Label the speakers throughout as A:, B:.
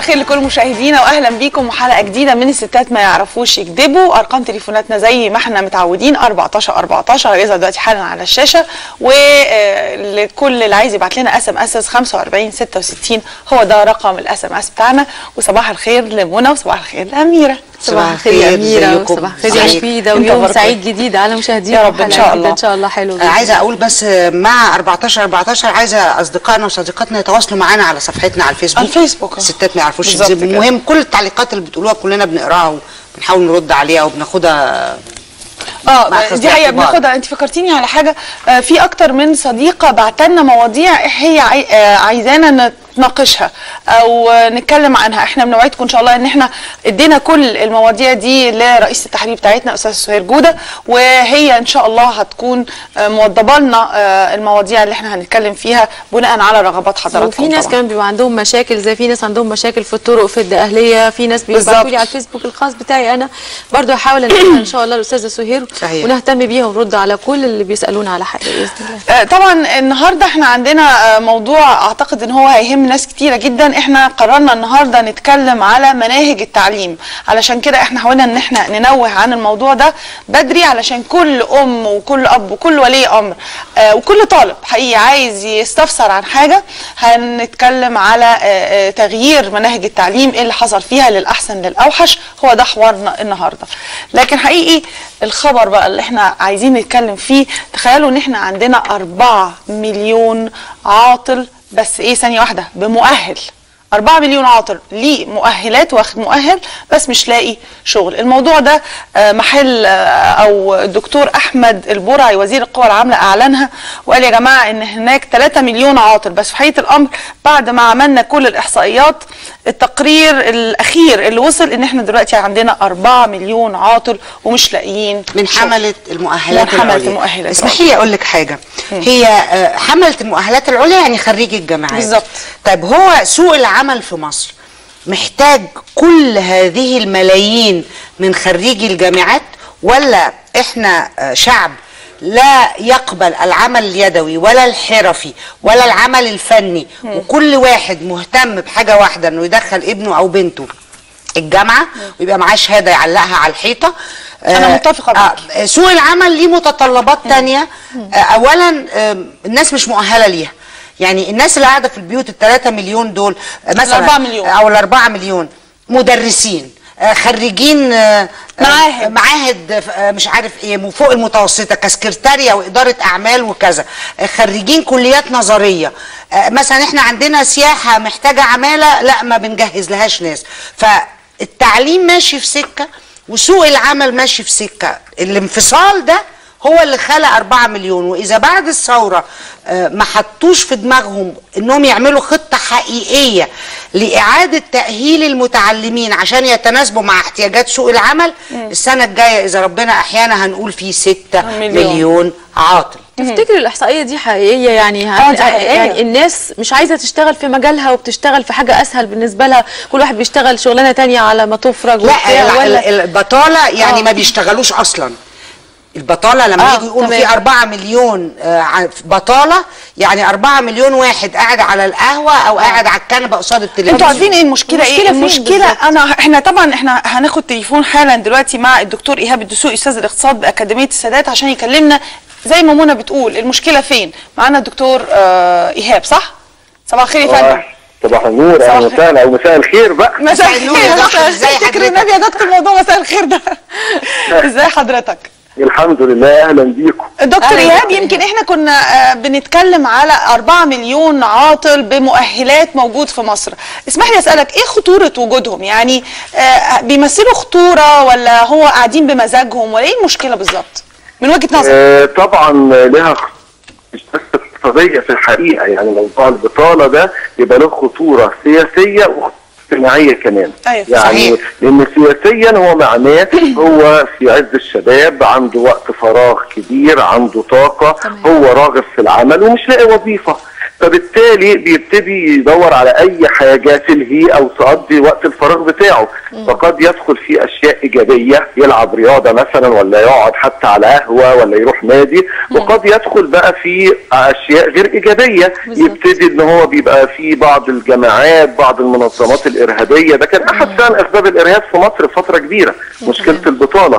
A: الخير لكل مشاهدينا واهلا بيكم وحلقه جديده من الستات ما يعرفوش يكذبوا ارقام تليفوناتنا زي ما احنا متعودين 14 14 هيظهر دلوقتي حالا على الشاشه ولكل اللي عايز يبعت لنا اس ام اس 45 66 هو ده رقم الاس ام اس بتاعنا وصباح الخير لمنى وصباح الخير لاميره
B: صباح الخير يا اميره
C: ازيكم؟
B: وصباح الخير يا
C: سعيد.
B: شفيده
A: انت
B: ويوم
A: بركة.
B: سعيد جديد على مشاهدينا
A: يا رب إن
B: وحلقة
A: شاء
B: جديدة
A: الله.
B: ان شاء الله حلو
C: آه،
B: جدا
C: عايزه اقول بس آه، مع 14 14 عايزه اصدقائنا وصديقاتنا يتواصلوا معانا على صفحتنا على الفيسبوك
A: على الفيسبوك، آه.
C: الستات ما يعرفوش
A: بالظبط
C: يكذبوا
A: كده.
C: المهم كل التعليقات اللي بتقولوها كلنا بنقراها وبنحاول نرد عليها وبناخدها
A: اه
C: مأخذ
A: دي حقيقه
C: باعتبار.
A: بناخدها انت فكرتيني على حاجه آه، في اكتر من صديقه بعتلنا مواضيع هي عاي- آه، عايزانا نتناقشها او آه، نتكلم عنها احنا بنوعدكم ان شاء الله ان احنا ادينا كل المواضيع دي لرئيس التحرير بتاعتنا استاذ سهير جوده وهي ان شاء الله هتكون آه، موضبه لنا آه، المواضيع اللي احنا هنتكلم فيها بناء على رغبات حضراتكم
B: وفي ناس
A: طبعاً.
B: كمان بيبقى عندهم مشاكل زي في ناس عندهم مشاكل في الطرق في الدقهليه في ناس بيبعتوا
A: بالظبط.
B: لي على الفيسبوك الخاص بتاعي انا برضو هحاول ان ان شاء الله الاستاذه سهير
C: صحيح.
B: ونهتم بيها ونرد على كل اللي بيسالونا على حاجه باذن الله
A: آه، طبعا النهارده احنا عندنا آه، موضوع اعتقد ان هو هيهم ناس كتيره جدا احنا قررنا النهارده نتكلم على مناهج التعليم علشان كده احنا حاولنا ان احنا ننوه عن الموضوع ده بدري علشان كل ام وكل اب وكل ولي امر آه، وكل طالب حقيقي عايز يستفسر عن حاجه هنتكلم على آه، آه، تغيير مناهج التعليم ايه اللي حصل فيها للاحسن للاوحش هو ده حوارنا النهارده لكن حقيقي الخبر بقى اللي احنا عايزين نتكلم فيه تخيلوا ان احنا عندنا 4 مليون عاطل بس ايه ثانيه واحده بمؤهل 4 مليون عاطل ليه مؤهلات واخد مؤهل بس مش لاقي شغل الموضوع ده آه، محل آه، او الدكتور احمد البرعي وزير القوى العامله اعلنها وقال يا جماعه ان هناك 3 مليون عاطل بس في حقيقه الامر بعد ما عملنا كل الاحصائيات التقرير الاخير اللي وصل ان احنا دلوقتي عندنا 4 مليون عاطل ومش لاقيين
C: من
A: شغل.
C: حمله المؤهلات
A: من حملة
C: العليا
A: المؤهلات
C: اسمحي لي اقول لك حاجه هي آه، حمله المؤهلات العليا يعني خريجي الجامعات
A: بالظبط.
C: طيب هو سوق العمل في مصر محتاج كل هذه الملايين من خريجي الجامعات ولا احنا آه، شعب لا يقبل العمل اليدوي ولا الحرفي ولا العمل الفني وكل واحد مهتم بحاجه واحده انه يدخل ابنه او بنته الجامعه ويبقى معاه شهاده يعلقها على الحيطه
A: أنا
C: آه،
A: متفقة معاكي.
C: آه، سوق العمل ليه متطلبات تانية آه، اولا آه، الناس مش مؤهله ليها يعني الناس اللي قاعده في البيوت الثلاثة مليون دول آه، مثلا
A: الأربعة مليون.
C: او الأربعة مليون مدرسين آه، خريجين آه، آه،
A: معاهد.
C: معاهد آه، مش عارف ايه فوق المتوسطه كسكرتاريا واداره اعمال وكذا آه، خريجين كليات نظريه آه، مثلا احنا عندنا سياحه محتاجه عماله لا ما بنجهز لهاش ناس فالتعليم ماشي في سكه وسوق العمل ماشي في سكه الانفصال ده هو اللي خلق 4 مليون واذا بعد الثوره آه، ما حطوش في دماغهم انهم يعملوا خطه حقيقيه لاعاده تاهيل المتعلمين عشان يتناسبوا مع احتياجات سوق العمل السنه الجايه اذا ربنا احيانا هنقول في 6
A: مليون.
C: مليون, مليون عاطل
B: تفتكر الاحصائيه دي حقيقيه يعني
A: آه، دي حقيقية.
B: يعني الناس مش عايزه تشتغل في مجالها وبتشتغل في حاجه اسهل بالنسبه لها كل واحد بيشتغل شغلانه تانية على ما تفرج
C: لا
B: وبتاع
C: ال-
B: ولا
C: ال- البطاله يعني
B: آه.
C: ما بيشتغلوش اصلا البطاله لما
B: آه،
C: يجوا يقولوا
B: تمام.
C: في 4 مليون آه، ع- بطاله يعني 4 مليون واحد قاعد على القهوه او قاعد على الكنبه قصاد التلفزيون
A: انتوا عارفين ايه المشكله ايه
B: المشكلة فين
A: المشكله
B: بالظبط؟
A: انا احنا طبعا احنا هناخد تليفون حالا دلوقتي مع الدكتور ايهاب الدسوقي استاذ الاقتصاد باكاديميه السادات عشان يكلمنا زي ما منى بتقول المشكله فين معانا الدكتور آه ايهاب صح صباح الخير يا فندم
D: صباح النور
A: صباح
D: اهلا
A: الخير.
D: وسهلا او مساء الخير بقى
A: مساء
C: النور
A: الخير
C: يا دكتور،
A: مساء
C: ازاي
A: الخير تكرم
C: حضرتك؟
A: النبي يا دكتور موضوع مساء الخير ده ازاي حضرتك
D: الحمد لله اهلا بيكم
A: دكتور
B: أهلا
A: ايهاب
B: دكتور
A: يمكن احنا كنا آه، بنتكلم على 4 مليون عاطل بمؤهلات موجود في مصر اسمح لي اسالك ايه خطوره وجودهم يعني آه، بيمثلوا خطوره ولا هو قاعدين بمزاجهم ولا ايه المشكله بالظبط من وجهه نظرك
D: آه طبعا لها خ- مش بس اقتصاديه في الحقيقه يعني موضوع البطاله ده يبقى له خطوره سياسيه واجتماعيه كمان
A: أيوة،
D: يعني
C: صحيح.
D: لان سياسيا هو معناه هو في عز الشباب عنده وقت فراغ كبير عنده طاقه
B: تمام.
D: هو راغب في العمل ومش لاقي وظيفه فبالتالي بيبتدي يدور على اي حاجه تلهيه او تقضي وقت الفراغ بتاعه فقد يدخل في اشياء ايجابيه يلعب رياضه مثلا ولا يقعد حتى على قهوه ولا يروح نادي وقد يدخل بقى في اشياء غير ايجابيه يبتدي ان هو بيبقى في بعض الجماعات بعض المنظمات الارهابيه ده كان احد فعلا اسباب الارهاب في مصر فتره كبيره مشكله البطاله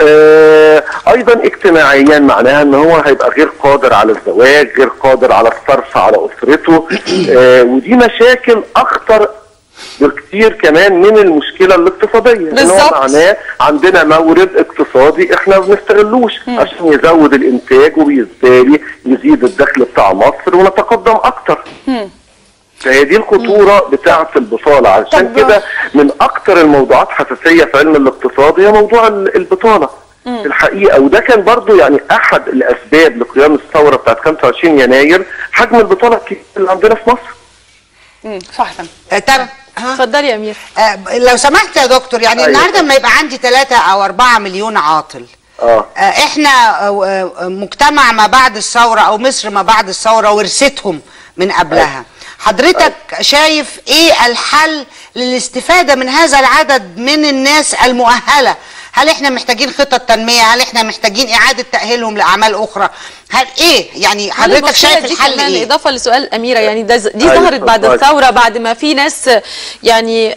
D: آه ايضا اجتماعيا معناها ان هو هيبقى غير قادر على الزواج غير قادر على الصرف على اسرته آه ودي مشاكل اخطر بكتير كمان من المشكله الاقتصاديه ان هو
A: بالظبط.
D: معناه عندنا مورد اقتصادي احنا ما بنستغلوش عشان يزود الانتاج وبالتالي يزيد الدخل بتاع مصر ونتقدم اكتر فهي دي الخطوره بتاعه البطاله عشان
A: طب-
D: كده من اكتر الموضوعات حساسيه في علم الاقتصاد هي موضوع ال- البطاله في الحقيقه وده كان برضو يعني احد الاسباب لقيام الثوره بتاعت 25 يناير حجم البطاله الكبير اللي عندنا في مصر
A: مم، صح يا فندم.
C: آه، طب ها؟
B: اتفضلي يا امير
C: آه، لو سمحت يا دكتور يعني
D: أيوة.
C: النهارده لما يبقى عندي 3 او 4 مليون عاطل
D: اه
C: آه، احنا آه، آه، مجتمع ما بعد الثوره او مصر ما بعد الثوره ورثتهم من قبلها حضرتك شايف ايه الحل للاستفاده من هذا العدد من الناس المؤهله هل احنا محتاجين خطط تنميه هل احنا محتاجين اعاده تاهيلهم لاعمال اخرى هل ايه يعني
B: هل
C: حضرتك
B: المشكلة
C: شايف
B: دي
C: الحل
B: كمان
C: ايه
B: اضافه لسؤال اميره يعني ده ز- دي
D: أيوة،
B: ظهرت بعد
D: اتفضلي.
B: الثوره بعد ما في ناس يعني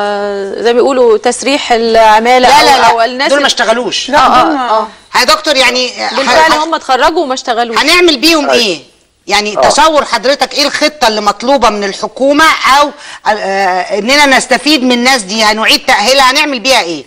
B: آه زي ما بيقولوا تسريح العماله
C: لا
B: أو,
C: لا
B: او
C: لا
B: الناس
C: دول ما
B: اللي-
C: اشتغلوش
B: اه اه اه
C: يا دكتور يعني
B: بالفعل
C: ه-
B: هم اتخرجوا وما اشتغلوش
C: هنعمل بيهم ايه يعني
D: آه.
C: تصور حضرتك ايه الخطه اللي مطلوبه من الحكومه او آه اننا نستفيد من الناس دي هنعيد تاهيلها هنعمل بيها ايه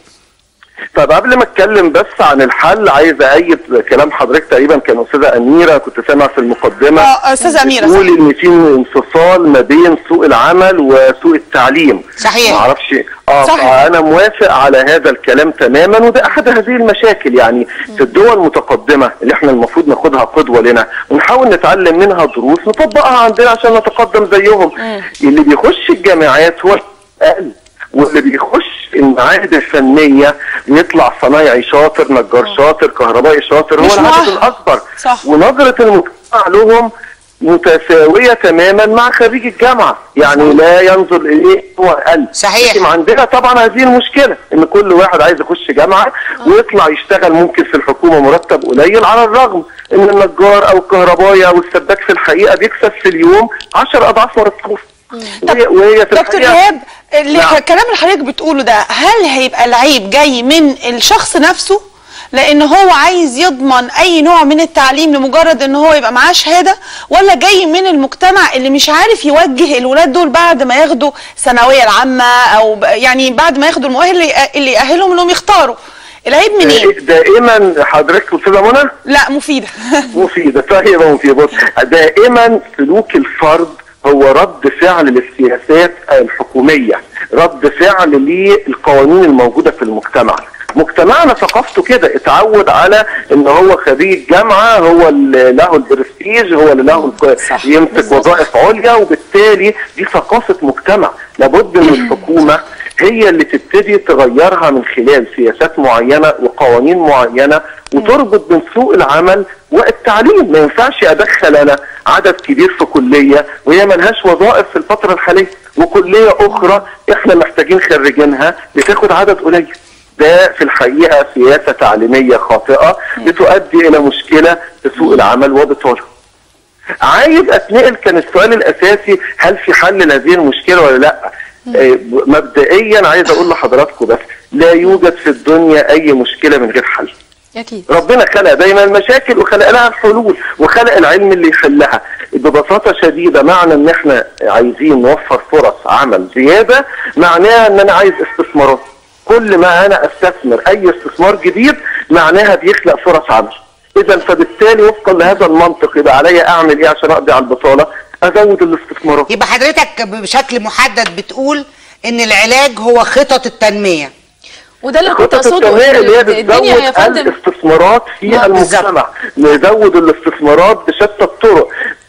D: طب قبل ما اتكلم بس عن الحل عايز ايد كلام حضرتك تقريبا كان استاذه اميره كنت سامع في المقدمه
A: اه استاذه اميره
D: بتقول
A: صح.
D: ان في انفصال ما بين سوق العمل وسوق التعليم
C: صحيح.
D: ما اعرفش اه
A: صحيح.
D: انا موافق على هذا الكلام تماما وده احد هذه المشاكل يعني في الدول المتقدمه اللي احنا المفروض ناخدها قدوه لنا ونحاول نتعلم منها دروس نطبقها عندنا عشان نتقدم زيهم اللي بيخش الجامعات هو اقل واللي بيخش المعاهد الفنيه ويطلع صنايعي شاطر نجار شاطر كهربائي شاطر هو
A: مش
D: العدد
A: مؤهل.
D: الاكبر
A: صح.
D: ونظره المجتمع لهم متساويه تماما مع خريج الجامعه يعني لا ينظر اليه هو اقل
C: صحيح.
D: لكن عندنا طبعا هذه المشكله ان كل واحد عايز يخش جامعه ويطلع يشتغل ممكن في الحكومه مرتب قليل على الرغم ان النجار او الكهربائي او السباك في الحقيقه بيكسب في اليوم 10 اضعاف مرتبه وهي وهي في
A: دكتور
D: الحقيقه
A: ايهاب اللي
D: نعم.
A: الكلام اللي حضرتك بتقوله ده هل هيبقى العيب جاي من الشخص نفسه لان هو عايز يضمن اي نوع من التعليم لمجرد ان هو يبقى معاه شهاده ولا جاي من المجتمع اللي مش عارف يوجه الولاد دول بعد ما ياخدوا ثانويه العامه او ب- يعني بعد ما ياخدوا المؤهل اللي يأ- اللي يأهلهم انهم يختاروا العيب منين؟
D: دائما حضرتك استاذه منى
A: لا مفيده
D: مفيدة طيب مفيدة بص دائما سلوك الفرد هو رد فعل للسياسات الحكومية رد فعل للقوانين الموجودة في المجتمع مجتمعنا ثقافته كده اتعود على ان هو خريج جامعه هو اللي له البرستيج هو اللي له الك- يمسك وظائف عليا وبالتالي دي ثقافه مجتمع لابد من الحكومه هي اللي تبتدي تغيرها من خلال سياسات معينه وقوانين معينه وتربط بين سوق العمل والتعليم ما ينفعش ادخل انا عدد كبير في كليه وهي ملهاش وظائف في الفتره الحاليه وكليه اخرى احنا محتاجين خريجينها بتاخد عدد قليل ده في الحقيقه سياسه تعليميه خاطئه بتؤدي الى مشكله في سوق العمل وبطاله عايز اتنقل كان السؤال الاساسي هل في حل لهذه المشكله ولا لا آه، مبدئيا عايز اقول لحضراتكم بس لا يوجد في الدنيا اي مشكله من غير حل
B: اكيد
D: ربنا خلق دايما المشاكل وخلق لها الحلول وخلق العلم اللي يحلها ببساطه شديده معنى ان احنا عايزين نوفر فرص عمل زياده معناها ان انا عايز استثمارات كل ما انا استثمر اي استثمار جديد معناها بيخلق فرص عمل اذا فبالتالي وفقا لهذا المنطق يبقى عليا اعمل ايه عشان اقضي على البطاله ازود الاستثمارات
C: يبقى حضرتك بشكل محدد بتقول ان العلاج هو خطط التنميه
B: وده اللي كنت
D: خطط
B: اقصده
D: التنمية اللي هي
B: إن الدنيا يا
D: بتزود
B: فندم
D: الاستثمارات في
C: آه،
D: المجتمع نزود الاستثمارات بشتى الطرق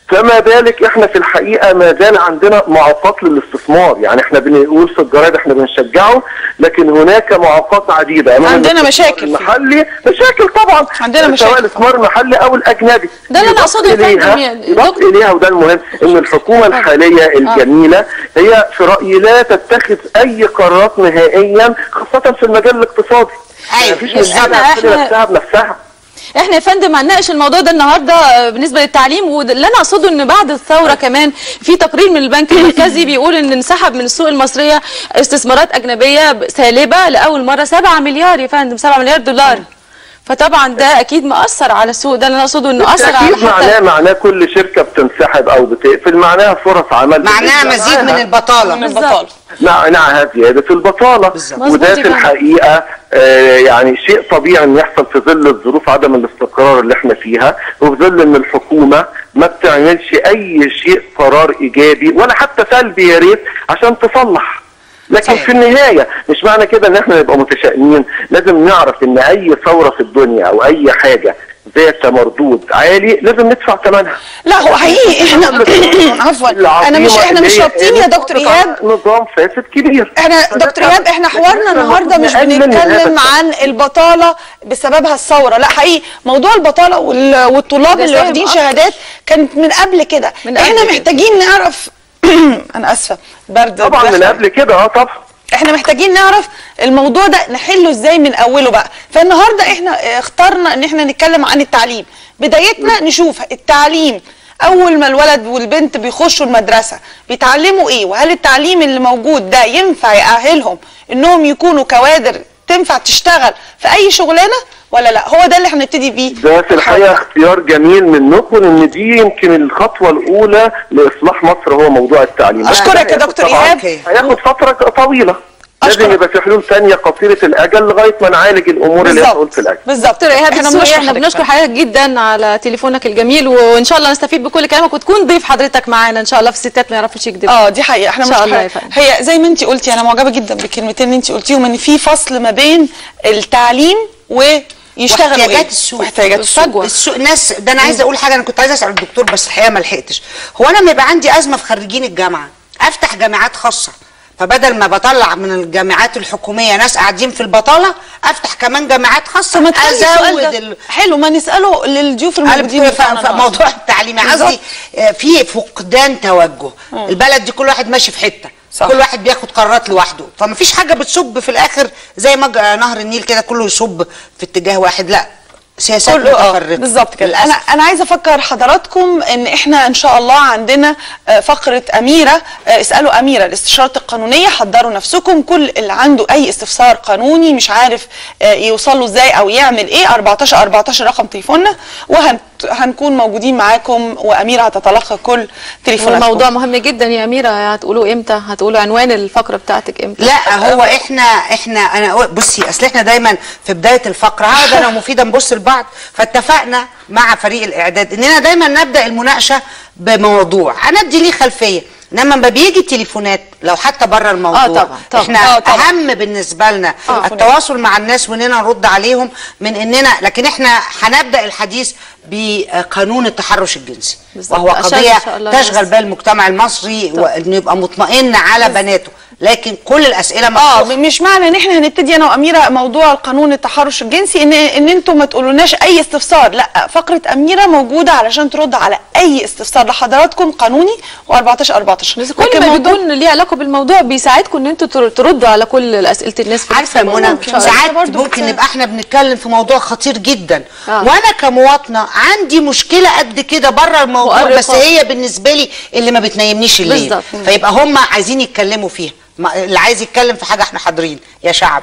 D: فما بالك احنا في الحقيقه ما زال عندنا معوقات للاستثمار يعني احنا بنقول في الجرايد احنا بنشجعه لكن هناك معوقات عديده أمام
A: عندنا
D: الاستثمار
A: مشاكل فيه.
D: المحلي مشاكل طبعا
A: عندنا مشاكل.
D: سواء الاستثمار المحلي او الاجنبي
B: ده اللي أنا
D: يضاف
B: أقصده يا فندم
D: إليها-
B: يعني.
D: يضاف
B: دكتور-
D: اليها وده المهم ان الحكومه الحاليه الجميله هي في رايي لا تتخذ اي قرارات نهائيا خاصه في المجال الاقتصادي
C: أيوة.
D: مفيش
C: بالظبط.
D: مشكله
B: إحنا-
D: تشتري نفسها بنفسها
B: احنا يا فندم هنناقش الموضوع ده النهارده آه، بالنسبه للتعليم واللي انا اقصده ان بعد الثوره كمان في تقرير من البنك المركزي بيقول ان انسحب من السوق المصريه استثمارات اجنبيه ب- سالبه لاول مره 7 مليار يا فندم 7 مليار دولار فطبعا ده اكيد مأثر على السوق ده اللي انا اقصده انه اثر على
D: بالتأكيد معناه
B: حتى
D: معناه كل شركه بتنسحب او بتقفل معناها فرص عمل
C: معناها
D: بتقل.
C: مزيد من
D: معناها-
C: البطاله
A: من البطاله
D: معناها زياده البطاله
B: مظبوط
D: وده
B: يا
D: في
B: فندم.
D: الحقيقه آه يعني شيء طبيعي ان يحصل في ظل الظروف عدم الاستقرار اللي احنا فيها وفي ظل ان الحكومه ما بتعملش اي شيء قرار ايجابي ولا حتى سلبي يا ريت عشان تصلح لكن
C: صحيح.
D: في النهايه مش معنى كده ان احنا نبقى متشائمين لازم نعرف ان اي ثوره في الدنيا او اي حاجه ذات مردود عالي لازم ندفع ثمنها
A: لا هو حقيقي احنا عفوا انا مش احنا مش رابطين يا دكتور ايهاب
D: نظام فاسد كبير
A: احنا
D: فده
A: دكتور ايهاب احنا
D: لكن
A: حوارنا
D: إحنا
A: النهارده مش
D: نقلل من هذا
A: بنتكلم
D: الشأن.
A: عن البطاله بسببها الثوره لا حقيقي موضوع البطاله وال- والطلاب
B: ده
A: اللي
B: ساهم
A: واخدين
B: أكتر.
A: شهادات كانت من قبل كده
B: من
A: احنا
B: قبل كده.
A: محتاجين نعرف انا اسفه برد
D: طبعا من
A: دخل.
D: قبل كده اه طبعا
A: احنا محتاجين نعرف الموضوع ده نحله ازاي من اوله بقى فالنهارده احنا اخترنا ان احنا نتكلم عن التعليم بدايتنا نشوف التعليم اول ما الولد والبنت بيخشوا المدرسه بيتعلموا ايه وهل التعليم اللي موجود ده ينفع يأهلهم انهم يكونوا كوادر تنفع تشتغل في اي شغلانه ولا لا هو ده اللي هنبتدي بيه
D: ده في الحقيقه اختيار جميل منكم ان دي يمكن الخطوه الاولى لاصلاح مصر هو موضوع التعليم
A: أشكرك يا
D: هياخد
A: دكتور
D: طبعاً-
A: إيهاب.
D: هياخد فتره طويله
A: أشكرك.
D: لازم يبقى في حلول ثانيه قصيره الاجل لغايه ما نعالج الامور اللي هي طويله الاجل
A: بالظبط
B: دكتور ايهاب
A: احنا
B: السوري
A: بنشكر
B: احنا
A: حضرتك.
B: بنشكر حضرتك جدا على تليفونك الجميل وان شاء الله نستفيد بكل كلامك وتكون ضيف حضرتك معانا ان شاء الله في الستات ما يعرفوش يكذبوا
A: اه دي حقيقه احنا
B: إن شاء
A: مش
B: الله
A: حقيقة.
B: يا فندم.
A: هي زي ما انت قلتي انا معجبه جدا بالكلمتين اللي انت قلتيهم ان في فصل ما بين التعليم ويشتغلوا
C: واحتياجات
A: ايه
C: السوق
A: واحتياجات السوق
B: فجوة.
C: السوق ناس ده انا عايزه اقول حاجه انا كنت عايزه اسال الدكتور بس الحقيقه ما لحقتش هو انا لما يبقى عندي ازمه في خريجين الجامعه افتح جامعات خاصه فبدل ما بطلع من الجامعات الحكوميه ناس قاعدين في البطاله افتح كمان جامعات خاصه
A: ما تخلي السؤال
C: ازود
A: ده
C: ال...
A: حلو ما نساله للضيوف الموجودين
C: في
A: بتوعنا
C: في
A: النهاردة.
C: موضوع التعليم
A: بالظبط.
C: قصدي آه، في فقدان توجه البلد دي كل واحد ماشي في حته
A: صح.
C: كل واحد بياخد قرارات لوحده فما فيش حاجه بتصب في الاخر زي ما ج- نهر النيل كده كله يصب في اتجاه واحد لا سياسات
A: كله اه
C: متفرقه
A: بالظبط كده
C: للأسف.
A: انا انا عايزه افكر حضراتكم ان احنا ان شاء الله عندنا آه، فقره اميره آه، اسالوا اميره الاستشارات القانونيه حضروا نفسكم كل اللي عنده اي استفسار قانوني مش عارف آه، يوصل له ازاي او يعمل ايه 14 14 رقم تليفوننا وهنكون موجودين معاكم واميره هتتلقى كل تليفوناتكم
B: الموضوع مهم جدا يا اميره هتقولوا امتى هتقولوا عنوان الفقره بتاعتك امتى
C: لا هو احنا احنا انا أقول- بصي اصل احنا دايما في بدايه الفقره هقعد انا ومفيده نبص لبعض فاتفقنا مع فريق الاعداد اننا دايما نبدا المناقشه بموضوع هندي ليه خلفيه انما لما بيجي تليفونات لو حتى بره الموضوع
B: آه طبعاً، طبعاً.
C: احنا
A: آه طبعاً.
C: اهم بالنسبه لنا
A: آه.
C: التواصل مع الناس واننا نرد عليهم من اننا لكن احنا هنبدا الحديث بقانون التحرش الجنسي
B: بالظبط.
C: وهو
B: عشان
C: قضيه
B: إن شاء الله
C: تشغل
B: الناس-
C: بال المجتمع المصري وانه يبقى مطمئن على بناته لكن كل الاسئله
A: اه
C: مفتوحه
A: مش معنى ان احنا هنبتدي انا واميره موضوع القانون التحرش الجنسي ان ان انتوا ما تقولوناش اي استفسار لا فقره اميره موجوده علشان ترد على اي استفسار لحضراتكم قانوني و14 14
B: بس كل ما بيكون ليه علاقه بالموضوع بيساعدكم ان انتوا تر- تردوا على كل اسئله الناس في
C: عارفه يا
B: نفس
C: منى
B: الموضوع.
C: ساعات
A: برضو
C: ممكن
A: بتساعد.
C: نبقى احنا بنتكلم في موضوع خطير جدا
B: آه.
C: وانا كمواطنه عندي مشكله قد كده بره الموضوع
B: مؤرقة.
C: بس هي بالنسبه لي اللي ما بتنيمنيش الليل
B: بالظبط.
C: فيبقى هم عايزين يتكلموا فيها ما- اللي عايز يتكلم في حاجه احنا حاضرين يا شعب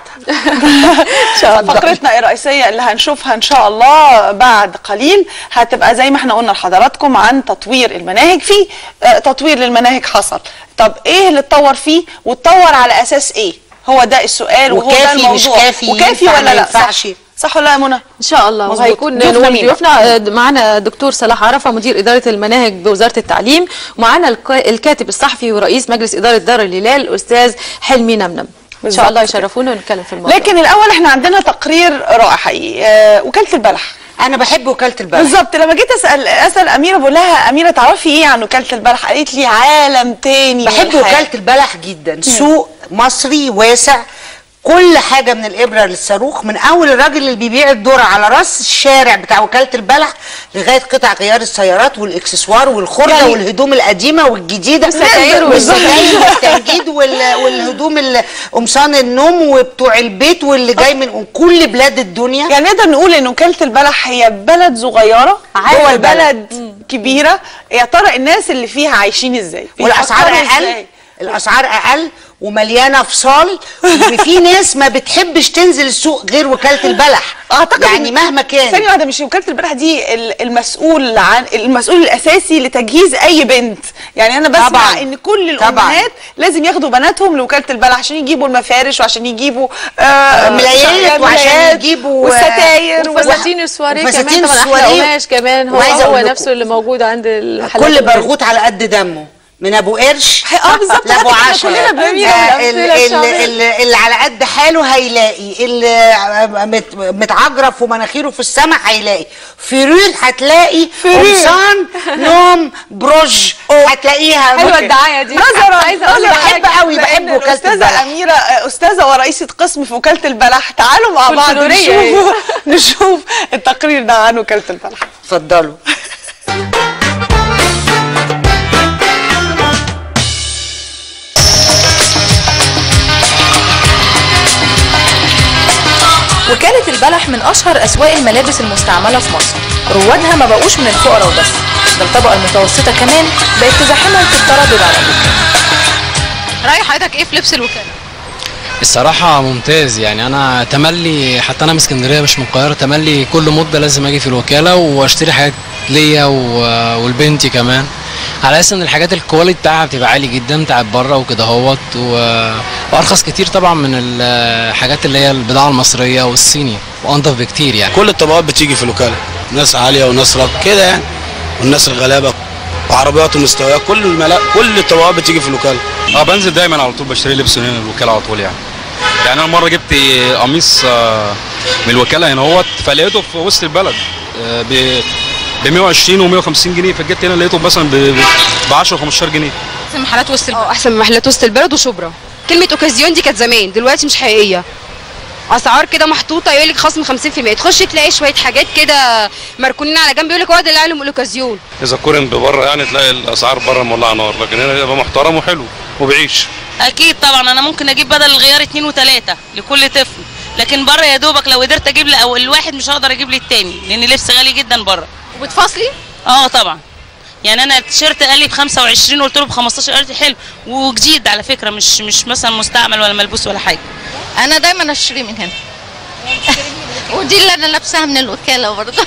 A: فقرتنا الرئيسية اللي هنشوفها إن شاء الله بعد قليل هتبقى زي ما احنا قلنا لحضراتكم عن تطوير المناهج في آه، تطوير للمناهج حصل طب إيه اللي اتطور فيه واتطور على أساس إيه هو ده السؤال وهو ده
C: وكافي
A: الموضوع
C: مش كافي،
A: وكافي
C: ينفع
A: ولا
C: ما
A: لا
C: ينفعش؟
A: صح, صح ولا لا يا منى
B: ان شاء الله
A: مظبوط.
B: وهيكون
A: ضيوفنا
B: نقول
A: مين
B: ضيوفنا آه، معانا دكتور صلاح عرفه مدير اداره المناهج بوزاره التعليم ومعانا الك- الكاتب الصحفي ورئيس مجلس اداره دار الهلال الاستاذ حلمي نمنم ان
A: بالظبط
B: شاء الله
A: كده.
B: يشرفونا ونتكلم في الموضوع
A: لكن الأول احنا عندنا تقرير رائع حقيقي آه، وكالة البلح
C: انا بحب وكاله البلح
A: بالظبط لما جيت اسال اسال اميره بقول لها اميره تعرفي ايه عن وكاله البلح قالت لي عالم تاني من
C: بحب
A: الحياة.
C: وكاله البلح جدا سوق مصري واسع كل حاجة من الإبرة للصاروخ من أول الراجل اللي بيبيع الذرة على راس الشارع بتاع وكالة البلح لغاية قطع غيار السيارات والإكسسوار والخردة
A: يعني-
C: والهدوم القديمة والجديدة
B: والستاير
C: والستاير والتنجيد وال- والهدوم ال- قمصان النوم وبتوع البيت واللي جاي من كل بلاد الدنيا
A: يعني نقدر نقول ان وكاله البلح هي بلد صغيره
C: عالم
A: جوه
C: البلد.
A: بلد كبيره يا ترى الناس اللي فيها عايشين ازاي
C: والاسعار
A: بيفكروا
C: اقل
A: إزاي؟
C: الاسعار اقل ومليانه فصال وفي ناس ما بتحبش تنزل السوق غير وكاله البلح
A: اعتقد
C: يعني
A: إن-
C: مهما كان
A: ثانيه واحده مش وكاله البلح دي ال- المسؤول عن المسؤول الاساسي لتجهيز اي بنت يعني انا بسمع
C: طبعاً.
A: ان كل
C: طبعاً.
A: الامهات لازم ياخدوا بناتهم لوكاله البلح عشان يجيبوا المفارش وعشان يجيبوا آه
C: ملايات وعشان
A: ملايات
C: يجيبوا-
A: والستاير وال-
B: وفساتين السواريه
C: وفساتين
B: كمان طبعا احلى
C: السواريه.
B: قماش كمان هو
C: وعايزة
B: هو
C: أقول لكم،
B: نفسه اللي موجود عند الحلقات
C: كل
B: البنات.
C: برغوت على قد دمه من ابو قرش
A: اه بالظبط
C: لابو
A: إحنا
C: عشرة
A: كلنا بنميل
C: آه،
B: للأمثلة
C: ال- ال-
B: الشعبية.
C: ال- اللي على قد حاله هيلاقي اللي مت- متعجرف ومناخيره في السماء هيلاقي فرير هتلاقي
A: فرير.
C: قمصان نوم بروج هتلاقيها
B: حلوه
C: أوكي.
B: الدعايه دي
A: نظرا
B: عايزه اقول لك
A: نظراً
C: بحب
B: حاجه
C: قوي بحب
A: لأن
C: وكاله
A: الاستاذه
C: البلح
A: اميره آه، استاذه ورئيسه قسم في وكاله البلح تعالوا مع بعض
B: فولكلورية
A: نشوف نشوف التقرير ده عن وكاله البلح
C: اتفضلوا
E: وكالة البلح من أشهر أسواق الملابس المستعملة في مصر روادها ما بقوش من الفقراء وبس ده الطبقة المتوسطة كمان بقت تزاحمهم في التردد على الوكالة
F: رأي حضرتك ايه في لبس الوكالة؟
G: الصراحة ممتاز يعني أنا تملي حتى أنا من اسكندرية مش من القاهرة تملي كل مدة لازم أجي في الوكالة وأشتري حاجات ليا و- ولبنتي كمان على أساس إن الحاجات الكواليتي بتاعها بتبقى عالي جدا بتاعت بره وكده اهوت و- وأرخص كتير طبعا من الحاجات اللي هي البضاعة المصرية والصيني وأنضف بكتير يعني
H: كل الطبقات بتيجي في الوكاله ناس عاليه وناس راق كده يعني والناس الغلابه وعربيات ومستويات كل الملا... كل الطبقات بتيجي في الوكاله
I: اه بنزل دايما على طول بشتري لبس من الوكاله على طول يعني يعني انا مره جبت قميص آه، من الوكاله هنا اهوت فلقيته في وسط البلد ب ب 120 و150 جنيه فجيت هنا لقيته مثلا ب 10 15 جنيه
F: احسن محلات وسط البلد احسن من محلات وسط البلد وشبرا كلمة اوكازيون دي كانت زمان دلوقتي مش حقيقية اسعار كده محطوطه يقول لك خصم 50% تخش تلاقي شويه حاجات كده مركونين على جنب يقول لك هو ده اللي علم الاوكازيون
I: اذا قارن بره يعني تلاقي الاسعار بره مولعه نار لكن هنا يبقى محترم وحلو وبيعيش
J: اكيد طبعا انا ممكن اجيب بدل الغيار اتنين وتلاته لكل طفل لكن بره يا دوبك لو قدرت اجيب لي او الواحد مش هقدر اجيب لي التاني لان اللبس غالي جدا بره
F: وبتفاصلي
J: اه طبعا يعني انا التيشيرت قال لي ب 25 قلت له ب 15 قال لي حلو وجديد على فكره مش مش مثلا مستعمل ولا ملبوس ولا حاجه
K: انا دايما اشتري من هنا ودي اللي انا لابساها من الوكاله برضه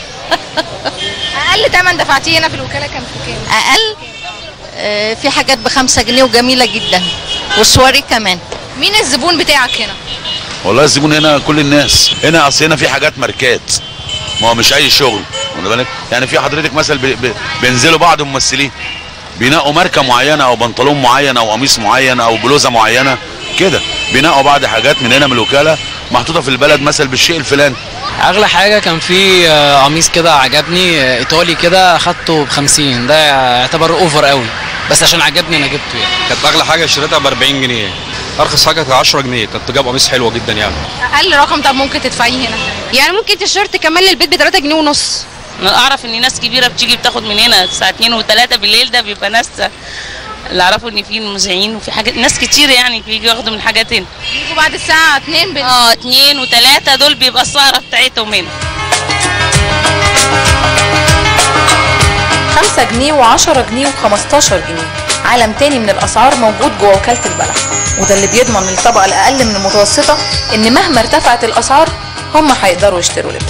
F: اقل ثمن دفعتيه هنا في الوكاله كان في كام
K: اقل آه، في حاجات بخمسة جنيه وجميله جدا وسواري كمان
F: مين الزبون بتاعك هنا
L: والله الزبون هنا كل الناس هنا اصل هنا في حاجات ماركات ما هو مش اي شغل واخد بالك يعني في حضرتك مثلا بي- بي- بينزلوا بعض الممثلين بينقوا ماركه معينه او بنطلون معين او قميص معين او بلوزه معينه كده بينقوا بعض حاجات من هنا من الوكاله محطوطه في البلد مثلا بالشيء الفلاني
G: اغلى حاجه كان في آه، قميص كده عجبني آه، ايطالي كده اخدته ب 50 ده يعتبر اوفر قوي بس عشان عجبني انا جبته يعني
I: كانت اغلى حاجه اشتريتها ب 40 جنيه ارخص حاجه كانت 10 جنيه كنت جايب قميص حلوه جدا يعني
F: اقل رقم طب ممكن تدفعيه هنا يعني ممكن تيشيرت كمان للبيت ب 3 جنيه ونص
J: انا اعرف ان ناس كبيره بتيجي بتاخد من هنا الساعه 2 و3 بالليل ده بيبقى ناس اللي اعرفه ان في مذيعين وفي حاجات ناس كتير يعني بيجوا ياخدوا من الحاجات هنا
F: يجوا بعد الساعه 2 بال...
J: اه 2 و3 دول بيبقى السهره بتاعتهم هنا
E: 5 جنيه و10 جنيه و15 جنيه عالم تاني من الأسعار موجود جوه وكالة البلح وده اللي بيضمن للطبقة الأقل من المتوسطة إن مهما ارتفعت الأسعار هم هيقدروا يشتروا لبس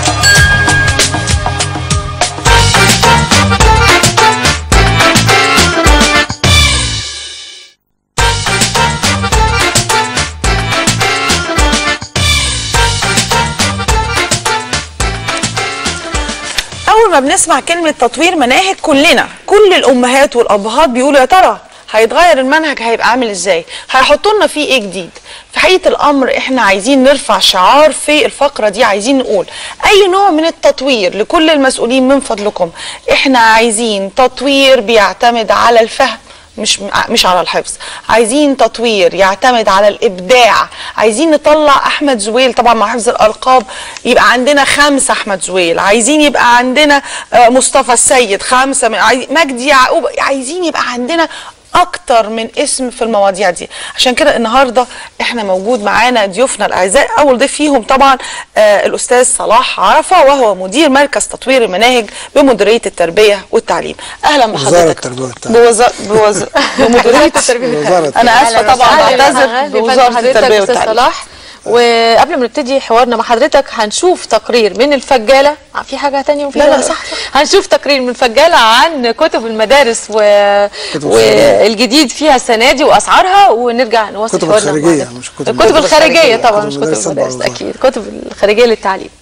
A: اول ما بنسمع كلمه تطوير مناهج كلنا كل الامهات والابهات بيقولوا يا ترى هيتغير المنهج هيبقى عامل ازاي هيحطوا لنا فيه ايه جديد في حقيقه الامر احنا عايزين نرفع شعار في الفقره دي عايزين نقول اي نوع من التطوير لكل المسؤولين من فضلكم احنا عايزين تطوير بيعتمد على الفهم مش مش على الحفظ عايزين تطوير يعتمد على الابداع عايزين نطلع احمد زويل طبعا مع حفظ الالقاب يبقى عندنا خمسه احمد زويل عايزين يبقى عندنا آه، مصطفى السيد خمسه من عايز- مجدي يعقوب عايزين يبقى عندنا اكتر من اسم في المواضيع دي عشان كده النهارده احنا موجود معانا ضيوفنا الاعزاء اول ضيف فيهم طبعا آه الاستاذ صلاح عرفه وهو مدير مركز تطوير المناهج بمديريه التربيه والتعليم اهلا
M: وزارة
A: بحضرتك
M: التربية والتعليم
A: بوزارة بوزارة بمديرية التربية
M: وزارة
A: انا اسفه طبعا بعتذر
B: بوزارة
A: بوزارة التربية
B: أستاذ
A: والتعليم
B: صلاح وقبل ما نبتدي حوارنا مع حضرتك هنشوف تقرير من الفجالة في حاجة تانية وفي
A: لا، لا،
B: حاجة؟
A: صح،
B: هنشوف تقرير من الفجالة عن كتب المدارس و...
M: كتب
B: والجديد فيها السنة دي وأسعارها ونرجع نواصل
M: كتب
B: حوارنا مع
M: الخارجية
B: حضرتك.
M: مش كتب
B: الكتب الخارجية طبعا
M: كتب
B: مش
M: المدارس
B: كتب
M: تبع
B: المدارس
M: الوزارة.
B: أكيد كتب الخارجية للتعليم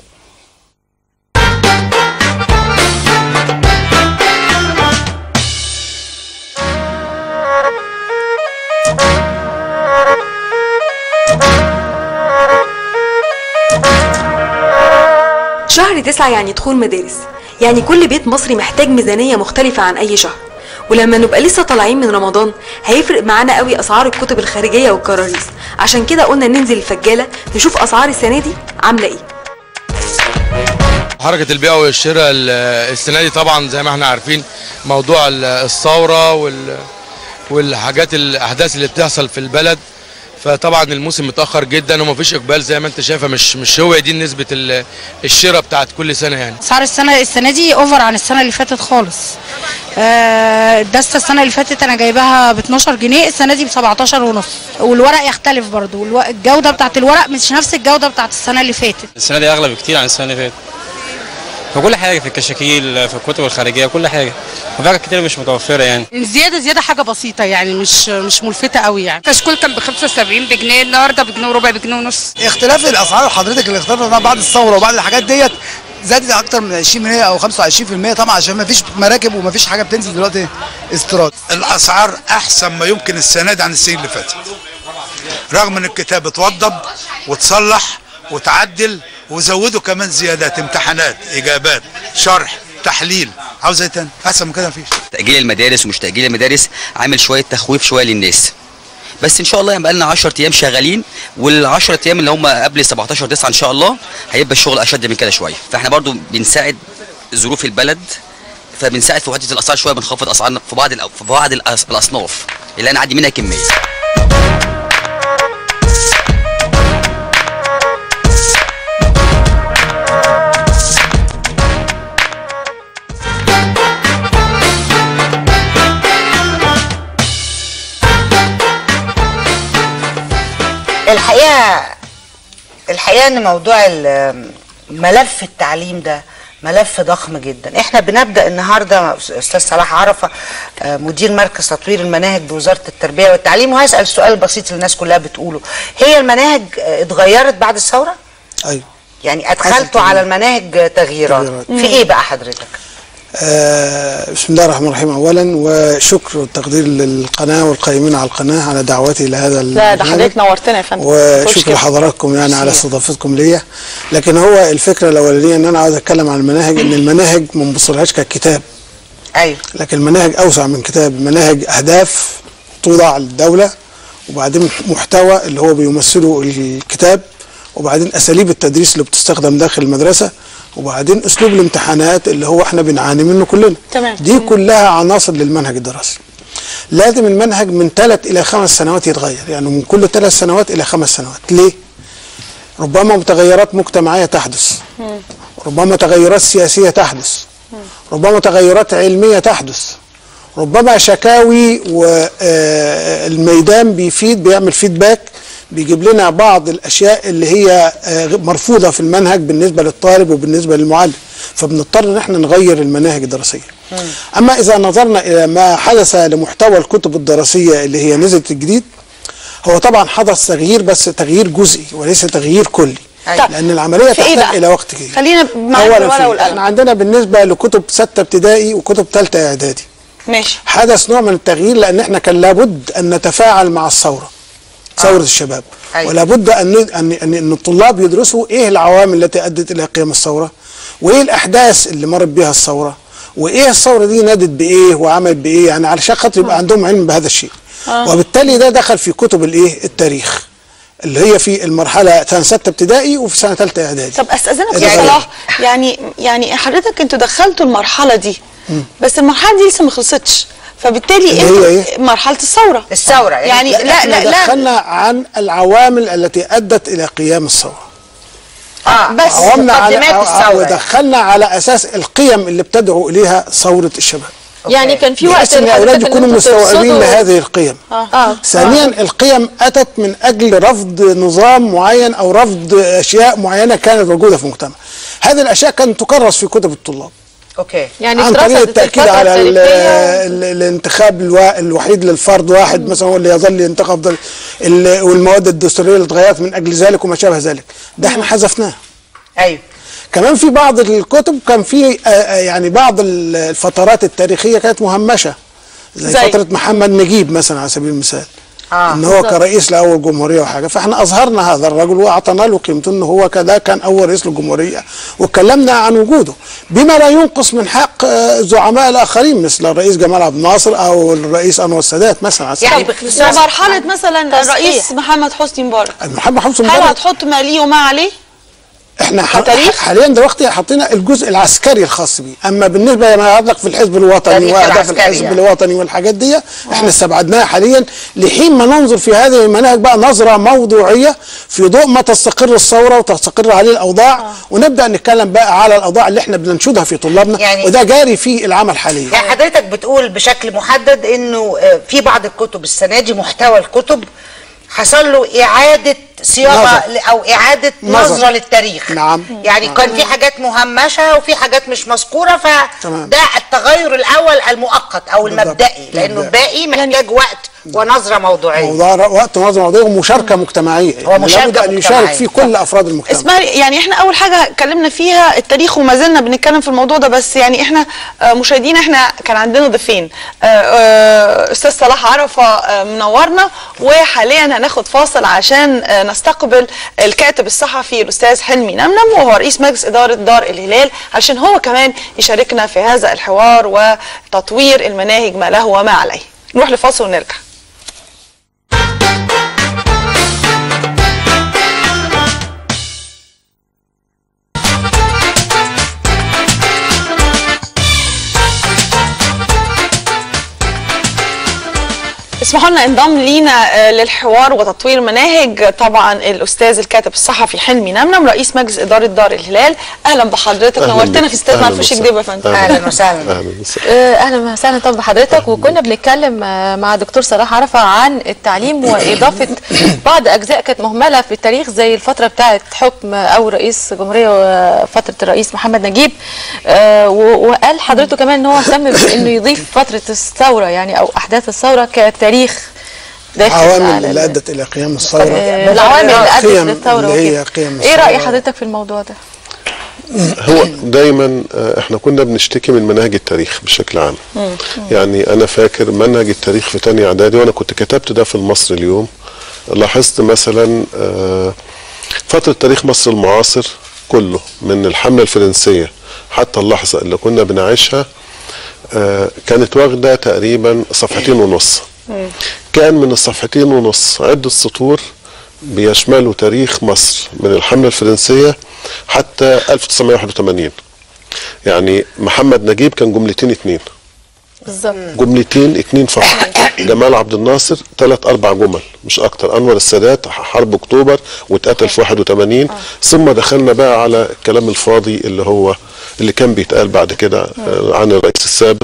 N: شهر تسعة يعني دخول مدارس يعني كل بيت مصري محتاج ميزانية مختلفة عن أي شهر ولما نبقى لسه طالعين من رمضان هيفرق معانا قوي أسعار الكتب الخارجية والكراريس عشان كده قلنا ننزل الفجالة نشوف أسعار السنة دي عاملة إيه
O: حركة البيع والشراء ال- السنة دي طبعا زي ما احنا عارفين موضوع ال- الثورة وال والحاجات الأحداث اللي بتحصل في البلد فطبعا الموسم متأخر جدا ومفيش إقبال زي ما أنت شايفة مش مش هو دي نسبة ال- الشراء بتاعت كل سنة يعني
P: اسعار السنه السنه دي اوفر عن السنه اللي فاتت خالص آه، الدستة السنه اللي فاتت انا جايباها ب 12 جنيه السنه دي ب 17 ونص والورق يختلف برضو والو- الجوده بتاعت الورق مش نفس الجوده بتاعت السنه اللي فاتت
Q: السنه دي اغلى بكتير عن السنه اللي فاتت في كل حاجه في الكشاكيل في الكتب الخارجيه كل حاجه وفي حاجات كتير مش متوفره يعني
R: الزياده زياده حاجه بسيطه يعني مش مش ملفته قوي يعني كشكول كان ب 75 بجنيه النهارده بجنيه وربع بجنيه ونص
S: اختلاف الاسعار حضرتك اللي اختلفت بعد الثوره وبعد الحاجات ديت زادت اكتر من 20% او 25% طبعا عشان ما فيش مراكب وما فيش حاجه بتنزل دلوقتي استيراد
T: الاسعار احسن ما يمكن السنه دي عن السنين اللي فاتت رغم ان الكتاب اتوضب وتصلح وتعدل وزودوا كمان زيادات امتحانات اجابات شرح تحليل عاوز ايه تاني احسن من كده مفيش
U: تأجيل المدارس ومش تأجيل المدارس عامل شوية تخويف شوية للناس بس ان شاء الله يبقى لنا 10 ايام شغالين وال10 ايام اللي هم قبل 17 9 ان شاء الله هيبقى الشغل اشد من كده شويه فاحنا برضو بنساعد ظروف البلد فبنساعد في وحده الاسعار شويه بنخفض اسعارنا في بعض الأ- في بعض الأس- الاصناف اللي انا عندي منها كميه
C: الحقيقه الحقيقه ان موضوع ال- ملف التعليم ده ملف ضخم جدا احنا بنبدا النهارده استاذ صلاح عرفه آه، مدير مركز تطوير المناهج بوزاره التربيه والتعليم وهسال سؤال بسيط اللي الناس كلها بتقوله هي المناهج آه، اتغيرت بعد الثوره
M: ايوه
C: يعني ادخلتوا على المناهج تغييرات
M: تغييرات.
C: في ايه بقى حضرتك
M: آه بسم الله الرحمن الرحيم اولا وشكر والتقدير للقناه والقائمين على القناه على دعوتي لهذا
A: لا ده
M: البرنامج.
A: حضرتك نورتنا يا فندم
M: وشكر
A: مشكلة.
M: لحضراتكم يعني على استضافتكم ليا لكن هو الفكره الاولانيه ان انا عاوز اتكلم عن المناهج ان المناهج ما نبصلهاش ككتاب
C: ايوه
M: لكن المناهج اوسع من كتاب المناهج اهداف توضع للدوله وبعدين محتوى اللي هو بيمثله الكتاب وبعدين اساليب التدريس اللي بتستخدم داخل المدرسه وبعدين اسلوب الامتحانات اللي هو احنا بنعاني منه كلنا
A: تمام
M: دي كلها عناصر للمنهج الدراسي لازم المنهج من ثلاث الى خمس سنوات يتغير يعني من كل ثلاث سنوات الى خمس سنوات ليه ربما متغيرات مجتمعيه تحدث ربما تغيرات سياسيه تحدث ربما تغيرات علميه تحدث ربما شكاوي والميدان بيفيد بيعمل فيدباك بيجيب لنا بعض الاشياء اللي هي آه، مرفوضه في المنهج بالنسبه للطالب وبالنسبه للمعلم فبنضطر ان احنا نغير المناهج الدراسيه اما اذا نظرنا الى ما حدث لمحتوى الكتب الدراسيه اللي هي نزلت الجديد هو طبعا حدث تغيير بس تغيير جزئي وليس تغيير كلي
A: طب،
M: لان العمليه
A: في إيه
M: تحتاج
A: بقى؟
M: الى وقت كبير
A: خلينا معاك
M: اولا
A: بالورقه
M: في
A: والقلم
M: احنا عندنا بالنسبه لكتب سته ابتدائي وكتب ثالثه اعدادي
A: ماشي
M: حدث نوع من التغيير لان احنا كان لابد ان نتفاعل مع الثوره ثوره الشباب
C: أيوة.
M: ولا بد ان ان ان إن الطلاب يدرسوا ايه العوامل التي ادت الى قيام الثوره وايه الاحداث اللي مرت بها الثوره وايه الثوره دي نادت بايه وعملت بايه يعني علشان خاطر يبقى عندهم علم بهذا الشيء
A: آه.
M: وبالتالي ده دخل في كتب الايه التاريخ اللي هي في المرحله سنه سته ابتدائي وفي سنه ثالثه اعدادي
A: طب استاذنك
M: ده
A: يا
M: غير.
A: صلاح يعني يعني حضرتك انتوا دخلتوا المرحله دي
M: مم.
A: بس المرحله دي لسه ما خلصتش فبالتالي
M: اللي هي
A: انتوا
M: إيه؟
A: مرحله الثوره
C: الثوره
A: يعني لا
M: احنا
A: لا لا
M: دخلنا عن العوامل التي ادت الى قيام الثوره
C: اه
A: بس
M: عوامنا على
C: مقدمات الثورة.
M: ودخلنا على اساس القيم اللي بتدعو اليها ثوره الشباب
B: يعني كان في وقت
M: بحيث ان
B: لحضرتك
M: الاولاد
B: إن
M: يكونوا
B: انتوا
M: مستوعبين
B: ترصدوا-
M: لهذه القيم
B: اه
M: ثانيا القيم اتت من اجل رفض نظام معين او رفض اشياء معينه كانت موجوده في المجتمع هذه الاشياء كانت تكرس في كتب الطلاب
C: اوكي
B: يعني
M: عن طريق
B: اترصدت
M: التاكيد
B: الفترة
M: على ال-
B: التاريخية
M: ال- الانتخاب الوا- الوحيد للفرد واحد مثلا هو اللي يظل ينتخب ضل- ال- والمواد الدستوريه اللي اتغيرت من اجل ذلك وما شابه ذلك ده احنا حذفناه
C: ايوه
M: كمان في بعض الكتب كان في آه، آه، يعني بعض ال- الفترات التاريخيه كانت مهمشه زي,
A: زي؟
M: فتره محمد نجيب مثلا على سبيل المثال
C: اه
M: ان هو كرئيس لاول جمهوريه وحاجه فاحنا اظهرنا هذا الرجل واعطينا له قيمته ان هو كذا كان اول رئيس للجمهوريه واتكلمنا عن وجوده بما لا ينقص من حق آه، الزعماء الاخرين مثل الرئيس جمال عبد الناصر او الرئيس انور السادات مثلا على سبيل
C: يعني
A: طب
C: باختصار
A: ومرحله مثلا
B: تصحيح.
A: الرئيس محمد حسني مبارك
M: محمد حسني
A: هل
M: مبارك
A: هتحط ما ليه وما عليه؟
M: احنا ح-
A: كتاريخ؟
M: حاليا دلوقتي حطينا الجزء العسكري الخاص بيه اما بالنسبه لما يتعلق في الحزب الوطني
C: تاريخ
M: واهداف
C: العسكري
M: الحزب
C: يعني.
M: الوطني والحاجات دي احنا استبعدناها حاليا لحين ما ننظر في هذه المناهج بقى نظره موضوعيه في ضوء ما تستقر الثوره وتستقر عليه الاوضاع ونبدا نتكلم بقى على الاوضاع اللي احنا بننشدها في طلابنا
C: يعني-
M: وده جاري في العمل حاليا
C: يعني حضرتك بتقول بشكل محدد انه آه، في بعض الكتب السنه دي محتوى الكتب حصل له اعاده صياغه
M: نظر.
C: ل- او اعاده
M: نظر.
C: نظره للتاريخ
M: نعم
C: يعني
M: نعم.
C: كان في حاجات مهمشه وفي حاجات مش مذكوره
M: تمام.
C: فده التغير الاول المؤقت او
M: بالضبط.
C: المبدئي لانه
M: مبدئي.
C: الباقي محتاج وقت ونظره موضوعيه
M: موضوع ر- وقت نظر موضوع ومشاركه مجتمعيه
C: هو مشاركة
M: لابد ان يشارك
C: مجتمعية.
M: فيه كل افراد المجتمع
A: اسمها يعني احنا اول حاجه اتكلمنا فيها التاريخ وما زلنا بنتكلم في الموضوع ده بس يعني احنا آه، مشاهدينا احنا كان عندنا ضيفين آه، آه، استاذ صلاح عرفه آه، منورنا وحاليا هناخد فاصل عشان آه، نستقبل الكاتب الصحفي الاستاذ حلمي نمنم وهو رئيس مجلس اداره دار الهلال عشان هو كمان يشاركنا في هذا الحوار وتطوير المناهج ما له وما عليه نروح لفاصل ونرجع اسمحوا لنا انضم لينا آه، للحوار وتطوير مناهج طبعا الاستاذ الكاتب الصحفي حلمي نمنم رئيس مجلس اداره دار الهلال اهلا بحضرتك
D: أهلاً
A: نورتنا
D: بك.
A: في استاد
D: أهلاً
A: منفوش
D: وسهلاً.
A: جديد يا فندم
C: اهلا وسهلا
D: اهلا وسهلا
B: آه، اهلا وسهلا طب بحضرتك وكنا بنتكلم آه، مع دكتور صلاح عرفه عن التعليم واضافه بعض اجزاء كانت مهمله في التاريخ زي الفتره بتاعه حكم او رئيس جمهوريه وفتره الرئيس محمد نجيب آه، و- وقال حضرته كمان ان هو اهتم بانه يضيف فتره الثوره يعني او احداث الثوره كتاريخ داخل
M: العوامل
B: على
M: اللي
B: ال-
M: ادت الى قيام الثوره
B: آه، العوامل اللي ادت
M: القيم
B: للثوره
M: اللي هي
B: وكده.
M: قيم
B: ايه راي
M: الثورة.
B: حضرتك في الموضوع ده؟
D: هو دايما آه، احنا كنا بنشتكي من مناهج التاريخ بشكل عام يعني انا فاكر منهج التاريخ في تانية اعدادي وانا كنت كتبت ده في المصري اليوم لاحظت مثلا آه، فترة تاريخ مصر المعاصر كله من الحملة الفرنسية حتى اللحظة اللي كنا بنعيشها آه، كانت واخدة تقريبا صفحتين ونص كان من الصفحتين ونص عدة سطور بيشملوا تاريخ مصر من الحملة الفرنسية حتى 1981 يعني محمد نجيب كان جملتين اتنين
B: بالظبط
D: جملتين اتنين فقط جمال عبد الناصر ثلاث اربع جمل مش اكتر انور السادات حرب اكتوبر واتقتل في 81 ثم دخلنا بقى على الكلام الفاضي اللي هو اللي كان بيتقال بعد كده آه، عن الرئيس السابق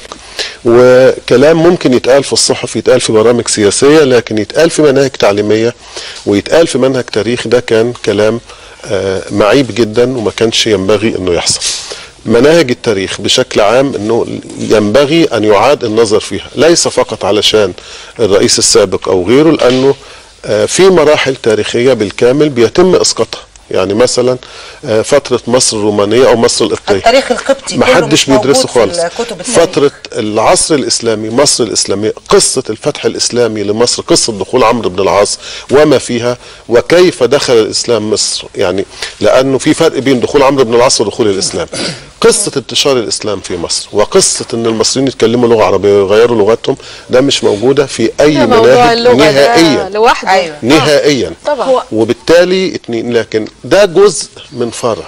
D: وكلام ممكن يتقال في الصحف يتقال في برامج سياسيه لكن يتقال في مناهج تعليميه ويتقال في منهج تاريخ ده كان كلام آه، معيب جدا وما كانش ينبغي انه يحصل مناهج التاريخ بشكل عام انه ينبغي ان يعاد النظر فيها ليس فقط علشان الرئيس السابق او غيره لانه آه، في مراحل تاريخيه بالكامل بيتم اسقاطها يعني مثلا آه، فتره مصر الرومانيه او مصر القبطيه
C: التاريخ القبطي
D: ما
C: كله
D: حدش
C: مش موجود
D: بيدرسه
C: في
D: خالص
C: الكتب التاريخ.
D: فترة العصر الإسلامي مصر الإسلامية قصة الفتح الإسلامي لمصر قصة دخول عمرو بن العاص وما فيها وكيف دخل الإسلام مصر يعني لأنه في فرق بين دخول عمرو بن العاص ودخول الإسلام قصة انتشار الإسلام في مصر وقصة أن المصريين يتكلموا لغة عربية ويغيروا لغتهم ده مش موجودة في أي
B: موضوع
D: مناهج
B: اللغة ده
D: نهائيا
B: لوحده أيوة.
D: نهائيا
B: طبعا
D: وبالتالي اتنين لكن ده جزء من فرع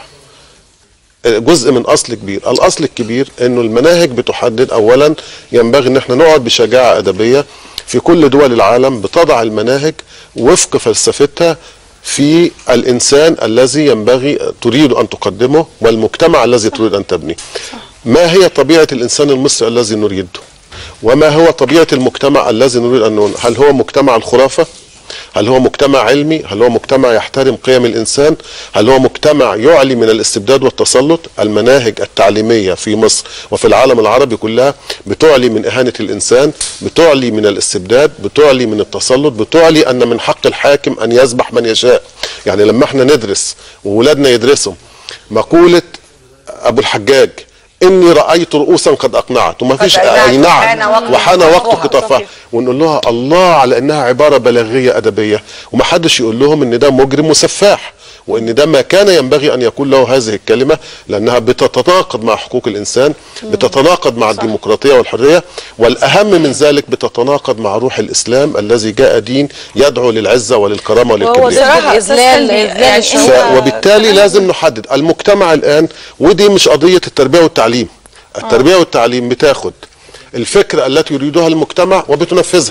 D: جزء من اصل كبير الاصل الكبير انه المناهج بتحدد اولا ينبغي ان احنا نقعد بشجاعه ادبيه في كل دول العالم بتضع المناهج وفق فلسفتها في الانسان الذي ينبغي تريد ان تقدمه والمجتمع الذي تريد ان تبنيه ما هي طبيعه الانسان المصري الذي نريده وما هو طبيعه المجتمع الذي نريد ان نقول هل هو مجتمع الخرافه هل هو مجتمع علمي هل هو مجتمع يحترم قيم الإنسان هل هو مجتمع يعلي من الاستبداد والتسلط المناهج التعليمية في مصر وفي العالم العربي كلها بتعلي من إهانة الإنسان بتعلي من الاستبداد بتعلي من التسلط بتعلي أن من حق الحاكم أن يذبح من يشاء يعني لما احنا ندرس وولادنا يدرسوا مقولة أبو الحجاج إني رأيت رؤوسا قد أقنعت وما فيش
C: قد
D: أي
C: أقنعت
D: نعم
C: وحان وقت
D: وحان
C: قطافها.
D: وقت قطافها ونقول لها الله على انها عباره بلاغيه ادبيه ومحدش يقول لهم ان ده مجرم وسفاح وان ده ما كان ينبغي ان يكون له هذه الكلمه لانها بتتناقض مع حقوق الانسان بتتناقض مع الديمقراطيه والحريه والاهم من ذلك بتتناقض مع روح الاسلام الذي جاء دين يدعو للعزه وللكرامه
B: وهو
D: وللكبرياء
B: ضد الإذلال إذلال
D: ف...
B: الشعوب
D: وبالتالي لازم نحدد المجتمع الان ودي مش قضيه التربيه والتعليم التربيه والتعليم بتاخد الفكره التي يريدها المجتمع وبتنفذها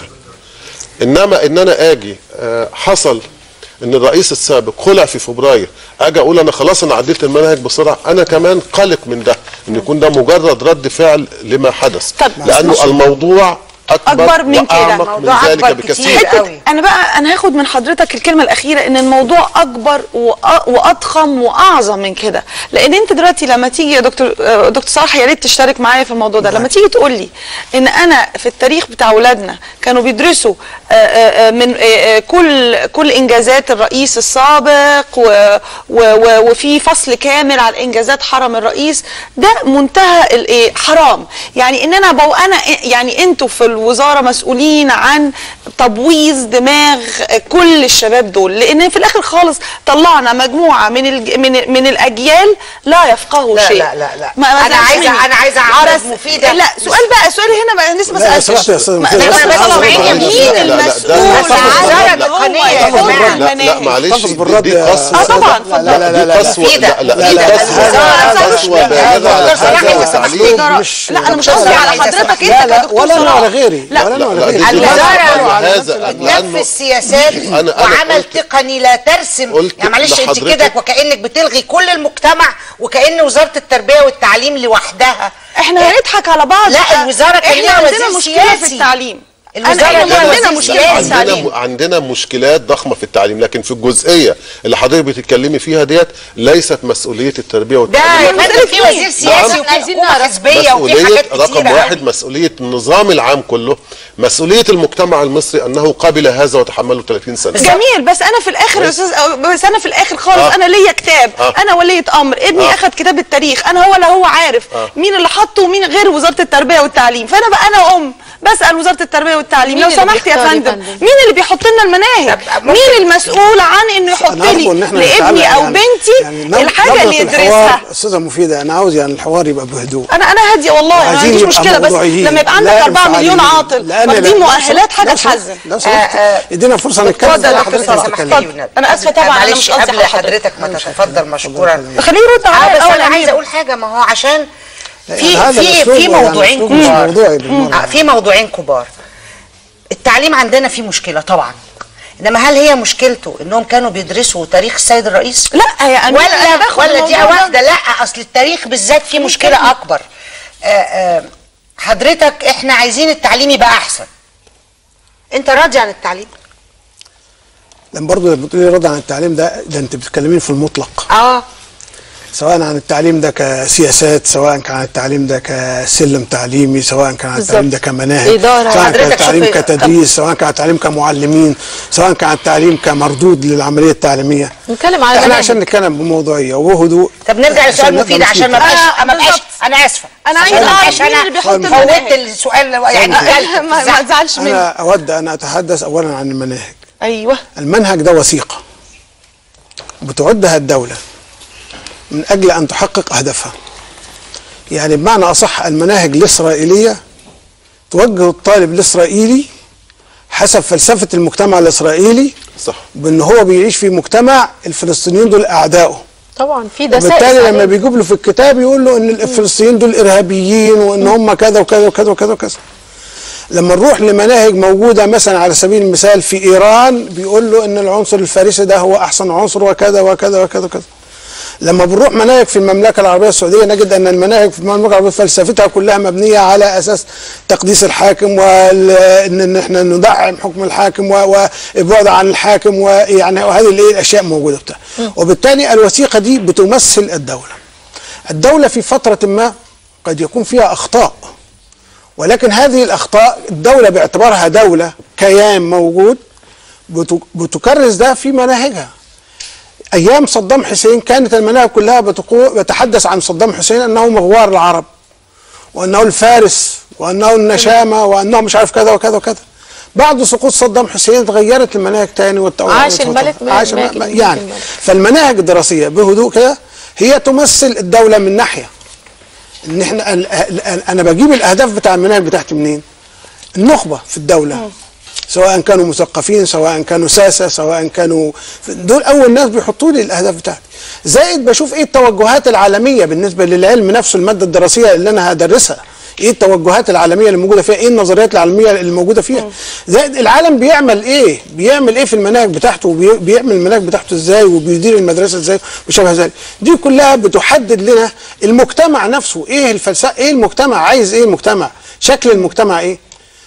D: انما ان انا اجي آه، حصل ان الرئيس السابق خلع في فبراير اجي اقول انا خلاص انا عدلت المنهج بسرعه انا كمان قلق من ده ان يكون ده مجرد رد فعل لما حدث لانه
A: مش-
D: الموضوع اكبر,
A: اكبر من كده
D: واعمق من ذلك بكثير
A: حتة انا بقى انا هاخد من حضرتك الكلمه الاخيره ان الموضوع اكبر وأ- واضخم واعظم من كده لان انت دلوقتي لما تيجي يا دكتور آه، دكتور صلاح يا ريت تشترك معايا في الموضوع ده لما تيجي تقول لي ان انا في التاريخ بتاع اولادنا كانوا بيدرسوا آه، آه، آه، من آه، آه، كل كل انجازات الرئيس السابق و- و- و- وفي فصل كامل على انجازات حرم الرئيس ده منتهى الايه حرام يعني ان انا بو انا يعني انتوا في الوزاره مسؤولين عن تبويظ دماغ كل الشباب دول لان في الاخر خالص طلعنا مجموعه من الج... من من الاجيال لا يفقهوا
C: لا
A: شيء
C: لا لا لا
A: ما ما
C: انا
A: زعلش
C: عايزه
A: مني.
C: انا عايزه اعرف
A: بس-
C: مفيده
A: لا سؤال بقى سؤال هنا بقى لسه ما
M: لا، لو
A: سالتش
M: سمحت يا أستاذ
A: ما-
M: مفيدة،
A: ده
M: بس
A: أنا
M: أنا
A: بسأل
M: عايز
A: مين
M: أقول- لا، لا، لا، ده-
A: المسؤول
M: ده-
A: عن
M: ده-
A: إن هو
M: ده-
A: يحط
M: ده-
D: لا
A: المناهج؟
D: معلش
M: احتفظ
D: دي-
M: بالرد
D: دي
M: يا
D: قسوة
A: اه طبعا
M: لا لا لا لا
D: دي قسوة
C: مفيدة.
D: لا لا
C: مفيدة.
D: دي
C: بس
D: قسوة
C: الوزارة
D: قسوة
C: لا،
D: بالغة على
C: الوزارة
D: هذا
C: صراحة
D: التعليم
M: مش
A: لا انا مش
C: لا،
A: قصدي
C: لا،
A: على
C: لا،
A: حضرتك
M: لا
A: انت
M: لا
A: كدكتور
M: ولا انا
A: صلاح.
M: ولا غيري
A: لا
M: ولا انا
D: لا،
M: ولا
D: لا،
M: غيري
D: دي- دي
C: الوزارة
D: قسوة على هذا لأنه
C: بتنفذ سياسات
D: أنا- أنا
C: وعمل
D: قلت-
C: تقني لا ترسم
D: قلت
C: يعني معلش انت
D: لحضرتك-
C: كده وكانك بتلغي كل المجتمع وكان وزاره التربيه والتعليم لوحدها
A: احنا هنضحك على بعض
C: لا الوزاره كان
A: احنا
C: ليها
A: عندنا
C: وزير
A: مشكله في
C: سياسي
A: التعليم
C: الوزارة
A: انا
C: ليها
A: احنا
C: وزير
A: عندنا مشكله في
C: سياسي.
A: التعليم
D: عندنا عندنا مشكلات ضخمه في التعليم لكن في الجزئيه اللي حضرتك بتتكلمي فيها ديت ليست مسؤوليه التربيه
C: ده
D: والتعليم
C: يا فندم في وزير سياسي
D: نعم.
C: وفي حكومه حزبيه وفي
D: مسؤوليه
C: حاجات
D: رقم
C: كتيره
D: واحد
C: قوي.
D: مسؤوليه النظام العام كله مسؤوليه المجتمع المصري انه قبل هذا وتحمله 30 سنه
A: جميل بس انا في الاخر يا استاذ بس انا في الاخر خالص
D: آه.
A: انا ليا كتاب
D: آه.
A: انا وليه امر ابني
D: آه.
A: اخذ كتاب التاريخ انا هو لا هو عارف
D: آه.
A: مين اللي حطه ومين غير وزاره التربيه والتعليم فانا بقى انا ام بسال وزاره التربيه والتعليم
B: مين
A: لو
B: اللي
A: سمحت يا
B: بيختار يا
A: فندم
B: فندم؟
A: مين اللي بيحط لنا المناهج مين المسؤول عن انه يحط
M: أنا أرجو إن
A: لي
M: إحنا
A: لابني
M: نتعلم
A: او
M: يعني-
A: بنتي
M: يعني نب-
A: الحاجه
M: نبرة
A: اللي
M: الحوار،
A: يدرسها
M: استاذه مفيده انا عاوز يعني الحوار يبقى بهدوء
A: انا انا هاديه والله ما
M: عايزين
A: عنديش
M: يبقى
A: مشكله بس
M: موضوعيين.
A: لما يبقى عندك
M: لا
A: 4 مليون
M: انفعاليين.
A: عاطل
M: لا، أنا-
A: واخدين
M: لا،
A: مؤهلات
M: لو
A: حاجه
M: سمحت-
A: تحزن
M: لو سمحت ادينا فرصه نتكلم
A: اتفضل يا
M: زي
A: دكتور
M: حضرتك
A: صلاح
M: بتتكلم.
A: اتفضل انا اسفه طبعا انا
C: معلش
A: مش قصدي
C: قبل
A: على حضرتك
C: حضرتك ما تتفضل مشكورا
A: خليه يرد عليا
C: اه بس
A: الأول
C: انا
A: يا
C: عايزه
A: أمير.
C: اقول حاجه ما هو عشان في
M: يعني هذا
C: في
M: الأسلوب
C: في
M: يعني
C: موضوعين
M: أسلوب مش
C: كبار
M: موضوعي بالمرة.
C: آه، في موضوعين كبار التعليم عندنا فيه مشكله طبعا انما هل هي مشكلته انهم كانوا بيدرسوا تاريخ السيد الرئيس
A: لا يا أميرة، أنا
C: ولا
A: باخد
C: ولا دي
A: الموضوع ده.
C: واحده لا اصل التاريخ بالذات فيه مشكله اكبر آه، آه، حضرتك احنا عايزين التعليم يبقى احسن انت راضي عن التعليم
M: لان برضه لما بتقولي رد عن التعليم ده ده انت بتتكلمين في المطلق
C: اه
M: سواء عن التعليم ده كسياسات سواء كان عن التعليم ده كسلم تعليمي سواء كان عن التعليم ده كمناهج
B: إدارة.
M: سواء كان
B: حضرتك
M: التعليم
B: شوفي-
M: كتدريس سواء كان التعليم كمعلمين سواء كان التعليم كمردود للعمليه التعليميه
B: نتكلم على
M: احنا
B: المناهج.
M: عشان نتكلم بموضوعيه وبهدوء
C: طب نرجع لسؤال
M: عشان
C: مفيد
M: نبقى
C: عشان ما
M: مش
C: بقاش ما بقاش
B: بالظبط.
C: انا اسفه
B: أنا
C: عشان
B: عايزة
C: ما
B: أعرف
C: بقاش
B: مين
C: انا
B: اللي بيحط
C: فوتت
B: المناهج.
C: السؤال يعني
M: ثانية.
C: كلت
B: ما ما تزعلش مني
M: انا اود ان اتحدث اولا عن المناهج
A: ايوه
M: المنهج ده وثيقه بتعدها الدوله من اجل ان تحقق اهدافها يعني بمعنى اصح المناهج الاسرائيليه توجه الطالب الاسرائيلي حسب فلسفه المجتمع الاسرائيلي
D: صح
M: بان هو بيعيش في مجتمع الفلسطينيين دول اعدائه
B: طبعا في دسائس
M: وبالتالي لما
B: عليه.
M: بيجيب له في الكتاب يقول له ان الفلسطينيين دول ارهابيين وان هم كذا وكذا وكذا وكذا وكذا لما نروح لمناهج موجوده مثلا على سبيل المثال في ايران بيقول له ان العنصر الفارسي ده هو احسن عنصر وكذا وكذا وكذا وكذا لما بنروح مناهج في المملكه العربيه السعوديه نجد ان المناهج في المملكه العربيه فلسفتها كلها مبنيه على اساس تقديس الحاكم وان ان احنا ندعم حكم الحاكم و- وابعاد عن الحاكم ويعني وهذه الايه الاشياء موجوده بتاع وبالتالي الوثيقه دي بتمثل الدوله الدوله في فتره ما قد يكون فيها اخطاء ولكن هذه الاخطاء الدوله باعتبارها دوله كيان موجود بت- بتكرس ده في مناهجها ايام صدام حسين كانت المناهج كلها بتقو- بتتحدث عن صدام حسين انه مغوار العرب وانه الفارس وانه النشامه وانه مش عارف كذا وكذا وكذا بعد سقوط صدام حسين اتغيرت المناهج تاني والت-
B: عاش الملك
M: عاش
B: ماكي-
M: الم- يعني
B: الملك.
M: فالمناهج الدراسيه بهدوء كده هي تمثل الدوله من ناحيه ان احنا ال- ال- انا بجيب الاهداف بتاع المناهج بتاعتي منين؟ النخبه في الدوله سواء كانوا مثقفين سواء كانوا ساسه سواء كانوا دول اول ناس بيحطوا لي الاهداف بتاعتي زائد بشوف ايه التوجهات العالميه بالنسبه للعلم نفسه الماده الدراسيه اللي انا هدرسها ايه التوجهات العالميه اللي موجوده فيها ايه النظريات العلميه اللي موجوده فيها زائد العالم بيعمل ايه بيعمل ايه في المناهج بتاعته وبيعمل المناهج بتاعته ازاي وبيدير المدرسه ازاي وشبه ذلك دي كلها بتحدد لنا المجتمع نفسه ايه الفلسفه ايه المجتمع عايز ايه المجتمع شكل المجتمع ايه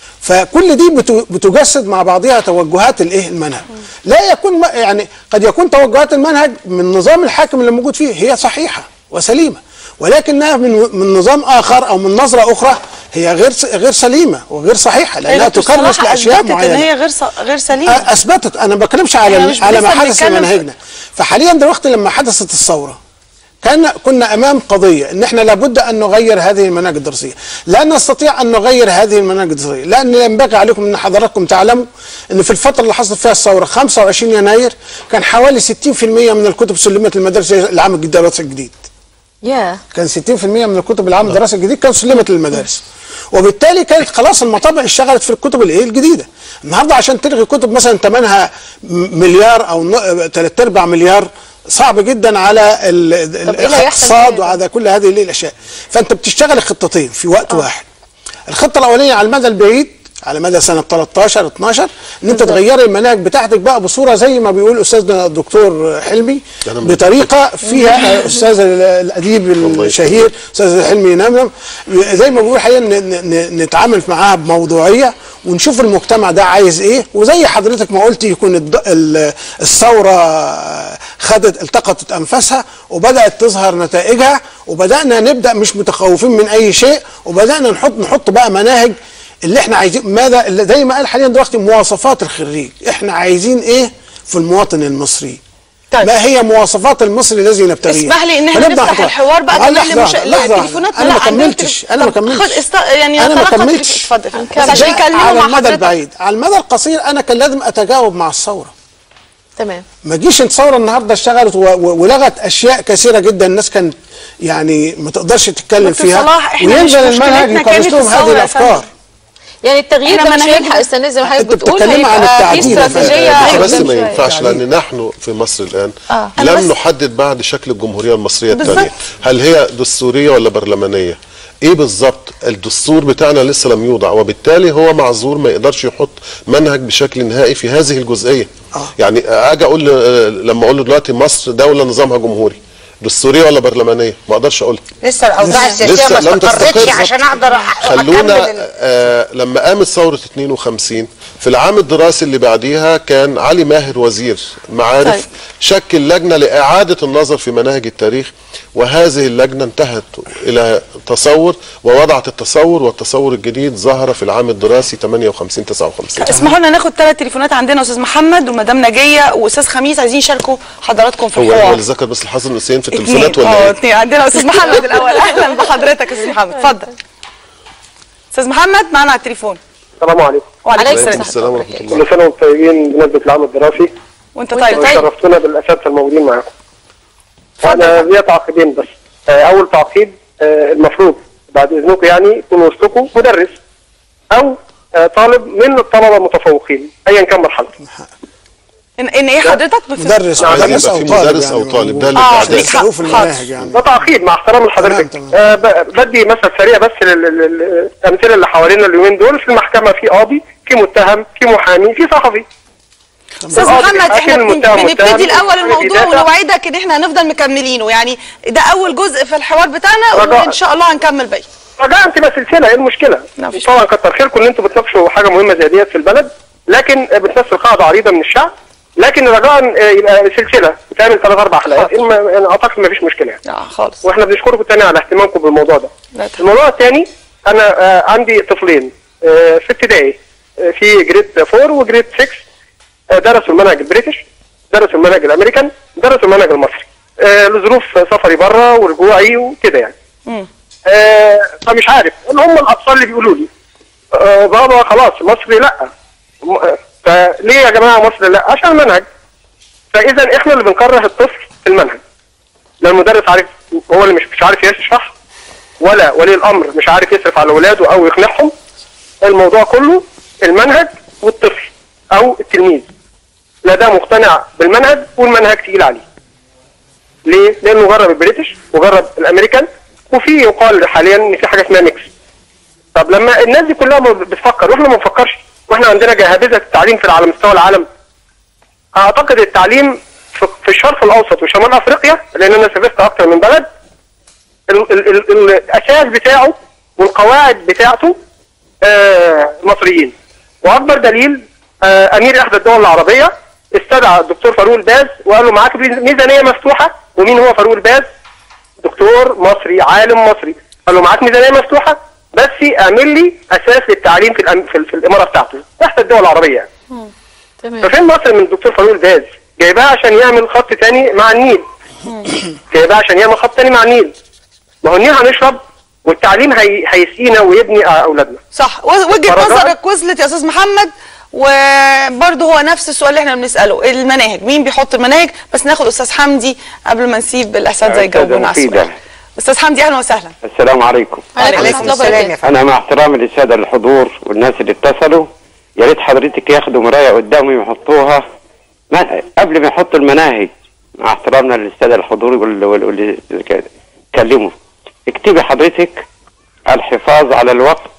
M: فكل دي بت- بتجسد مع بعضها توجهات الايه المنهج لا يكون ما- يعني قد يكون توجهات المنهج من نظام الحاكم اللي موجود فيه هي صحيحه وسليمه ولكنها من من نظام اخر او من نظره اخرى هي غير س- غير سليمه وغير صحيحه لانها
A: هي
M: تكرس
A: بصراحة
M: لاشياء
A: أثبتت
M: معينه
A: ان هي غير ص... غير سليمه
M: أ- اثبتت انا ما بتكلمش
A: إحنا
M: على
A: مش
M: على ما
A: لسه
M: حدث في
A: بنتكلم في-
M: مناهجنا فحاليا دلوقتي لما حدثت الثوره كان كنا امام قضيه ان احنا لابد ان نغير هذه المناهج الدراسيه لا نستطيع ان نغير هذه المناهج الدراسيه لان ينبغي عليكم ان حضراتكم تعلموا ان في الفتره اللي حصلت فيها الثوره 25 يناير كان حوالي 60% من الكتب سلمت للمدارس العام الدراسي الجديد
B: يا
M: كان 60% من الكتب العام الدراسي الجديد كان سلمت للمدارس وبالتالي كانت خلاص المطابع اشتغلت في الكتب الايه الجديده النهارده عشان تلغي كتب مثلا ثمنها م- مليار او ثلاث ارباع مليار صعب جدا على ال- ال-
B: طب إيه اللي هيحصل
M: الاقتصاد
B: فيها؟
M: وعلى كل هذه الايه الاشياء فانت بتشتغل خطتين في وقت واحد الخطه الاولانيه على المدى البعيد على مدى سنه 13 12 ان انت تغيري المناهج بتاعتك بقى بصوره زي ما بيقول استاذنا الدكتور حلمي
D: أنا
M: بطريقه فيها استاذ الاديب الشهير استاذ حلمي نمنم زي ما بيقول حقيقه ن- ن- نتعامل معاها بموضوعيه ونشوف المجتمع ده عايز ايه وزي حضرتك ما قلت يكون الد- ال- الثوره خدت التقطت انفاسها وبدات تظهر نتائجها وبدانا نبدا مش متخوفين من اي شيء وبدانا نحط نحط بقى مناهج اللي احنا عايزين ماذا اللي زي ما قال حاليا دلوقتي مواصفات الخريج احنا عايزين ايه في المواطن المصري
A: طيب.
M: ما هي مواصفات المصري الذي نبتغيه
A: اسمح لي ان احنا
M: فنبدأ
A: نفتح
M: نحطها.
A: الحوار بقى
M: آه،
A: كمان
M: لحظة
A: لمش...
M: واحدة،
A: لا
M: لحظة واحدة.
A: تليفوناتنا
M: انا
A: لا
M: ما
A: عندنا
M: كملتش
A: تليفون-
M: انا ما
A: طب
M: كملتش
A: خد است... يعني
M: انا ما
A: تلقى
M: كملتش
A: اتفضل
M: ده
A: بس عشان يكلموا
M: على
A: مع
M: المدى
A: حضرتك
M: البعيد على المدى القصير انا كان لازم اتجاوب مع الثوره
B: تمام
M: ما تجيش الثوره النهارده اشتغلت و- و- ولغت اشياء كثيره جدا الناس كانت يعني ما تقدرش تتكلم
A: دكتور
M: فيها
A: صلاح، إحنا مش
M: وينزل المنهج
A: مشكلتنا
M: يكرس
A: كانت
M: لهم هذه
A: الثورة يا
M: الافكار
A: فندم.
B: يعني التغيير
A: إحنا
B: ده مش
A: مناهجنا-
B: هيلحق السنه زي ما حضرتك
M: أنت
B: بتقول
M: بتتكلمي عن
B: هيبقى في
M: التعديل يا فندم.
B: استراتيجيه
D: بس
B: قدام
D: بس ما
B: شوية.
D: ينفعش لان نحن في مصر الان
B: آه. أنا
D: لم
B: بس-
D: نحدد بعد شكل الجمهوريه المصريه
A: بالظبط.
D: الثانيه هل هي دستوريه ولا برلمانيه ايه بالظبط الدستور بتاعنا لسه لم يوضع وبالتالي هو معذور ما يقدرش يحط منهج بشكل نهائي في هذه الجزئيه يعني اجي اقول ل- لما اقول له دلوقتي مصر دوله نظامها جمهوري دستوريه ولا برلمانيه ما اقدرش اقولها
C: لسه الاوضاع السياسيه
D: لسه
C: ما
D: لم
C: استقرتش
D: تستقر.
C: عشان اقدر أ-
D: خلونا
C: اكمل ال-
D: آه لما قامت ثورة 52 في العام الدراسي اللي بعديها كان علي ماهر وزير معارف
A: طيب.
D: شكل لجنة لإعادة النظر في مناهج التاريخ وهذه اللجنة انتهت إلى تصور ووضعت التصور والتصور الجديد ظهر في العام الدراسي 58 59
A: اسمحوا لنا ناخد ثلاث تليفونات عندنا استاذ محمد ومدام نجيه واستاذ خميس عايزين يشاركوا حضراتكم في
D: هو هو
A: الحوار
D: اللي ذكر بس الحسن حسين في
A: اتنين.
D: التليفونات ولا
A: اه
D: ايه؟
A: اتنين عندنا استاذ محمد الاول اهلا بحضرتك يا استاذ محمد اتفضل استاذ محمد معانا على التليفون
H: السلام عليكم
A: وعليكم
D: عليكم
A: السلام
D: السلام ورحمة الله
H: كل سنه وانتم طيبين بمناسبه العام الدراسي
A: وانت طيب
H: وشرفتونا بالاساتذه الموجودين معاكم انا ليا تعقيبين بس آه، اول تعقيب آه، المفروض بعد اذنكم يعني يكون وسطكم مدرس او آه، طالب من الطلبه المتفوقين ايا كان مرحلته
A: ان, إن ايه حضرتك بف-
M: مدرس
H: نعم،
M: مدرس
H: يبقى
M: او
H: في
M: طالب
H: مدرس
M: يعني
H: أو طالب، ده
M: اللي
H: اللي
M: اه
H: بيعتاد.
M: حروف المناهج يعني
H: ده تعقيب مع احترام لحضرتك آه ب- بدي مثل سريع بس لل- لل- لل- الامثله اللي حوالينا اليومين دول في المحكمه في قاضي في متهم في محامي في صحفي
A: استاذ
H: القاضي
A: محمد
H: بيحاكم
A: احنا بن-
H: المتهم
A: بنبتدي
H: متهم،
A: الاول
H: المحامي
A: الموضوع
H: بيدافع.
A: ونوعدك ان احنا هنفضل مكملينه يعني ده اول جزء في الحوار بتاعنا
H: رجاء.
A: وان شاء الله هنكمل باقي
H: رجاء تبقى سلسله ايه المشكله؟ طبعا كتر خيركم ان انتم بتناقشوا حاجه مهمه زي ديت في البلد لكن آه، بتمثل قاعده عريضه من الشعب لكن رجاء آه، يبقى سلسله تعمل ثلاث اربع حلقات إن ما- يعني اعتقد ما فيش مشكله يعني.
A: اه خالص
H: واحنا بنشكركم تاني على اهتمامكم بالموضوع ده. الموضوع الثاني انا آه، عندي طفلين آه، في ابتدائي آه، في جريد 4 وجريد 6 آه، درسوا المنهج البريتش درسوا المنهج الامريكان درسوا المنهج المصري آه، لظروف سفري بره ورجوعي وكده يعني آه، فمش عارف اللي هم الاطفال اللي بيقولوا لي آه، بابا خلاص مصري لا م- آه، فليه يا جماعه مصري لا عشان المنهج فاذا احنا اللي بنكره الطفل في المنهج لا المدرس عارف هو اللي مش مش عارف يشرح ولا ولي الامر مش عارف يصرف على اولاده او يقنعهم الموضوع كله المنهج والطفل او التلميذ لا ده مقتنع بالمنهج والمنهج تقيل عليه ليه؟ لانه جرب البريتش وجرب الامريكان وفي يقال حاليا ان في حاجه اسمها ميكس طب لما الناس دي كلها ما بتفكر واحنا ما بنفكرش واحنا عندنا جهابذه التعليم في على مستوى العالم اعتقد التعليم في في الشرق الاوسط وشمال افريقيا لان انا سافرت اكتر من بلد ال ال ال الاساس بتاعه والقواعد بتاعته آه مصريين واكبر دليل آه امير احدى الدول العربيه استدعى الدكتور فاروق الباز وقال له معاك ميزانيه مفتوحه ومين هو فاروق الباز؟ دكتور مصري عالم مصري قال له معاك ميزانيه مفتوحه بس اعمل لي اساس للتعليم في, الأم... في, ال- في الاماره بتاعته احدى الدول العربيه يعني. ففين مصر من الدكتور فاروق الباز؟ جايباه عشان يعمل خط تاني مع النيل جايباه عشان يعمل خط تاني مع النيل ما هو النيل هنشرب والتعليم هي... هيسقينا ويبني اولادنا
A: صح و- وجهه
H: فرجاء.
A: نظرك وصلت يا استاذ محمد وبرضه هو نفس السؤال اللي احنا بنساله المناهج مين بيحط المناهج بس ناخد استاذ حمدي قبل ما نسيب الاساتذه يجاوبونا على
V: مفيدة.
A: السؤال استاذ حمدي اهلا وسهلا
V: السلام عليكم
A: عليكم السلام يا فندم
V: انا مع احترامي للساده الحضور والناس اللي اتصلوا يا ريت حضرتك ياخدوا مرايه قدامهم يحطوها ما قبل ما يحطوا المناهج مع احترامنا للساده الحضور وال- وال- واللي اتكلموا اكتبي حضرتك الحفاظ على الوقت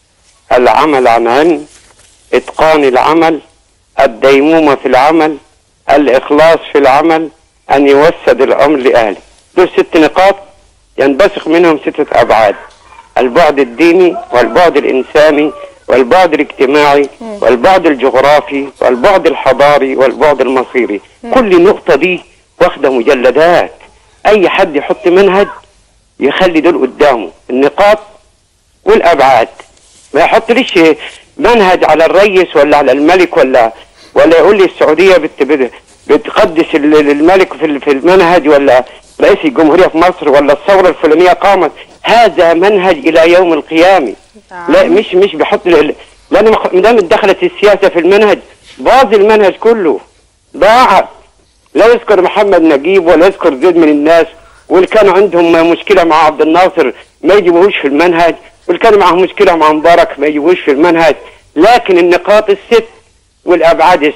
V: العمل عن علم اتقان العمل الديمومه في العمل الاخلاص في العمل ان يوسد الامر لاهله دول ست نقاط ينبثق منهم ستة أبعاد البعد الديني والبعد الإنساني والبعد الاجتماعي والبعد الجغرافي والبعد الحضاري والبعد المصيري كل نقطة دي واخدة مجلدات أي حد يحط منهج يخلي دول قدامه النقاط والأبعاد ما يحطليش منهج على الرئيس ولا على الملك ولا ولا يقول لي السعودية بت بت- بتقدس ال- الملك في ال- في المنهج ولا رئيس الجمهورية في مصر ولا الثورة الفلانية قامت هذا منهج إلى يوم القيامة لا مش مش بيحط ال- لأن مخ- ما دام دخلت السياسة في المنهج باظ المنهج كله ضاع لا يذكر محمد نجيب ولا يذكر زيد من الناس واللي كانوا عندهم مشكلة مع عبد الناصر ما يجيبوهوش في المنهج واللي كانوا معهم مشكلة مع مبارك ما يجيبوهوش في المنهج لكن النقاط الست والأبعاد الست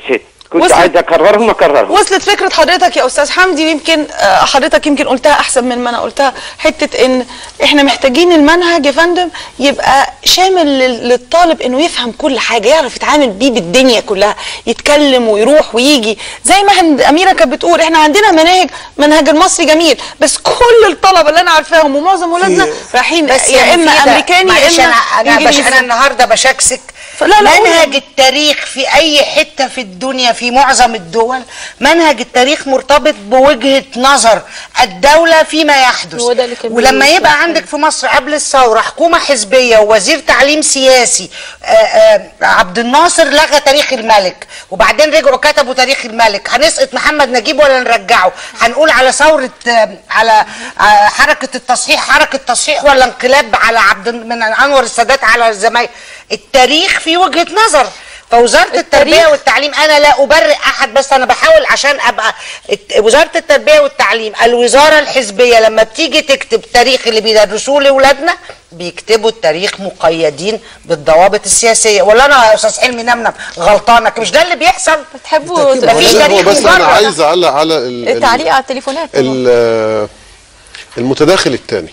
V: كنت
A: وصلت-
V: عايز اكررهم اكررهم
A: وصلت فكره حضرتك يا استاذ حمدي يمكن آه، حضرتك يمكن قلتها احسن من ما انا قلتها حته ان احنا محتاجين المنهج يا فندم يبقى شامل لل- للطالب انه يفهم كل حاجه يعرف يتعامل بيه بالدنيا كلها يتكلم ويروح ويجي زي ما هند اميره كانت بتقول احنا عندنا مناهج منهج المصري جميل بس كل الطلبه اللي انا عارفاهم ومعظم ولادنا رايحين
C: بس
A: يا
C: يعني
A: اما
C: في ده.
A: امريكاني يا
C: معلش
A: اما
C: انا انا, بش
A: إنجليزي.
C: أنا النهارده بشكسك
A: لا، لا،
C: منهج
A: قول.
C: التاريخ في اي حته في الدنيا في معظم الدول منهج التاريخ مرتبط بوجهه نظر الدوله فيما يحدث
B: هو ده اللي كان
C: ولما
B: بيقول
C: يبقى عندك في مصر قبل الثوره حكومه حزبيه ووزير تعليم سياسي آآ آآ عبد الناصر لغى تاريخ الملك وبعدين رجعوا كتبوا تاريخ الملك هنسقط محمد نجيب ولا نرجعه هنقول على ثوره آه، على آه، حركه التصحيح حركه تصحيح ولا انقلاب على عبد من انور السادات على الزمالك التاريخ في وجهه نظر فوزاره التربيه والتعليم انا لا ابرئ احد بس انا بحاول عشان ابقى الت- وزاره التربيه والتعليم الوزاره الحزبيه لما بتيجي تكتب تاريخ اللي بيدرسوه لاولادنا بيكتبوا التاريخ مقيدين بالضوابط السياسيه ولا انا يا استاذ حلمي نمنم غلطانك مش ده اللي بيحصل
B: بتحبوا
C: مفيش
D: لا، هو
C: تاريخ
D: بس انا
C: مجرد.
D: عايز اعلق على ال- ال-
B: التعليق على التليفونات طبعاً.
D: ال- المتداخل الثاني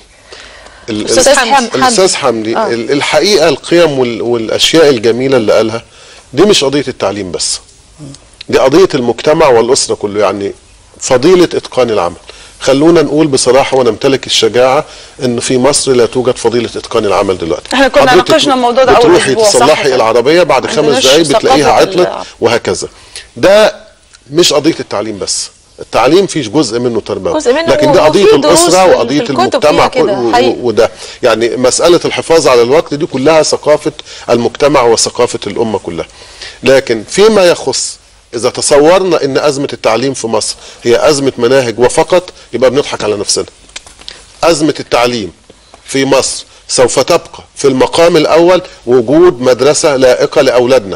B: أستاذ حمدي.
D: الاستاذ حمدي
B: آه.
D: ال- الحقيقه القيم وال- والاشياء الجميله اللي قالها دي مش قضيه التعليم بس دي قضيه المجتمع والاسره كله يعني فضيله اتقان العمل خلونا نقول بصراحه ونمتلك الشجاعه ان في مصر لا توجد فضيله اتقان العمل دلوقتي
A: احنا كنا
D: حضرتك
A: ناقشنا الموضوع ده أول
D: بتروحي
A: أسبوع، صح
D: تصلحي
A: كده.
D: العربيه بعد خمس
A: عندناش
D: دقائق بتلاقيها
A: ثقافة
D: عطلت
A: ال-
D: وهكذا ده مش قضيه التعليم بس التعليم فيش جزء منه تربوي
B: جزء منه
D: لكن ده
B: وفي
D: قضيه
B: دروس
D: الاسره
B: في-
D: وقضيه
B: في الكتب
D: المجتمع
B: فيها كده،
D: كل- و-
B: حقيقي.
D: وده يعني مساله الحفاظ على الوقت دي كلها ثقافه المجتمع وثقافه الامه كلها لكن فيما يخص اذا تصورنا ان ازمه التعليم في مصر هي ازمه مناهج وفقط يبقى بنضحك على نفسنا ازمه التعليم في مصر سوف تبقى في المقام الاول وجود مدرسه لائقه لاولادنا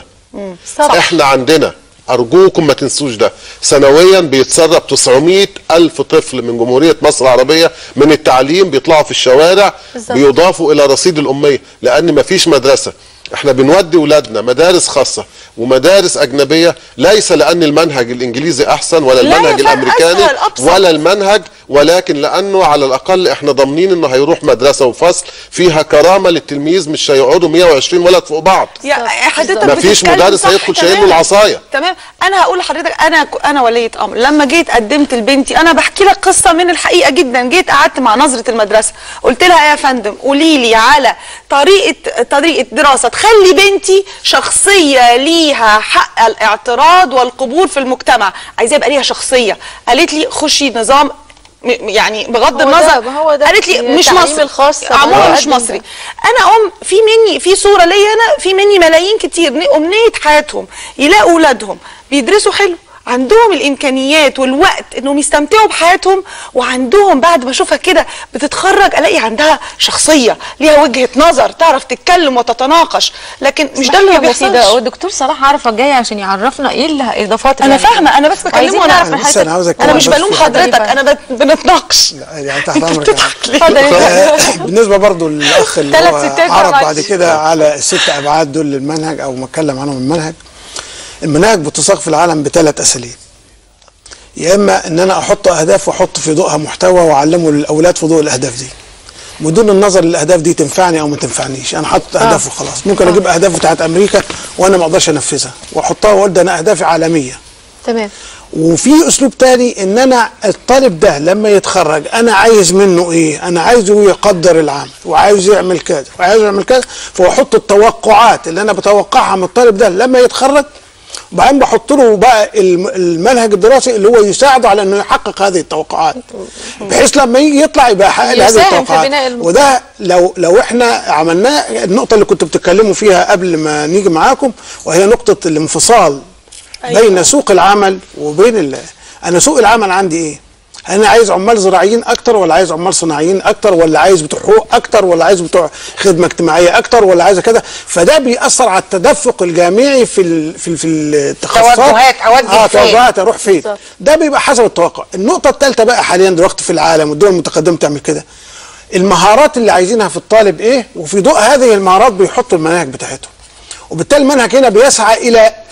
D: احنا عندنا ارجوكم ما تنسوش ده سنويا بيتسرب 900 الف طفل من جمهوريه مصر العربيه من التعليم بيطلعوا في الشوارع
B: بالظبط.
D: بيضافوا الى رصيد الاميه لان ما فيش مدرسه احنا بنودي ولادنا مدارس خاصه ومدارس اجنبيه ليس لان المنهج الانجليزي احسن ولا
A: لا يا
D: المنهج
A: فندم،
D: الامريكاني
A: أسهل، أبسط.
D: ولا المنهج ولكن لانه على الاقل احنا ضامنين انه هيروح مدرسه وفصل فيها كرامه للتلميذ مش هيقعدوا 120 ولد فوق بعض
A: يا حضرتك
D: مفيش
A: بتتكلم
D: مدرس
A: صح
D: هيدخل شايل له
A: تماماً.
D: العصايه
A: تمام انا هقول لحضرتك انا انا وليه امر لما جيت قدمت لبنتي انا بحكي لك قصه من الحقيقه جدا جيت قعدت مع نظره المدرسه قلت لها يا فندم قولي لي على طريقه طريقه دراسه تخلي بنتي شخصيه ليها حق الاعتراض والقبول في المجتمع عايزاه يبقى ليها شخصيه قالت لي خشي نظام م- يعني بغض
B: هو ده-
A: النظر
B: ما هو ده
A: قالت لي مش
B: التعليم
A: مصري
B: الخاص
A: عموما
B: هو
A: مش
B: قدم
A: مصري
B: ده.
A: انا ام في مني في صوره ليا انا في مني ملايين كتير ن- امنيه حياتهم يلاقوا اولادهم بيدرسوا حلو عندهم الامكانيات والوقت انهم يستمتعوا بحياتهم وعندهم بعد ما اشوفها كده بتتخرج الاقي عندها شخصيه ليها وجهه نظر تعرف تتكلم وتتناقش لكن مش ده اللي ما
B: مفيدة
A: بيحصلش
B: والدكتور صلاح عرفه جاي عشان يعرفنا ايه الاضافات
A: انا
B: اللي
A: فاهمه انا بس
B: عايزين
A: بكلمه
B: نعرف
A: انا
B: من
M: بس أنا عاوز
A: انا
M: أتكلم
A: مش
M: بس
A: بلوم
M: في حاجة.
A: حضرتك انا بت- بنتناقش
M: يعني تحت امرك
A: اتفضل
M: آه، بالنسبه برضو للاخ اللي
A: ثلاث
M: هو
A: ستات
M: عرض
A: معلش.
M: بعد كده على الست ابعاد دول للمنهج او ما اتكلم عنهم المنهج المناهج بتساق في العالم بثلاث اساليب يا اما ان انا احط اهداف واحط في ضوءها محتوى واعلمه للاولاد في ضوء الاهداف دي بدون النظر للاهداف دي تنفعني او ما تنفعنيش انا حاطط اهداف وخلاص ممكن اجيب اهداف بتاعت امريكا وانا ما اقدرش انفذها واحطها واقول ده انا اهدافي عالميه
B: تمام
M: وفي اسلوب تاني ان انا الطالب ده لما يتخرج انا عايز منه ايه انا عايزه يقدر العمل وعايز يعمل كذا وعايز يعمل كذا فاحط التوقعات اللي انا بتوقعها من الطالب ده لما يتخرج وبعدين بحط له بقى الم- المنهج الدراسي اللي هو يساعده على انه يحقق هذه التوقعات بحيث لما يجي يطلع يبقى يحقق هذه
B: يساهم في
M: التوقعات
B: بناء المجتمع.
M: وده لو لو احنا عملناه النقطه اللي كنتوا بتتكلموا فيها قبل ما نيجي معاكم وهي نقطه الانفصال
A: أيوة.
M: بين سوق العمل وبين ال... انا سوق العمل عندي ايه انا عايز عمال زراعيين اكتر ولا عايز عمال صناعيين اكتر ولا عايز بتوع حقوق اكتر ولا عايز بتوع خدمه اجتماعيه اكتر ولا عايز كذا فده بيأثر على التدفق الجامعي في ال... في ال... في التخصصات
C: توجهات، أوجه
M: اه
C: فين؟
M: توجهات اروح فين ده بيبقى حسب التوقع النقطه الثالثه بقى حاليا دلوقتي في العالم والدول المتقدمه تعمل كده المهارات اللي عايزينها في الطالب ايه وفي ضوء هذه المهارات بيحطوا المناهج بتاعتهم وبالتالي المنهج هنا بيسعى الى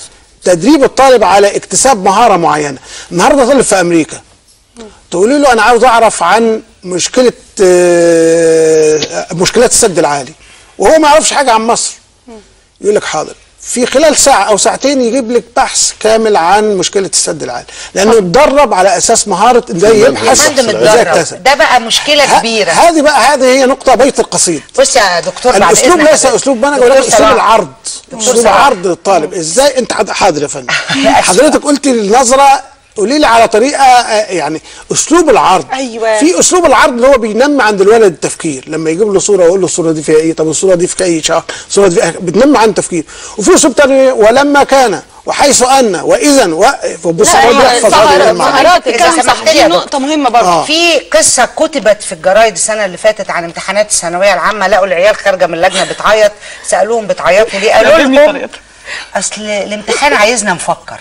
M: تدريب الطالب على اكتساب مهاره معينه النهارده طالب في امريكا تقولي له انا عاوز اعرف عن مشكله آه، مشكلات السد العالي وهو ما يعرفش حاجه عن مصر يقول لك حاضر في خلال ساعة أو ساعتين يجيب لك بحث كامل عن مشكلة السد العالي لأنه اتدرب على أساس مهارة إزاي
C: يا
M: يبحث
C: فندم
M: وإزاي
C: اتدرب
M: يكتسب
C: ده بقى مشكله
M: ه-
C: كبيره
M: هذه بقى هذه هي نقطة بيت القصيد
C: بص يا دكتور بعد
M: الأسلوب
C: إذنك
M: ليس
C: يا
M: أسلوب منهج
C: دكتور
M: ولكن أسلوب
C: صلاح.
M: العرض
C: دكتور
M: أسلوب
C: صلاح.
M: عرض للطالب إزاي أنت حد- حاضر يا فندم حضرتك قلت النظرة قولي لي على طريقة آه، يعني أسلوب العرض
A: أيوة.
M: في أسلوب العرض اللي هو بينمي عند الولد التفكير لما يجيب له صورة ويقول له الصورة دي فيها إيه طب الصورة دي في أي شهر الصورة دي فيها بتنمي عند التفكير وفي أسلوب تاني ولما كان وحيث أن وإذا و... فبص
C: لا،
M: هو
C: هي
M: بيحفظ هذه
C: مهارات-
M: المعاني
C: مهارات
A: إذا
C: الكلام
A: سمحت
C: صح
A: لي
C: دي
A: يا
C: نقطة
A: دكتور. مهمة برضه.
C: آه. في قصة كتبت في الجرايد السنة اللي فاتت عن امتحانات الثانوية العامة لقوا العيال خارجة من اللجنة بتعيط سألوهم بتعيطوا ليه قالوا لهم أصل الامتحان عايزنا نفكر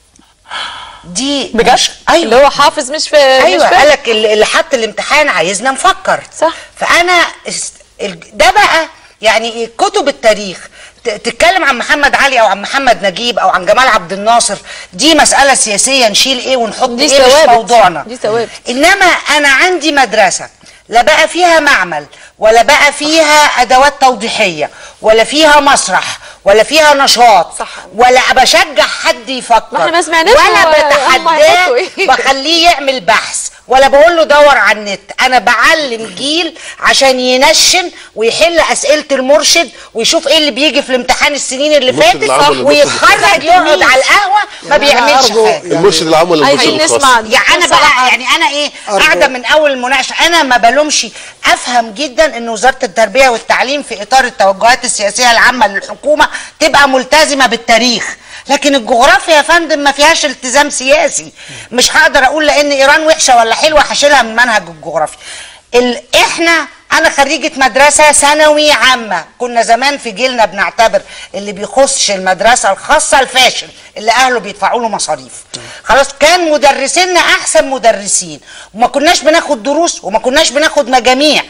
C: دي
B: بجد؟
C: مش ايوه
B: اللي هو حافظ مش في
C: ايوه
B: مش فاهم.
C: قال لك اللي اللي حط الامتحان عايزنا نفكر صح فانا است... ال- ده بقى يعني إيه كتب التاريخ ت- تتكلم عن محمد علي او عن محمد نجيب او عن جمال عبد الناصر دي مساله سياسيه نشيل ايه ونحط
B: دي
C: ايه مش
B: ثوابت.
C: موضوعنا
B: دي ثوابت.
C: انما انا عندي مدرسه لا بقى فيها معمل ولا بقى فيها ادوات توضيحيه ولا فيها مسرح ولا فيها نشاط صح. ولا بشجع حد يفكر
B: ما احنا ما سمعناش
C: ولا
B: هو- هم
C: بتحداه
B: هيحطوا إيه.
C: بخليه يعمل بحث ولا بقول له دور على النت انا بعلم جيل عشان ينشن ويحل اسئله المرشد ويشوف ايه اللي بيجي في الامتحان السنين اللي
D: المرشد
C: فاتت
D: العام ولا المرشد
C: ويتخرج يقعد على القهوه ما
D: يعني أنا
C: بيعملش
D: أرجو
C: حاجه
D: المرشد العام ولا المرشد
C: عايزين
D: الخاص؟
C: نسمع يعني انا بقى يعني انا ايه
D: أرجو.
C: قاعده من اول المناقشه انا ما بلومش افهم جدا ان وزاره التربيه والتعليم في اطار التوجهات السياسيه العامه للحكومه تبقى ملتزمه بالتاريخ لكن الجغرافيا يا فندم ما فيهاش التزام سياسي مش هقدر اقول لان ايران وحشه ولا حلوه هشيلها من منهج الجغرافيا ال... احنا انا خريجه مدرسه ثانوي عامه كنا زمان في جيلنا بنعتبر اللي بيخش المدرسه الخاصه الفاشل اللي اهله بيدفعوا له مصاريف خلاص كان مدرسينا احسن مدرسين وما كناش بناخد دروس وما كناش بناخد مجاميع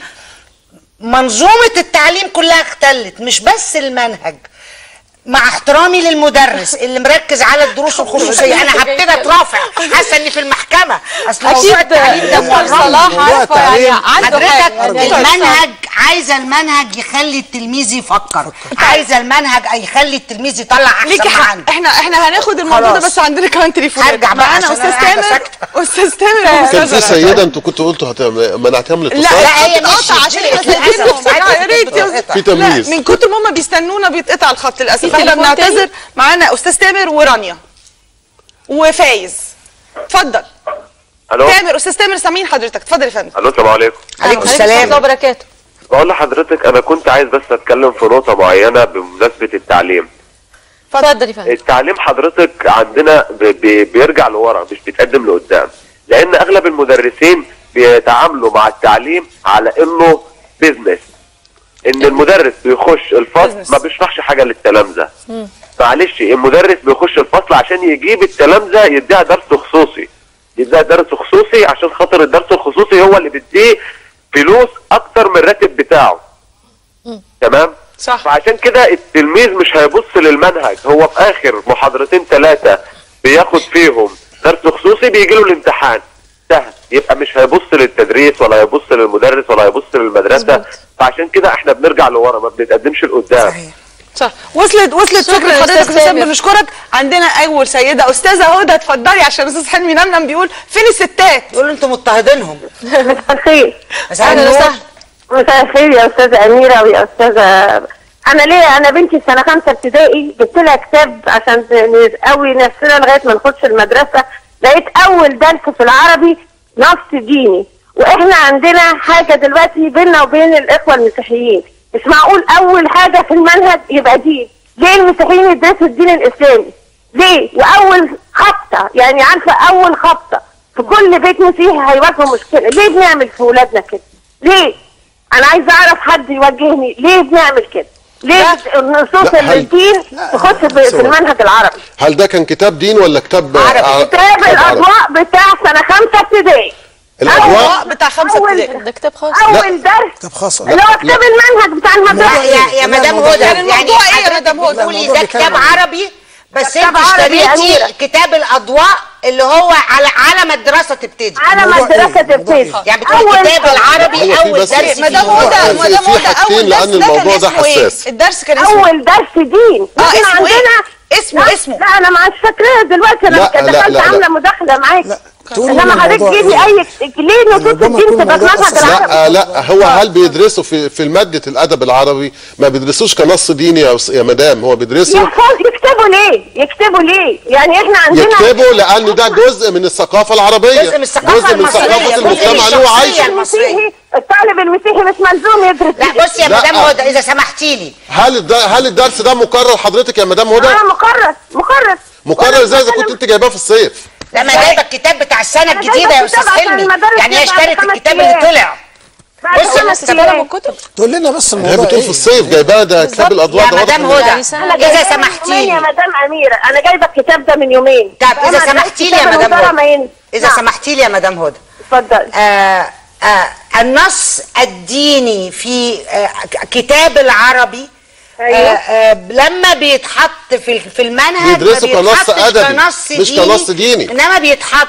C: منظومه التعليم كلها اختلت مش بس المنهج مع احترامي للمدرس اللي مركز على الدروس الخصوصيه انا هبتدي اترافع حاسه اني في المحكمه اصل
B: أكيد
C: موضوع التعليم ده
B: دكتور
C: مورطني.
B: صلاح عارفة يعني عنده
C: حضرتك
B: حاجة.
C: المنهج عايزه المنهج يخلي التلميذ يفكر عايزه المنهج يخلي التلميذ يطلع احسن
A: ليكي
C: ما
A: حق
C: عنده
A: احنا احنا هناخد الموضوع ده
C: خلاص.
A: بس عندنا كمان تليفونات
C: هرجع بقى
A: معانا
C: عشان
A: استاذ
C: أنا قاعدة
A: تامر
C: ساكتة.
A: استاذ تامر
D: كان
A: وأستاذ
D: في
A: رنا.
D: سيده انتوا كنتوا قلتوا هت- منعتيها من
A: لا
D: الاتصال
A: لا
C: هي
A: هي
C: مشيت.
A: بتقطع عشان
C: للأسف.
A: نستأذنهم
C: ساعات
A: يا ريت يا
C: بتتقطع.
D: في تمييز.
A: لا من كتر ما هم بيستنونا بيتقطع الخط للاسف
B: في
A: احنا
B: تليفون
A: بنعتذر
B: تاني؟
A: معانا استاذ تامر ورانيا وفايز اتفضل
K: الو
A: تامر استاذ تامر سامعين حضرتك اتفضل يا فندم
K: الو السلام عليكم
C: عليكم
B: ورحمة الله وبركاته
K: بقول لحضرتك انا كنت عايز بس اتكلم في نقطه معينه بمناسبه التعليم
B: اتفضل يا فندم
K: التعليم حضرتك عندنا ب- ب- بيرجع لورا مش بيتقدم لقدام لان اغلب المدرسين بيتعاملوا مع التعليم على انه بيزنس ان المدرس بيخش الفصل ما بيشرحش حاجه للتلامذه معلش المدرس بيخش الفصل عشان يجيب التلامذه يديها درس خصوصي يديها درس خصوصي عشان خاطر الدرس الخصوصي هو اللي بيديه فلوس اكتر من الراتب بتاعه تمام
A: صح
K: فعشان كده التلميذ مش هيبص للمنهج هو في اخر محاضرتين ثلاثه بياخد فيهم درس خصوصي بيجي له الامتحان سهل يبقى مش هيبص للتدريس ولا هيبص للمدرس ولا هيبص للمدرسه فعشان كده احنا بنرجع لورا ما بنتقدمش لقدام
A: صح وصلت وصلت
B: شكراً
A: فكره
B: يا
A: حضرتك
B: أستاذ
A: استاذ
B: تامر.
A: بنشكرك عندنا اول سيده استاذه هدى اتفضلي عشان استاذ حلمي نمنم بيقول فين الستات
C: يقولوا انتوا مضطهدينهم
L: مساء الخير
C: مساء
L: أهلا
C: النور.
L: وسهلا. مساء الخير يا استاذه اميره ويا استاذه انا ليه انا بنتي في سنه خمسه ابتدائي جبت لها كتاب عشان نقوي نفسنا لغايه ما نخش المدرسه لقيت اول درس في العربي نص ديني واحنا عندنا حاجه دلوقتي بيننا وبين الاخوه المسيحيين مش معقول اول حاجه في المنهج يبقى دين ليه المسيحيين يدرسوا الدين الاسلامي ليه واول خبطه يعني عارفه اول خبطه في كل بيت مسيحي هيواجهوا مشكله ليه بنعمل في ولادنا كده ليه انا عايزه اعرف حد يوجهني ليه بنعمل كده ليه النصوص
D: لا، هل-
L: الدين تخش في, في
D: سوري.
L: المنهج العربي
D: هل ده كان كتاب دين ولا كتاب ع-
L: كتاب
D: عربي؟
L: الاضواء بتاع سنه خمسه ابتدائي
D: الاضواء
A: بتاع خمسه
L: أول-
A: ابتدائي
B: ده كتاب خاص
L: اول درس
M: كتاب خاص
L: اللي هو كتاب المنهج بتاع
C: لا
L: المدرسه
C: يا يا
M: لا،
C: مدام
M: الموضوع
C: هدى
M: ده-
C: يعني
A: الموضوع إيه يا
C: حضرتك
A: مدام هدى؟
C: بتقولي
M: الموضوع
C: ده
M: بيتكلم
C: كتاب
M: عن-
C: عربي بس
L: كتاب
C: انت
L: عربي يا
C: اشتريتي
L: أميرة.
C: كتاب الاضواء اللي هو على على ما الدراسه تبتدي
L: على ما الدراسه تبتدي
C: يعني بتقول الكتاب العربي
D: هو في
C: اول
D: بس-
C: درس
A: مدام
C: فيه.
A: هدى
D: في-
A: مدام
D: في
A: هدى
D: حاجتين
A: اول
D: لأن
A: درس ده كان
D: الموضوع ده
A: اسمه ايه؟
D: حساس.
A: الدرس كان اسمه
L: اول درس دين
A: اه
L: احنا
A: اسمه ايه؟
L: عندنا
A: اسمه
L: لا
A: اسمه
L: لا انا مش فاكراه دلوقتي انا
D: لا، لا،
L: دخلت
D: لا، لا.
L: عامله مداخله معاك
M: تقولي
L: انما
M: إن
L: حضرتك
M: الموضوع
L: جيبي
M: إيه؟
L: اي ليه نصوص
M: ربما
L: الدين
M: يكون
L: تبقى
M: الموضوع
L: بمنهج
M: أساسي.
L: العربي
D: لا لا هو هل بيدرسوا في في ماده الادب العربي ما بيدرسوش كنص ديني يا أس- يا مدام هو بيدرسوا
L: يحفظ يكتبوا ليه يكتبوا ليه يعني احنا عندنا
D: يكتبوا لان ده جزء من الثقافه العربيه
C: جزء من الثقافة
D: جزء من
C: المصرية،
D: ثقافه
C: جزء من
D: المجتمع اللي هو
C: الشخصية
D: عايشه
L: المسيحي الطالب المسيحي مش ملزوم يدرس
C: لا بصي يا
D: لا.
C: مدام هدى اذا سمحتي لي
D: هل الد- هل الدرس ده مكرر حضرتك يا مدام هدى
L: اه مكرس مكرس
D: مكرر ازاي اذا كنت انت جايباه في الصيف
C: لما جايبه الكتاب بتاع السنه
L: أنا
C: الجديده
L: جايبة
C: يا استاذ
L: الكتاب عشان
C: حلمي
L: المدارس
C: يعني هي
L: بعد
C: اشترت
L: خمس
C: الكتاب
L: أيام.
C: اللي طلع
L: بعد
C: بصي
L: خمس
C: يا
L: أيام.
B: الكتب
M: تقول لنا بس
D: هي
M: الموضوع
D: بتقول في
M: ايه
D: الصيف جايباه ده كتاب الاضواء
C: يا
D: ده واضح
C: مدام
D: إن-
C: هدى
B: يعني سنة.
L: انا
C: اذا
L: جايباه من
C: سمحتي
L: يومين يا
C: لي
L: مدام اميره انا جايبه الكتاب ده من يومين
C: طب
L: فأنا
C: اذا سمحتي لي يا
L: كتاب
C: مدام
L: الوزارة
C: هدى
L: ما ين-
C: اذا
L: نعم.
C: سمحتي لي يا مدام هدى
L: اتفضل
C: آه آه النص الديني في آه ك- كتاب العربي
L: أيوة.
C: آه آه لما بيتحط في في المنهج
D: بيدرسوا
C: ما
D: كنص
C: بيتحطش
D: أدبي،
C: كنص
D: مش
C: ديني
D: كنص ديني.
C: انما بيتحط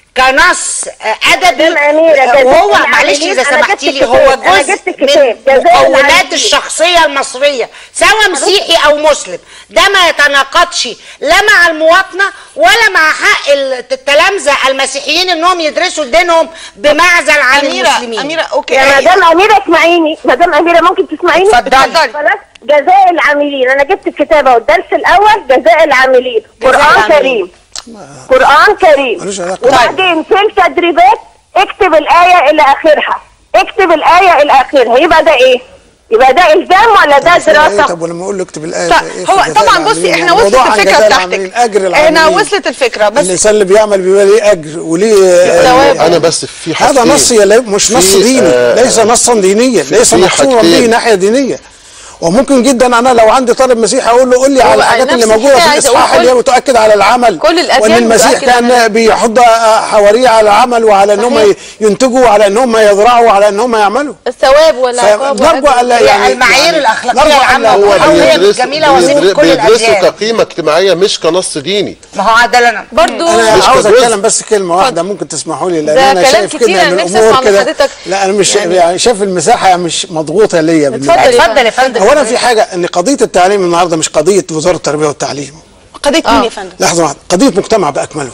C: كنص آه، ادبي
L: مدام أميرة،
C: آه،
L: جزاء
C: وهو
L: العاملين،
C: معلش اذا
L: أنا
C: سمحتي
L: جبت
C: لي هو
L: الكتاب، أنا
C: جزء
L: جبت
C: من
L: الكتاب، جزاء
C: مكونات
L: العاملين.
C: الشخصيه المصريه سواء مسيحي او مسلم ده ما يتناقضش لا مع المواطنه ولا مع حق ال- التلامذه المسيحيين انهم يدرسوا دينهم بمعزل عن
A: اميره
C: المسلمين
A: اميره اوكي
L: يا مدام اميره اسمعيني مدام اميره ممكن تسمعيني
C: اتفضلي.
L: خلاص جزاء العاملين انا جبت الكتاب اهو الدرس الاول جزاء العاملين قران
A: العاملين.
L: كريم قران كريم
M: ملوش علاقة.
L: وبعدين في التدريبات اكتب الايه الى اخرها اكتب الايه الى اخرها يبقى ده ايه يبقى ده الزام ولا ده
M: إيه
L: دراسه
M: طب ولما اقول له اكتب الايه
A: طيب
M: إيه في
A: هو
M: جزاء
A: طبعا بصي
M: العاملين؟
A: احنا
M: يعني
A: وصلت
M: الموضوع عن
A: الفكره
M: جزاء
A: بتاعتك
M: العاملين، اجر
A: احنا
M: العاملين
A: وصلت الفكره بس
M: الانسان اللي بيعمل بيبقى ليه اجر وليه
A: ثواب.
D: انا بس في
M: هذا
D: حاجتين.
M: نص يا- مش نص
D: في،
M: ديني
D: آه،
M: ليس نصا دينيا ليس
D: في
M: محصورا
D: حاجتين.
M: به ناحيه دينيه وممكن جدا انا لو عندي طالب مسيحي اقول له قول لي
B: هو
M: على الحاجات اللي
B: نفس
M: موجوده
B: الحكاية
M: في
B: عايزة أقول
M: الاصحاح اللي هي
B: كل-
M: متاكد على العمل
B: كل الأديان
M: وان المسيح
B: متأكد على
M: كان بيحض حواريه على العمل وعلى ان هم
B: صحيح.
M: ينتجوا وعلى ان هم يزرعوا وعلى ان هم يعملوا
B: الثواب والعقاب
M: فنرجو
B: والأجر.
M: الا
C: هي
M: يعني
C: المعايير
M: يعني
C: الأخلاقية
M: نرجو
C: العامة
M: ألا-
D: هو
C: أو هي
D: بيدرسوا
C: جميلة وظيفة
D: بيدر-
C: كل
D: بيدرسوا
C: الأديان.
D: كقيمه اجتماعيه مش كنص ديني
C: ما هو ده اللي انا
B: برضو
M: انا
D: مش
M: عاوز
D: كجزء.
M: اتكلم بس كلمه واحده ممكن تسمحوا لي لان
B: ده
M: انا
B: كلام
M: شايف
B: كتير،
M: كده ان
B: أنا نفسي
M: الامور
B: أسمع من
M: كده
B: حضرتك.
M: لا انا مش
B: يعني-
M: يعني شايف المساحه مش مضغوطه ليا بالنسبة
B: اتفضل
M: لي.
B: يا
C: اتفضل يا فندم
M: اولا في حاجه ان قضيه التعليم النهارده مش قضيه وزاره التربيه والتعليم
A: قضيه مين يا فندم
M: لحظه واحده قضيه مجتمع باكمله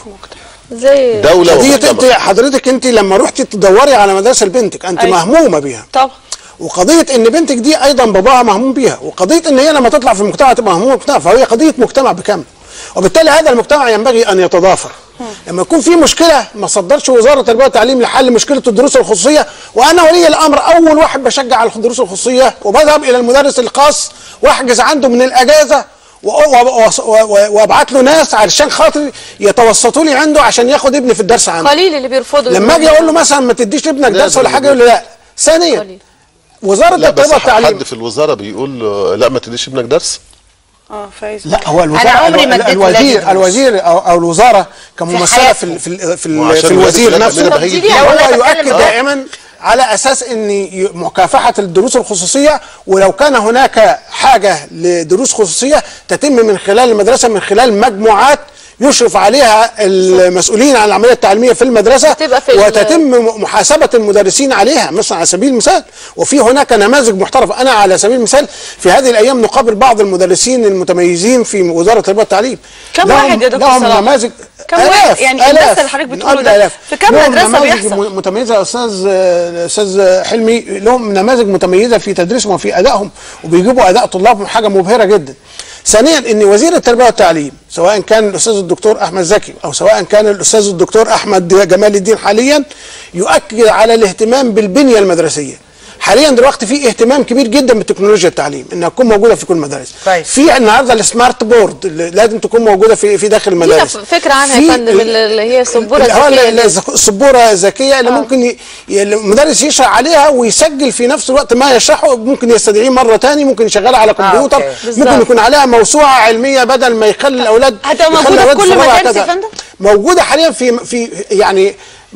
B: زي
D: دوله
M: قضيه انت
D: ومجتمع
M: حضرتك انت لما رحتي تدوري على مدرسه لبنتك انت
A: أيوة.
M: مهمومه بيها
A: طبعا
M: وقضيه ان بنتك دي ايضا باباها مهموم بيها وقضيه ان هي لما تطلع في المجتمع تبقى مهمومه بمجتمع فهي قضيه مجتمع بكامله وبالتالي هذا المجتمع ينبغي ان يتضافر لما يكون في مشكله ما صدرش وزاره التربيه والتعليم لحل مشكله الدروس الخصوصيه وانا ولي الامر اول واحد بشجع على الدروس الخصوصيه وبذهب الى المدرس الخاص واحجز عنده من الاجازه و- و- و- و- وابعت له ناس علشان خاطر يتوسطوا لي عنده عشان ياخد ابني في الدرس عنده
B: قليل اللي بيرفضوا
M: لما اجي اقول له مثلا ما تديش لابنك
D: لا،
M: درس
D: ده
M: ولا حاجه يقول لي لا ثانيا
B: قليل.
M: وزاره
D: لا بس
M: التربيه والتعليم
D: حد في الوزاره بيقول له لا ما تديش ابنك درس
A: اه فايز
M: لا هو الوزاره
C: أنا عمري ما
M: الو-
C: اديت ولادي
M: الوزير
C: دروس.
M: الوزير او, أو الوزاره كممثله
C: حياته.
M: في ال- في ال- في, ال-
D: وعشان
M: في الوزير
D: ولادك
M: نفسه
D: أمينة بهيج.
M: هو
C: لا، ولا
M: يؤكد
C: بتكلم-
M: دائما على اساس ان ي- مكافحه الدروس الخصوصيه ولو كان هناك حاجه لدروس خصوصيه تتم من خلال المدرسه من خلال مجموعات يشرف عليها المسؤولين عن العمليه التعليميه في المدرسه
B: بتبقى في ال-
M: وتتم م- محاسبه المدرسين عليها مثلا على سبيل المثال وفي هناك نماذج محترفه انا على سبيل المثال في هذه الايام نقابل بعض المدرسين المتميزين في وزاره التربيه والتعليم
A: كم
M: لهم-
A: واحد يا دكتور
M: لهم
A: صلاح؟
M: نماذج
A: كم واحد؟
M: آلاف
A: يعني
M: آلاف
A: الناس اللي حضرتك
M: من
A: بتقوله
M: قبل
A: ده
M: آلاف.
A: في كم
M: لهم
A: مدرسة
M: نماذج
A: بيحصل؟
M: م- متميزه يا استاذ استاذ حلمي لهم نماذج متميزه في تدريسهم وفي ادائهم وبيجيبوا اداء طلابهم حاجه مبهره جدا ثانيا ان وزير التربيه والتعليم سواء كان الاستاذ الدكتور احمد زكي او سواء كان الاستاذ الدكتور احمد جمال الدين حاليا يؤكد على الاهتمام بالبنيه المدرسيه حاليا دلوقتي في اهتمام كبير جدا بتكنولوجيا التعليم انها تكون موجوده في كل المدارس
C: كويس.
M: في النهارده السمارت بورد اللي لازم تكون موجوده في في داخل
B: لينا
M: المدارس
B: فكره عنها
M: في
B: يا فندم
M: ال-
B: اللي هي السبوره
M: اللي هو
B: الذكيه
M: ال-
B: دي.
M: الز- السبوره الذكيه اللي ممكن ي- ي- المدرس يشرح عليها ويسجل في نفس الوقت ما يشرحه ممكن يستدعيه مره تاني ممكن يشغلها على كمبيوتر
C: أوكي.
M: ممكن
B: بالظبط.
M: يكون عليها موسوعه علميه بدل ما يخلي الاولاد
A: هتبقى
M: يخلي
A: موجودة في
M: الأولاد
A: كل
M: يتفرجوا على
A: المدارس يا
M: كذا.
A: فندم؟
M: موجوده حاليا في في يعني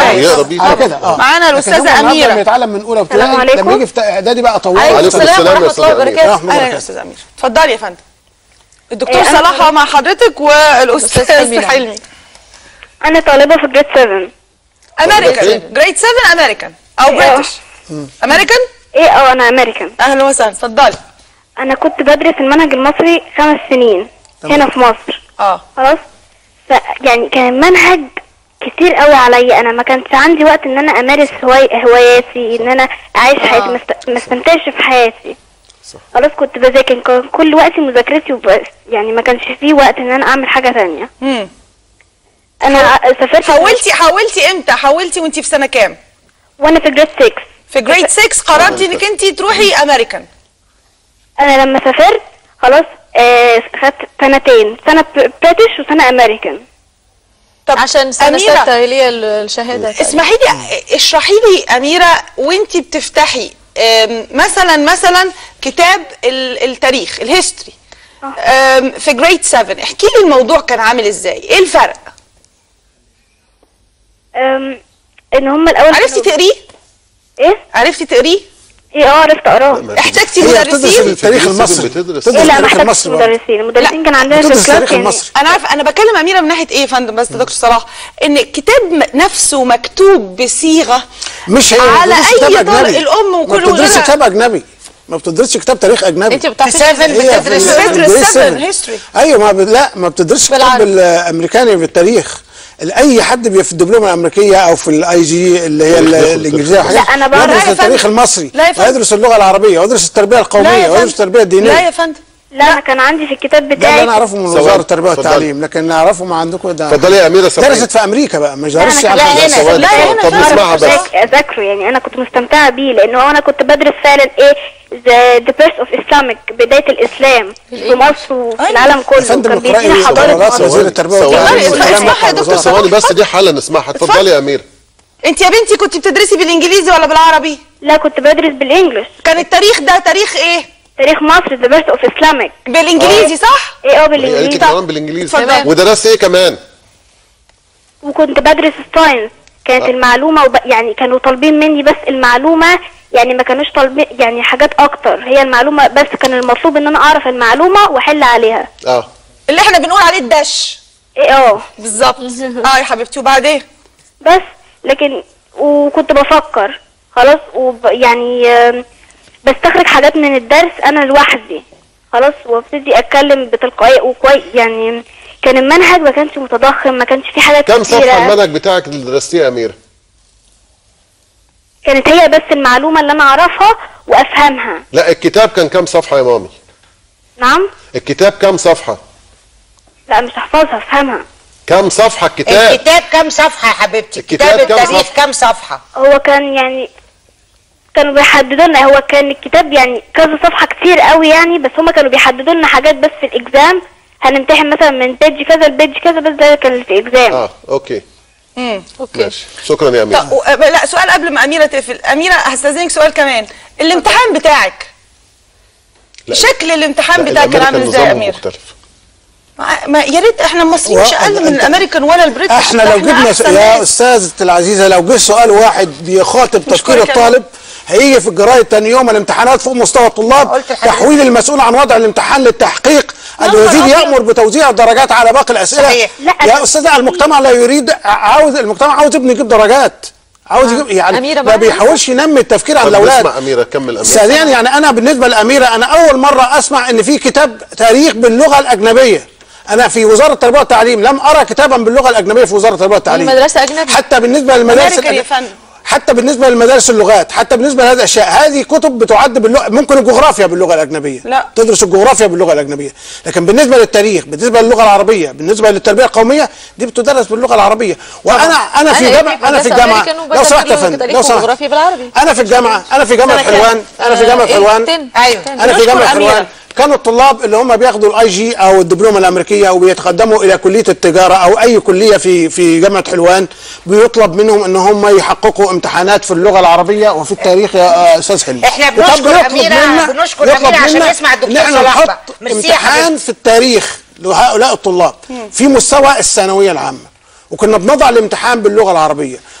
A: كويس.
D: يقرا بيه
M: على
D: طبعاً.
M: كده اه
A: معانا
M: لكن
A: الأستاذة
M: هو النهاردة
A: أميرة.
M: لما يتعلم من اولى
A: السلام
M: ابتدائي
A: عليكم.
M: لما يجي في اعدادي بقى طوال
A: عليكم
D: عليكم
A: السلام
D: السلام يا
A: ورحمه
D: أستاذ
A: الله
D: أمير.
A: وبركاته
M: ورحمة الله
A: اهلا يا
M: وبركاته.
A: استاذ امير اتفضلي يا فندم الدكتور
F: إيه، أنا
A: صلاح
F: طالبة-
A: مع حضرتك والاستاذ
F: حلمي
A: حلمي
F: انا طالبه في جريد 7
A: امريكان جريد 7 امريكان او
F: إيه، آه.
A: بريتش امريكان
F: ايه اه انا امريكان
A: اهلا وسهلا اتفضلي
F: انا كنت بدرس المنهج المصري خمس سنين هنا في مصر
A: اه
F: خلاص ف يعني كان المنهج كتير قوي عليا انا ما كانش عندي وقت ان انا امارس هواي هواياتي ان انا اعيش حياتي ما است- ما استمتعش في حياتي خلاص كنت بذاكر كان كل وقتي مذاكرتي وبس يعني ما كانش فيه وقت ان انا اعمل حاجه تانية
A: امم
F: انا سافرت
A: حولتي حولتي امتى حولتي وانت في سنه كام
F: وانا في جريد 6
A: في جريد 6 قررتي انك انت تروحي امريكان
F: انا لما سافرت خلاص آه خدت سنتين سنه بريتش وسنه امريكان
A: طب
B: عشان سنه
A: أميرة.
B: سته هي لي ال- الشهاده
A: اسمحي لي اشرحي لي اميره وانت بتفتحي أم، مثلا مثلا كتاب ال- التاريخ الهيستوري أم، في جريد 7 احكي لي الموضوع كان عامل ازاي ايه الفرق
F: أم، ان هم الاول
A: عرفتي
F: كانوا-
A: تقريه
F: ايه
A: عرفتي تقريه
F: ايه اه عرفت اقراه
A: احتاجتي
M: هي بتدرس
A: مدرسين
M: التاريخ المصري بتدرس
F: ايه لا ما
M: التاريخ
F: احتاجتش
M: المصري برضه.
F: مدرسين المدرسين كان عندنا في
M: بتدرس
F: الكلاس
M: التاريخ
F: يعني
M: المصري
A: انا عارف انا بكلم اميره من ناحيه ايه يا فندم بس دكتور صلاح ان الكتاب م- نفسه مكتوب بصيغه
M: مش هي
A: على
M: بتدرس كتاب
A: اي طالب
M: أجنبي.
A: الام
M: ما
A: وكل
M: بتدرسش
A: ولادها.
M: كتاب اجنبي ما بتدرسش كتاب تاريخ اجنبي
B: انت بتعرفي
C: في 7
M: هي
C: بتدرس
M: في-
A: بتدرس
M: في grade
A: 7
M: 7.
A: history.
M: ايوه ما ب... لا ما بتدرسش كتاب
B: بالعربي.
M: الامريكاني بالتاريخ اي حد بي في الدبلومه الامريكيه او في الاي جي اللي هي ال- الانجليزيه
F: لا،
M: وحاجات
F: أنا بعرف-
A: لا
M: يدرس
A: يا
M: التاريخ
A: فندم.
M: المصري
A: لا يا فندم.
M: ويدرس اللغه العربيه ويدرس التربيه
A: لا
M: القوميه
A: يا
M: ويدرس
A: فندم.
M: التربيه الدينيه
A: لا يا فندم
F: لا انا كان عندي في الكتاب
M: ده اللي
F: بتاعي
M: انا اعرفه من
D: ثواني.
M: وزاره التربيه
D: اتفضلي.
M: والتعليم لكن نعرفه ما عندكم ده
D: اتفضلي يا اميره سامعين.
M: درست في امريكا بقى مش درستش
F: لا،
M: على
F: لا،
M: الخليج.
F: هنا.
D: ثواني
F: لا،
D: ثواني.
F: هنا
D: طب
F: فعلا
D: نسمعها بس
F: أذاك- اذاكره يعني انا كنت مستمتعه بيه لان هو انا كنت بدرس فعلا ايه the, the birth of Islamic بدايه الاسلام في مصر وفي العالم كله
M: يا فندم
F: كان
M: اقرأي
F: بيدينا حضاره
M: قرارات
F: مصر
M: وزير التربيه
D: ثواني.
M: والتعليم
A: ثواني.
M: والكلام ده
A: اسمعي يا
M: بتاع
A: دكتور
M: الوزارة.
D: ثواني بس دي حاله نسمعها اتفضلي يا اميره
A: انت يا بنتي كنت بتدرسي بالانجليزي ولا بالعربي
F: لا كنت بدرس بالانجلش
A: كان التاريخ ده تاريخ ايه
F: تاريخ مصر the birth of Islamic
A: بالانجليزي صح
F: ايه اه
D: هي قالت
F: بالانجليزي
D: لك كمان بالانجليزي
A: اتفضلي.
D: ودرست ايه كمان
F: وكنت بدرس الساينس كانت
D: آه.
F: المعلومه وب... يعني كانوا طالبين مني بس المعلومه يعني ما كانوش طالبين يعني حاجات اكتر هي المعلومه بس كان المطلوب ان انا اعرف المعلومه واحل عليها
D: اه
A: اللي احنا بنقول عليه الدش
F: ايه اه
A: بالظبط اه يا حبيبتي وبعدين
F: بس لكن وكنت بفكر خلاص وب... يعني آم، بستخرج حاجات من الدرس انا لوحدي خلاص وابتدي اتكلم بتلقائيه وكويس يعني كان المنهج ما كانش متضخم ما كانش فيه حاجات
D: كم صفحه
F: كتيره
D: المنهج بتاعك اللي درستيه يا اميره
F: كانت هي بس المعلومه اللي انا اعرفها وافهمها
D: لا الكتاب كان كم صفحه يا مامي
F: نعم
D: الكتاب كم صفحه
F: لا مش هحفظها افهمها
D: كم صفحه الكتاب
C: الكتاب كام صفحه يا حبيبتي
D: الكتاب
C: كتاب
D: كام
C: التاريخ
D: صفحة؟
C: كام صفحه
F: هو كان يعني كانوا بيحددوا لنا هو كان الكتاب يعني كذا صفحه كتير قوي يعني بس هما كانوا بيحددوا لنا حاجات بس في الاكزام هنمتحن مثلا من بيج كذا لبيج كذا بس ده كان اللي في اكزام
D: اه اوكي
A: امم
D: ماشي شكرا يا اميره
A: طب و- لا سؤال قبل ما اميره تقفل اميره هستاذنك سؤال كمان الامتحان بتاعك
D: لا.
A: شكل الامتحان
D: لا،
A: بتاعك كان
D: الأمريكان
A: عامل ازاي يا
D: نظامهم
A: اميره
D: مختلف
A: ما- ما يا ريت احنا المصريين مش
M: و-
A: اقل من
M: أنت-
A: الامريكان ولا البريتش
M: احنا
A: ده
M: لو جبنا
A: أحسن
M: يا
A: ناس.
M: استاذتي العزيزه لو جه سؤال واحد بيخاطب تفكير
A: كويس
M: الطالب هيجي في الجرايد تاني يوم الامتحانات فوق مستوى الطلاب تحويل المسؤول عن وضع الامتحان للتحقيق الوزير يامر بتوزيع الدرجات على باقي الاسئله
C: صحيح.
F: لا،
M: يا استاذ المجتمع لا يريد عاوز المجتمع عاوز ابنه يجيب درجات عاوز يجيب يعني
B: أميرة
M: ما
B: بقى
M: بيحاولش ينمي التفكير عند
D: طب
M: الاولاد
D: نسمع اميره كمل اميره
M: ثانيا يعني انا بالنسبه لاميره انا اول مره اسمع ان في كتاب تاريخ باللغه الاجنبيه انا في وزاره التربيه والتعليم لم ارى كتابا باللغه الاجنبيه في وزاره التربيه والتعليم
B: المدرسه اجنبي
M: حتى بالنسبه للمدارس
A: امريكان يا
M: الأج-
A: فندم
M: حتى بالنسبه لمدارس اللغات حتى بالنسبه لهذه الاشياء هذه كتب بتعد باللغه ممكن الجغرافيا باللغه الاجنبيه
A: لا.
M: تدرس الجغرافيا باللغه الاجنبيه لكن بالنسبه للتاريخ بالنسبه للغه العربيه بالنسبه للتربيه القوميه دي بتدرس باللغه العربيه وانا انا في
B: أنا
M: جامعه
B: ابني
M: انا في
B: مدرسة
M: الجامعه
B: أمريكان
M: لو
B: وبدرس
M: سمحت يا
B: لغة
M: فندم
B: تاريخ
M: لو سمحت
B: وجغرافيا بالعربي
M: انا في الجامعه انا في جامعه
A: سنة كام؟
M: حلوان انا في جامعه
B: إيه؟
M: حلوان
B: تن.
C: ايوه
B: تن.
M: انا في
A: نشكر
M: جامعه
A: أميرة.
M: حلوان كانوا الطلاب اللي هم بياخدوا الاي جي او الدبلومه الامريكيه وبيتقدموا الى كليه التجاره او اي كليه في في جامعه حلوان بيطلب منهم ان هم يحققوا امتحانات في اللغه العربيه وفي التاريخ يا آه، استاذ حلمي
C: إحنا
M: وطب
C: بنشكر
M: بيطلب
C: أميرة-
M: منا-
C: بنشكر
M: بيطلب
C: أميرة عشان
M: منا
C: نسمع الدكتور
M: إن احنا
C: صلاح
M: نحط
C: بقى. ميرسي يا
M: امتحان
C: حبيبتي.
M: في التاريخ لهؤلاء الطلاب في مستوى الثانويه العامه وكنا بنضع الامتحان باللغه العربيه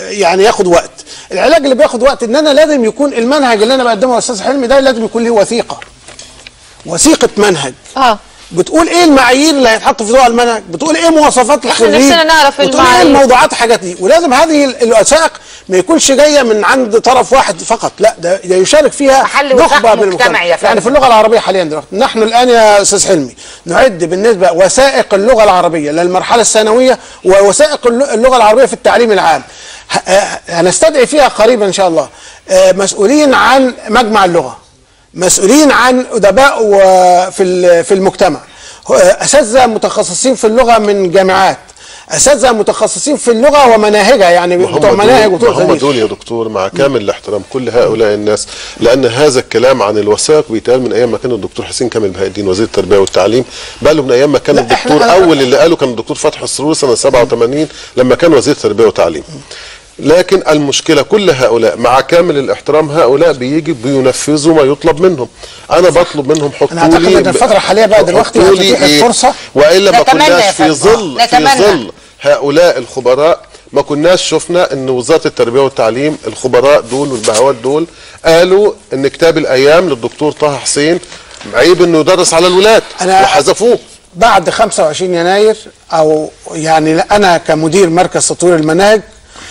M: يعني ياخد وقت العلاج اللي بياخد وقت ان انا لازم يكون المنهج اللي انا بقدمه يا استاذ حلمي ده لازم يكون له وثيقه وثيقه منهج
B: اه
M: بتقول ايه المعايير اللي هيتحط في ضوء المنهج بتقول ايه مواصفات الخريج
B: نفسنا نعرف
M: بتقول ايه
B: المعايير.
M: الموضوعات الحاجات دي ولازم هذه الوثائق ما يكونش جايه من عند طرف واحد فقط لا ده, ده يشارك فيها
C: محل وثائق
M: نخبه من
C: مجتمعي
M: المجتمع
C: يا فندم.
M: يعني في اللغه العربيه حاليا دلوقتي نحن الان يا استاذ حلمي نعد بالنسبه وثائق اللغه العربيه للمرحله الثانويه ووثائق الل- اللغه العربيه في التعليم العام ه- آه، هنستدعي فيها قريبا ان شاء الله آه، مسؤولين عن مجمع اللغه مسؤولين عن ادباء و- في ال- في المجتمع آه، اساتذه متخصصين في اللغه من جامعات اساتذه متخصصين في اللغه ومناهجها يعني
D: ما هم
M: بتوع مناهج
D: دول,
M: وطرق
D: ما هم
M: تدريس.
D: دول يا دكتور مع كامل الاحترام كل هؤلاء الناس لان هذا الكلام عن الوثائق بيتقال من ايام ما كان الدكتور حسين كامل بهاء الدين وزير التربيه والتعليم بقى له من ايام ما كان
M: لا،
D: الدكتور
M: إحنا-
D: اول اللي قاله كان الدكتور فتحي السرور سنه 87 لما كان وزير تربيه وتعليم لكن المشكله كل هؤلاء مع كامل الاحترام هؤلاء بيجي بينفذوا ما يطلب منهم انا بطلب منهم حطوا
M: أنا أعتقد
D: لي
M: إن الفترة الحالية بقى دلوقتي
D: حطوا لي
M: هتتيح
D: إيه؟
M: الفرصة.
D: والا ما
C: نتمنى يا
D: كناش في
C: فندم.
D: ظل في
C: نتمنى.
D: ظل هؤلاء الخبراء ما كناش شفنا ان وزاره التربيه والتعليم الخبراء دول والبهوات دول قالوا ان كتاب الايام للدكتور طه حسين عيب انه يدرس على الولاد
M: أنا-
D: وحذفوه
M: بعد 25 يناير او يعني انا كمدير مركز تطوير المناهج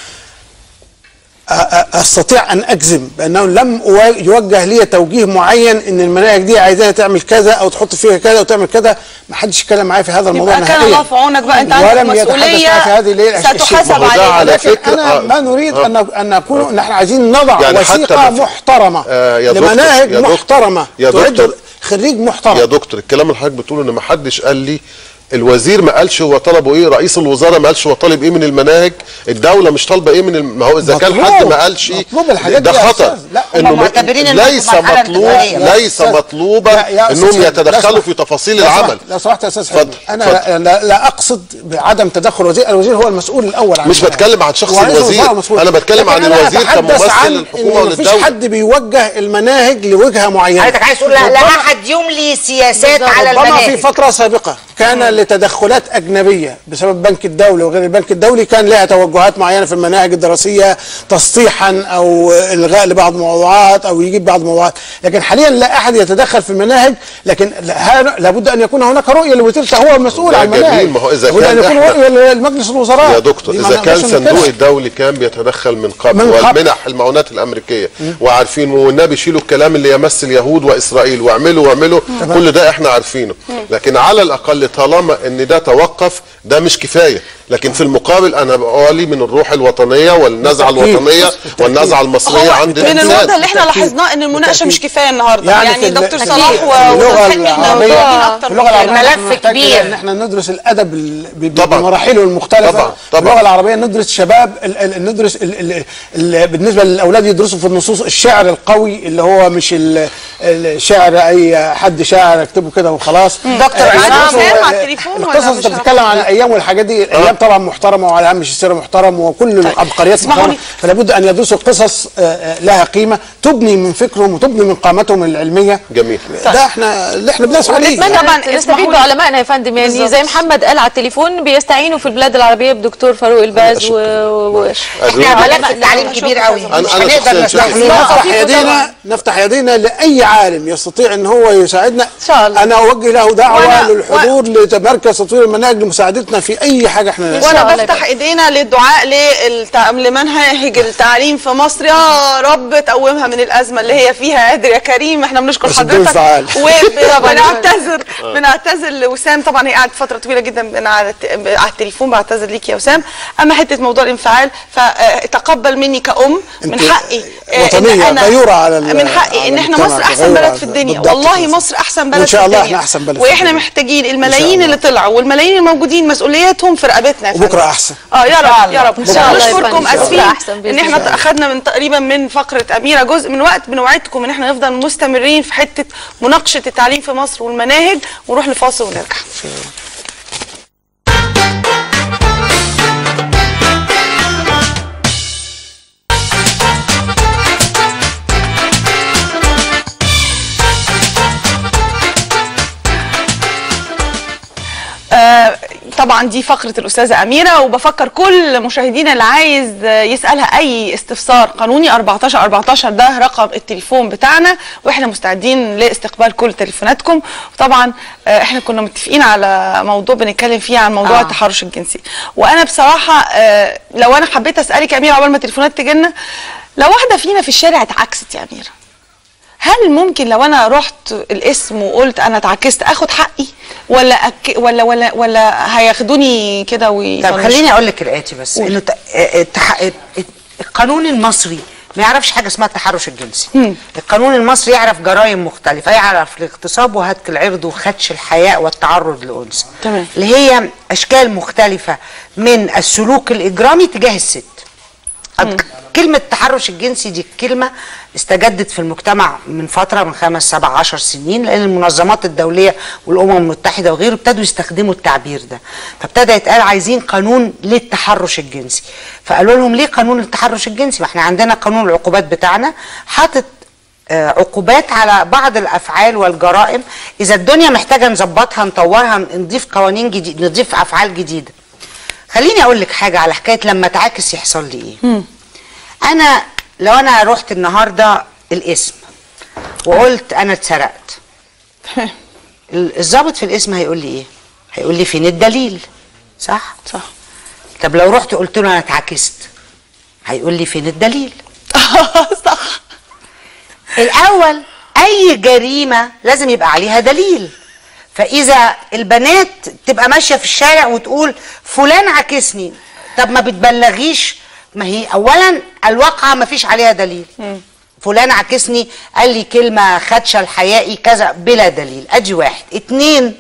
M: أ- أ- استطيع ان اجزم بانه لم أوا- يوجه لي توجيه معين ان المناهج دي عايزاها تعمل كذا او تحط فيها كذا او تعمل كذا ما حدش اتكلم معايا في هذا الموضوع
A: يبقى كان
M: نهائيا
A: الله في عونك بقى انت عندك
M: ولم يتحدث
A: مسؤوليه
M: معي في هذه الليلة الشيء.
A: ستحاسب
D: ما هو ده
A: عليها
D: على
M: لكن
D: فكرة-
M: انا
D: آه.
M: ما نريد
D: آه.
M: ان ان نكون نحن عايزين نضع
D: يعني حتى
M: وثيقه
D: ما في-
M: محترمه
D: آه، يا دكتور-
M: لمناهج
D: يا دكتور-
M: محترمه
D: يا
M: تعد
D: دكتور-
M: خريج محترم
D: يا دكتور الكلام اللي حضرتك بتقوله ان ما حدش قال لي الوزير ما قالش هو طلبه ايه رئيس الوزراء ما قالش هو طالب ايه من المناهج الدوله مش طالبه ايه من الم... ما هو اذا كان
M: مطلوب.
D: حد ما قالش
M: مطلوب الحاجات
D: ده
M: دي يا
D: خطا
M: أستاذ. لا، هم
D: انه م-
C: معتبرين إنهم في
D: ليس
C: مرحلة
D: مطلوب
C: انتقالية.
D: ليس
M: أستاذ.
D: مطلوبا
M: لا، يا أستاذ
D: انهم
M: حلمي، لا
D: يتدخلوا
M: سمح.
D: في تفاصيل
M: لو سمحت-
D: العمل
M: لو سمحت يا استاذ حلمي
D: اتفضل،
M: انا
D: اتفضل.
M: لا, لا, لا اقصد بعدم تدخل الوزير الوزير هو المسؤول الاول عن
D: مش
M: المناهج.
D: بتكلم عن شخص
M: ورئيس
D: الوزير.
M: الوزراء مسؤول.
D: أنا بتكلم
M: لكن
D: عن
M: أنا
D: الوزير
M: أتحدث
D: كممثل
M: عن
D: للحكومة
M: إن مفيش
D: وللدولة.
M: حد بيوجه المناهج لوجهه معينه
C: حضرتك عايز تقول لا, لا
M: ربما-
C: احد يملي سياسات على
M: ربما في
C: المناهج
M: فترة سابقة كان لتدخلات أجنبية بسبب بنك الدولي وغير البنك الدولي كان لها توجهات معينة في المناهج الدراسية تسطيحا أو إلغاء لبعض الموضوعات أو يجيب بعض الموضوعات لكن حاليا لا أحد يتدخل في المناهج لكن لا- لابد أن يكون هناك رؤية للوزير هو المسؤول
D: ده
M: عن المناهج
D: جميل، ما هو إذا
M: لابد
D: كان
M: أن يكون
D: إحنا-
M: رؤية لمجلس الوزراء
D: يا دكتور
M: دي ما
D: اذا كان
M: نقدرش
D: صندوق
M: ننكرها.
D: الدولي كان بيتدخل من قبل
M: من قبل.
D: والمنح المعونات الامريكيه وعارفين والنبي شيلوا الكلام اللي يمس اليهود واسرائيل واعملوا واعملوا
M: تمام.
D: كل ده احنا عارفينه لكن على الاقل طالما ان ده توقف ده مش كفايه لكن في المقابل انا بقالي من الروح الوطنيه والنزعه
M: بالتأكيد.
D: الوطنيه
M: بالتأكيد.
D: والنزعه المصريه
A: هو
D: عند
A: من
D: الانسان
A: الواضح اللي احنا
M: بالتأكيد.
A: لاحظناه ان المناقشه مش
M: بالتأكيد.
A: كفايه النهارده
M: يعني
A: يعني,
M: في ال-
A: دكتور
M: في
A: صلاح
M: اللغة
A: وحلمي احنا
M: العربية
A: محتاجين اكتر
M: في اللغة العربية
C: الملف
M: نحن نحتاج
C: كبير.
M: ان احنا ندرس الادب ال- ب- ب-
D: طبعاً.
M: بمراحله المختلفة
D: طبعاً.
M: في
D: طبعاً.
M: اللغة العربية ندرس شباب ال- ال- ندرس ال ال ال بالنسبة للاولاد يدرسوا في النصوص الشعر القوي اللي هو مش ال- الشعر اي حد شاعر يكتبه كده وخلاص
C: دكتور
M: آه،
C: عصام
M: يدرسوا
A: سام
M: ال-
A: على التليفون ولا
M: القصص
A: مش
M: انت بتتكلم عن الايام والحاجات دي الايام طبعا محترمه وعلى هم السيره محترم وكل العبقريات
A: اسمحوا
M: محترمه
A: لي.
M: فلا بد ان يدرسوا قصص آه، آه، لها قيمه تبني من فكرهم وتبني من قامتهم العلميه
D: جميل
M: ده احنا اللي احنا بنسعى ليه
B: ونتمنى
A: طبعاً
B: طبعا
A: اسمحوا
B: نستفيد
A: لي.
B: بعلمائنا يا فندم يعني
A: بالظبط.
B: زي محمد قال على التليفون بيستعينوا في البلاد العربيه بدكتور فاروق الباز و... و...
C: احنا ملف التعليم كبير قوي
D: أنا-
C: مش
D: أنا
C: هنقدر
D: شخصياً
C: نستخدمه
D: شايف-
M: نحن نفتح
B: لطيفة
M: يدينا
B: طبعاً.
M: نفتح يدينا لاي عالم يستطيع ان هو يساعدنا
B: إن شاء الله.
M: انا اوجه له دعوه
A: وأنا-
M: للحضور لمركز تطوير المناهج لمساعدتنا في اي حاجه احنا نسعى.
A: وانا
B: الله
A: بفتح
B: يبارك.
A: ايدينا للدعاء للتع... لمنهج التعليم في مصر يا رب تقومها من الازمه اللي هي فيها قادر يا كريم احنا بنشكر
M: بس بدون
A: حضرتك
M: فعال.
A: وبنعتذر بنعتذر لوسام طبعا هي قعدت فتره طويله جدا من على الت- على التليفون بعتذر ليك يا وسام اما حته موضوع الانفعال فتقبل مني كأم من
M: أنت
A: حقي آه،
M: وطنية،
A: إن أنا-
M: غيورة على ال-
A: من حقي
M: على
A: ان احنا
M: المجتمع،
A: مصر احسن
M: غيورة
A: بلد
M: على-
A: في الدنيا
M: بالضبط
A: والله
M: كده.
A: مصر احسن بلد
M: وإن شاء
A: في
M: الله
A: الدنيا
M: إحنا أحسن بلد في
A: واحنا
M: الدنيا.
A: محتاجين
M: إن
A: الملايين
M: شاء
A: اللي طلعوا والملايين الموجودين مسؤوليتهم في رقبتنا يا فندم.
M: وبكره احسن
A: اه يا رب يا رب
B: إن شاء الله يا
A: نشكركم
B: فندم.
A: اسفين
B: بكرة أحسن بإذن
A: ان احنا
B: الله.
A: اخذنا من تقريبا من فقره اميره جزء من وقت بنوعدكم ان احنا نفضل مستمرين في حته مناقشه التعليم في مصر والمناهج ونروح لفاصل ونرجع آه، طبعا طبعا دي فقره الاستاذه اميره وبفكر كل مشاهدينا اللي عايز يسالها اي استفسار قانوني 14 14 ده رقم التليفون بتاعنا واحنا مستعدين لاستقبال كل تليفوناتكم وطبعا آه، احنا كنا متفقين على موضوع بنتكلم فيه عن موضوع
C: آه.
A: آه. التحرش الجنسي وانا بصراحه آه، لو انا حبيت اسالك يا اميره عقبال ما التليفونات تجينا لو واحده فينا في الشارع اتعكست يا اميره هل ممكن لو انا رحت الاسم وقلت انا اتعكست اخد حقي ولا أك... ولا ولا ولا هياخدوني كده وي
C: طب خليني اقول لك الاتي بس انه ت- التح... القانون المصري ما يعرفش حاجه اسمها التحرش الجنسي القانون المصري يعرف جرائم مختلفه يعرف الاغتصاب وهتك العرض وخدش الحياء والتعرض لانثى
A: تمام
C: اللي هي اشكال مختلفه من السلوك الاجرامي تجاه الست أد- كلمة التحرش الجنسي دي كلمة استجدت في المجتمع من فترة من خمس سبع عشر سنين لأن المنظمات الدولية والأمم المتحدة وغيره ابتدوا يستخدموا التعبير ده فابتدى يتقال عايزين قانون للتحرش الجنسي فقالوا لهم ليه قانون التحرش الجنسي ما احنا عندنا قانون العقوبات بتاعنا حاطط آه، عقوبات على بعض الافعال والجرائم اذا الدنيا محتاجه نظبطها نطورها نضيف قوانين جديد نضيف افعال جديده خليني اقول لك حاجه على حكايه لما تعاكس يحصل لي ايه انا لو انا رحت النهارده الاسم وقلت انا اتسرقت ال- الضابط في الاسم هيقول لي ايه هيقول لي فين الدليل صح
A: صح
C: طب لو رحت قلت له انا اتعكست هيقول لي فين الدليل
A: صح
C: الاول اي جريمه لازم يبقى عليها دليل فاذا البنات تبقى ماشيه في الشارع وتقول فلان عاكسني طب ما بتبلغيش ما هي اولا الواقعه ما فيش عليها دليل فلان عاكسني قال لي كلمه خدشه الحيائي كذا بلا دليل ادي واحد اتنين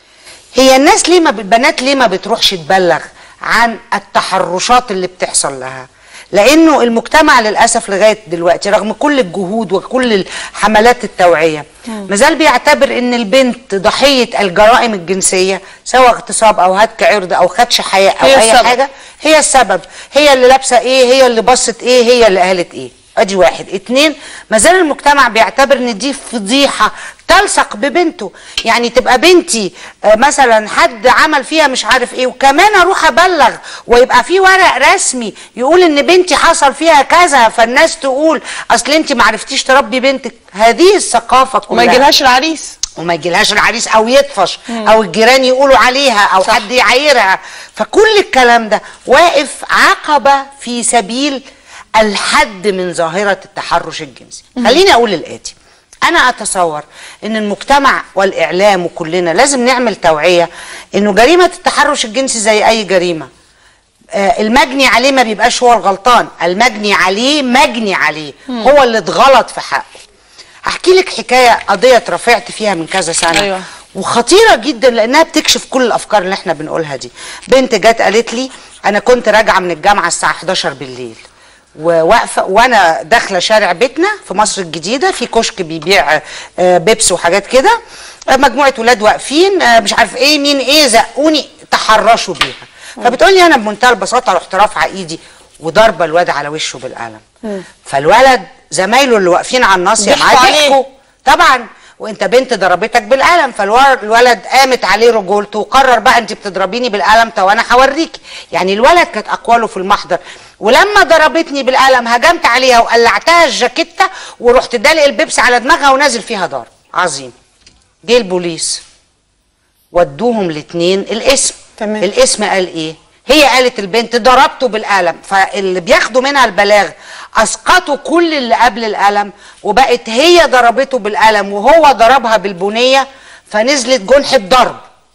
C: هي الناس ليه ما البنات ليه ما بتروحش تبلغ عن التحرشات اللي بتحصل لها لانه المجتمع للاسف لغايه دلوقتي رغم كل الجهود وكل حملات التوعيه مازال بيعتبر ان البنت ضحيه الجرائم الجنسيه سواء اغتصاب او هتك عرض او خدش حياء او
A: هي
C: اي
A: السبب.
C: حاجه هي السبب هي اللي لابسه ايه هي اللي بصت ايه هي اللي قالت ايه ادي واحد اتنين مازال المجتمع بيعتبر ان دي فضيحه تلصق ببنته يعني تبقى بنتي آه، مثلا حد عمل فيها مش عارف ايه وكمان اروح ابلغ ويبقى في ورق رسمي يقول ان بنتي حصل فيها كذا فالناس تقول اصل انت ما عرفتيش تربي بنتك هذه الثقافه كلها
A: وما يجيلهاش العريس
C: وما يجيلهاش العريس او يطفش او الجيران يقولوا عليها او صح. حد يعايرها فكل الكلام ده واقف عقبه في سبيل الحد من ظاهره التحرش الجنسي خليني اقول الاتي انا اتصور ان المجتمع والاعلام وكلنا لازم نعمل توعيه انه جريمه التحرش الجنسي زي اي جريمه آه، المجني عليه ما بيبقاش هو الغلطان المجني عليه مجني عليه
A: مم.
C: هو اللي اتغلط في حقه هحكي لك حكايه قضيه اترفعت فيها من كذا سنه
A: أيوة.
C: وخطيره جدا لانها بتكشف كل الافكار اللي احنا بنقولها دي بنت جت قالت لي انا كنت راجعه من الجامعه الساعه 11 بالليل وواقفه وانا داخله شارع بيتنا في مصر الجديده في كشك بيبيع آه، بيبس وحاجات كده آه، مجموعه ولاد واقفين آه، مش عارف ايه مين ايه زقوني تحرشوا بيها فبتقول لي انا بمنتهى البساطه رحت رافعه ايدي وضربه الواد على وشه بالقلم فالولد زمايله اللي واقفين على الناصيه
A: ضحكوا
C: معاه
A: عليه.
C: ضحكوا طبعا وانت بنت ضربتك بالقلم فالولد قامت عليه رجولته وقرر بقى انت بتضربيني بالقلم طب انا هوريكي يعني الولد كانت اقواله في المحضر ولما ضربتني بالقلم هجمت عليها وقلعتها الجاكيته ورحت دالق البيبس على دماغها ونازل فيها ضرب عظيم جه البوليس ودوهم الاثنين الاسم
A: تمام.
C: الاسم قال ايه هي قالت البنت ضربته بالقلم فاللي بياخدوا منها البلاغ اسقطوا كل اللي قبل القلم وبقت هي ضربته بالقلم وهو ضربها بالبنيه فنزلت جنحه ضرب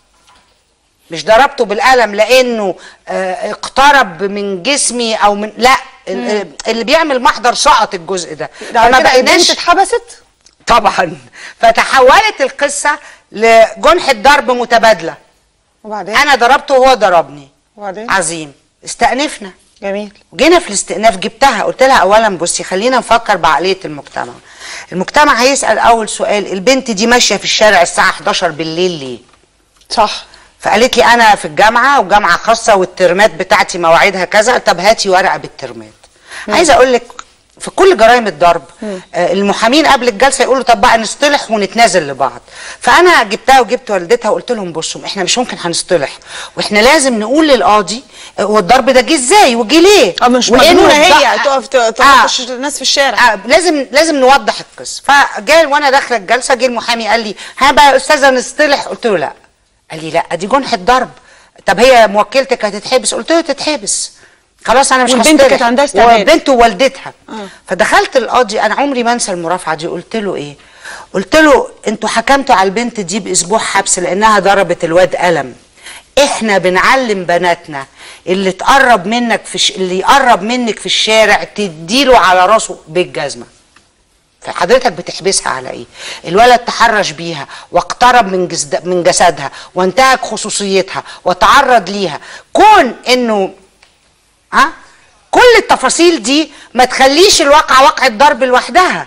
C: مش ضربته بالقلم لانه آه، اقترب من جسمي او من لا ال- اللي بيعمل محضر سقط الجزء ده
A: ده على كده البنت
C: اتحبست طبعا فتحولت القصه لجنحه ضرب متبادله
A: وبعدين
C: انا ضربته وهو ضربني
A: وبعدين
C: عظيم استأنفنا
A: جميل
C: جينا في الاستئناف جبتها قلت لها اولا بصي خلينا نفكر بعقليه المجتمع المجتمع هيسال اول سؤال البنت دي ماشيه في الشارع الساعه 11 بالليل ليه
A: صح
C: فقالت لي انا في الجامعه وجامعه خاصه والترمات بتاعتي مواعيدها كذا طب هاتي ورقه بالترمات عايزه اقول لك في كل جرائم الضرب آه، المحامين قبل الجلسه يقولوا طب بقى نصطلح ونتنازل لبعض فانا جبتها وجبت والدتها وقلت لهم بصوا احنا مش ممكن هنصطلح واحنا لازم نقول للقاضي آه، هو الضرب ده جه ازاي وجه ليه
A: اه مش
C: وإنه
A: مجنونه هي
C: الض-
A: تقف تقف الناس في الشارع
C: آه لازم لازم نوضح القصه فجاء وانا داخله الجلسه جه المحامي قال لي ها بقى يا استاذه نصطلح قلت له لا قال لي لا دي جنحه ضرب طب هي موكلتك هتتحبس قلت له تتحبس خلاص انا مش
A: والبنت
C: هصطلح
A: كانت عندها استعداد.
C: وبنته ووالدتها
A: آه.
C: فدخلت القاضي انا عمري ما انسى المرافعه دي قلت له ايه قلت له انتوا حكمتوا على البنت دي باسبوع حبس لانها ضربت الواد قلم احنا بنعلم بناتنا اللي تقرب منك في ش... اللي يقرب منك في الشارع تديله على راسه بالجزمه فحضرتك بتحبسها على ايه الولد تحرش بيها واقترب من جسد من جسدها وانتهك خصوصيتها وتعرض ليها كون انه ها كل التفاصيل دي ما تخليش الواقعه واقعه ضرب لوحدها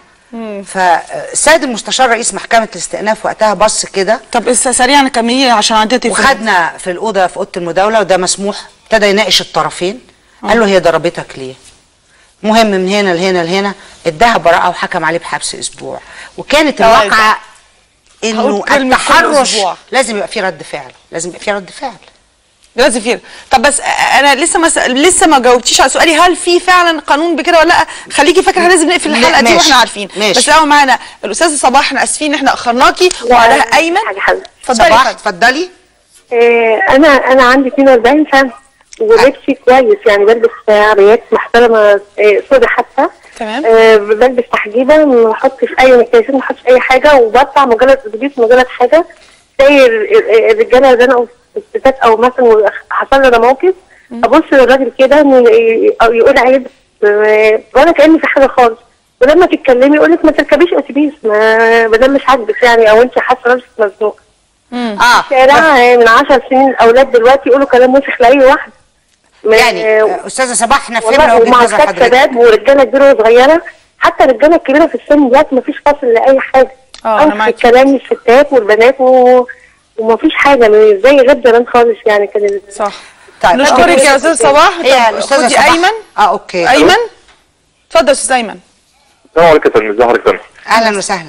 C: فالسيد المستشار رئيس محكمه الاستئناف وقتها بص كده
A: طب اس- سريعا كملي عشان عندنا تليفون
C: وخدنا في الاوضه في اوضه المداوله وده مسموح ابتدى يناقش الطرفين قال له هي ضربتك ليه مهم من هنا لهنا لهنا اداها براءه وحكم عليه بحبس اسبوع وكانت
A: طيب.
C: الواقعه انه
A: هقول كلمة كل
C: التحرش
A: أسبوع.
C: لازم يبقى فيه رد فعل لازم يبقى فيه رد فعل
A: لازم فيه طب بس انا لسه ما س- لسه ما جاوبتيش على سؤالي هل في فعلا قانون بكده ولا لا خليكي فاكره إحنا لازم نقفل
C: لا،
A: الحلقه دي
C: ماشي.
A: واحنا عارفين
C: ماشي.
A: بس الاول معانا الاستاذه صباح احنا اسفين ان احنا اخرناكي وبعدها ايمن اتفضلي
C: صباح
A: يا فندم.
C: اتفضلي
L: آه، انا انا عندي 42 سنه ولبسي كويس يعني بلبس عبايات محترمه آه، سودا حتى
A: تمام
L: آه، بلبس تحجيبه ما احطش اي مكياجات ما احطش اي حاجه وبطلع مجرد اتوبيس مجرد حاجه زي ال- ال- الرجاله زنقوا في الستات او مثلا حصل لنا موقف ابص للراجل كده إنه ي- أو يقول عيب آه، ولا كاني في حاجه خالص ولما تتكلمي يقول لك ما تركبيش اتوبيس ما ما دام مش عاجبك يعني او انت حاسه نفسك مزنوقه
C: اه
L: الشارع آه، من 10 سنين الاولاد دلوقتي يقولوا كلام وسخ لاي واحد
C: يعني آه، استاذه صباح احنا فهمنا
L: والله
C: وجهه نظر
L: ومعسكرات
C: حضرتك
L: شباب ورجاله كبيره وصغيره حتى الرجاله الكبيره في السن دلوقتي مفيش فاصل لاي حاجه
A: اه
L: أو في الكلام الستات والبنات و... ومفيش حاجه مش زي غير زمان خالص يعني كان ال-
A: صح
C: طيب
A: نشكرك يا استاذ صباح
C: هي
A: طب
C: الأستاذة
A: خدي
C: صباح.
A: ايمن
C: اه اوكي
A: ايمن اتفضل يا استاذ ايمن
I: السلام عليكم يا فندم ازي حضرتك يا فندم
C: اهلا وسهلا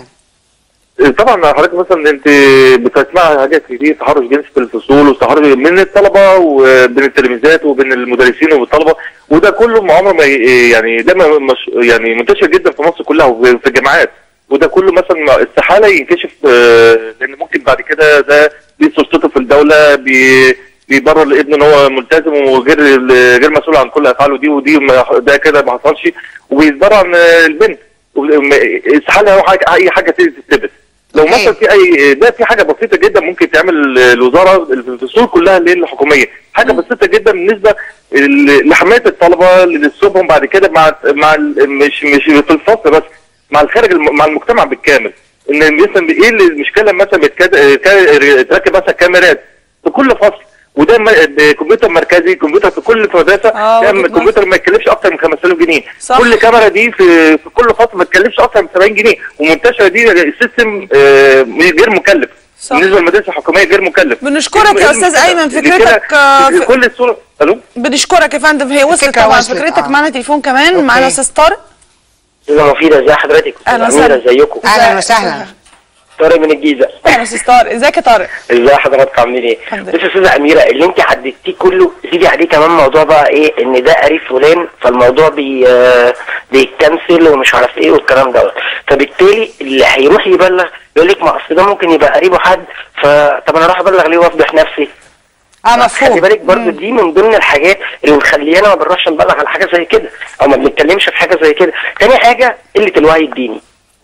I: طبعا حضرتك مثلا انت بتسمع حاجات كتير تحرش جنسي في الفصول وتحرش من الطلبه وبين التلاميذات وبين المدرسين والطلبه وده كله ما عمره ما ي- يعني ده ما- مش يعني منتشر جدا في مصر كلها وفي في الجامعات وده كله مثلا ما- استحاله ينكشف آه، لان ممكن بعد كده ده دي سلطته في الدوله بي بيبرر لابنه ان هو ملتزم وغير غير مسؤول عن كل افعاله دي ودي ما- ده كده ما حصلش وبيتبرر عن البنت وم- استحاله هو حاجة- اي حاجه تيجي تثبت لو مثلا في اي ده في حاجه بسيطه جدا ممكن تعمل الوزاره الفصول كلها اللي هي الحكوميه حاجه بسيطه جدا بالنسبه ل- لحمايه الطلبه لاسلوبهم بعد كده مع مع ال- مش مش في الفصل بس مع الخارج الم- مع المجتمع بالكامل ان مثلا ايه اللي المشكله مثلا بتكاد- كا- تركب مثلا كاميرات في كل فصل وده م- كمبيوتر مركزي كمبيوتر في كل مدرسه
A: آه،
I: ده
A: وجهة
I: الكمبيوتر ما يتكلفش اكتر من 5000 جنيه
A: صح.
I: كل كاميرا دي في في كل فصل ما تكلفش اكتر من 70 جنيه ومنتشره دي سيستم آه، غير مكلف
A: صح.
I: بالنسبه للمدارس الحكوميه غير مكلف
A: بنشكرك يا
I: إيه
A: استاذ
I: المشكلة؟
A: ايمن
I: إن
A: فكرتك
I: كده
A: آه،
I: في
A: في-
I: كل الصوره الو
A: بنشكرك يا فندم هي وصلت
C: الفكرة
A: طبعا
C: وصلت،
A: فكرتك
C: آه.
A: معانا تليفون كمان معانا استاذ طارق
J: استاذه مفيده ازي حضرتك
A: أهلا
J: أستاذة أميرة،
A: وسهلا.
J: ازيكم
C: اهلا وسهلا
J: طارق من الجيزه
A: اهلا استاذ طارق ازيك يا طارق
J: ازي حضرتك عاملين ايه
A: الحمد
J: بصي يا استاذه اميره اللي انت حددتيه كله زيدي عليه كمان موضوع بقى ايه ان ده قريب فلان فالموضوع بي آه، بيتكنسل ومش عارف ايه والكلام دوت فبالتالي اللي هيروح يبلغ يقول لك ما اصل ده ممكن يبقى قريبه حد فطب انا اروح ابلغ ليه وافضح نفسي
C: اه
J: خلي
C: مفهوم
J: بالك برضه دي من ضمن الحاجات اللي مخليانا ما بنروحش نبلغ على حاجه زي كده او ما بنتكلمش في حاجه زي كده تاني حاجه قله الوعي الديني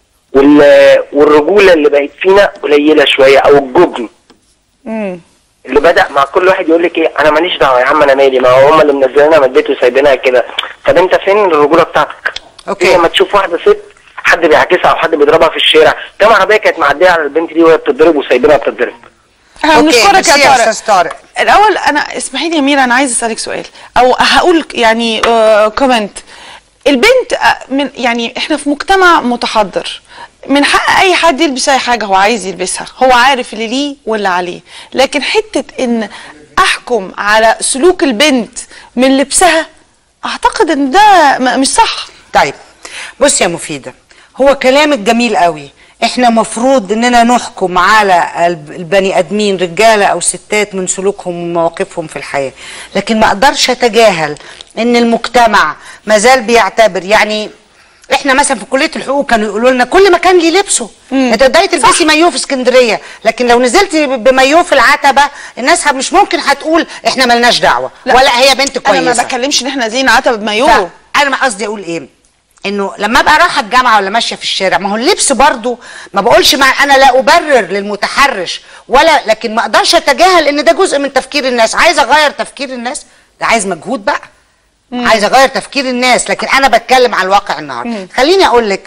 J: وال... والرجوله اللي بقت فينا قليله شويه او الجبن
A: امم
J: اللي بدا مع كل واحد يقول لك ايه انا ماليش دعوه يا عم انا مالي ما هو هم اللي منزلينها من البيت وسايبينها كده طب انت فين الرجوله بتاعتك؟
C: اوكي
J: لما تشوف واحده ست حد بيعكسها او حد بيضربها في الشارع كم عربيه كانت معديه على البنت دي وهي بتتضرب وسايبينها بتتضرب
A: احنا
C: اوكي
A: بنشكرك
C: ميرسي
A: يا
C: يا
A: طارق
C: استاذ طارق
A: الاول انا اسمحي لي يا ميرا انا عايز اسالك سؤال او هقول يعني آه كومنت البنت آه، من يعني احنا في مجتمع متحضر من حق اي حد يلبس اي حاجه هو عايز يلبسها هو عارف اللي ليه واللي عليه لكن حته ان احكم على سلوك البنت من لبسها اعتقد ان ده م- مش صح
C: طيب بص يا مفيده هو كلامك جميل قوي احنا مفروض اننا نحكم على الب- البني ادمين رجاله او ستات من سلوكهم ومواقفهم في الحياه لكن ما اقدرش اتجاهل ان المجتمع مازال بيعتبر يعني احنا مثلا في كليه الحقوق كانوا يقولوا لنا كل مكان ليه لبسه انت تقدري تلبسي مايوه في اسكندريه لكن لو نزلتي ب- بمايوه في العتبه الناس ه- مش ممكن هتقول احنا ملناش دعوه
A: لا.
C: ولا هي بنت كويسه
A: انا ما بتكلمش ان احنا زين عتب بمايوه
C: انا ما قصدي اقول ايه انه لما ابقى رايحه الجامعه ولا ماشيه في الشارع ما هو اللبس برضو ما بقولش مع انا لا ابرر للمتحرش ولا لكن ما اقدرش اتجاهل ان ده جزء من تفكير الناس عايز اغير تفكير الناس ده عايز مجهود بقى عايز اغير تفكير الناس لكن انا بتكلم على الواقع النهارده خليني اقول لك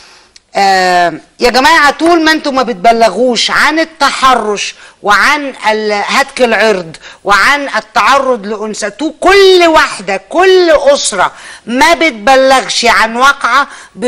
C: آه يا جماعه طول ما انتم ما بتبلغوش عن التحرش وعن ال- هتك العرض وعن التعرض لانثى كل واحده كل اسره ما بتبلغش عن واقعه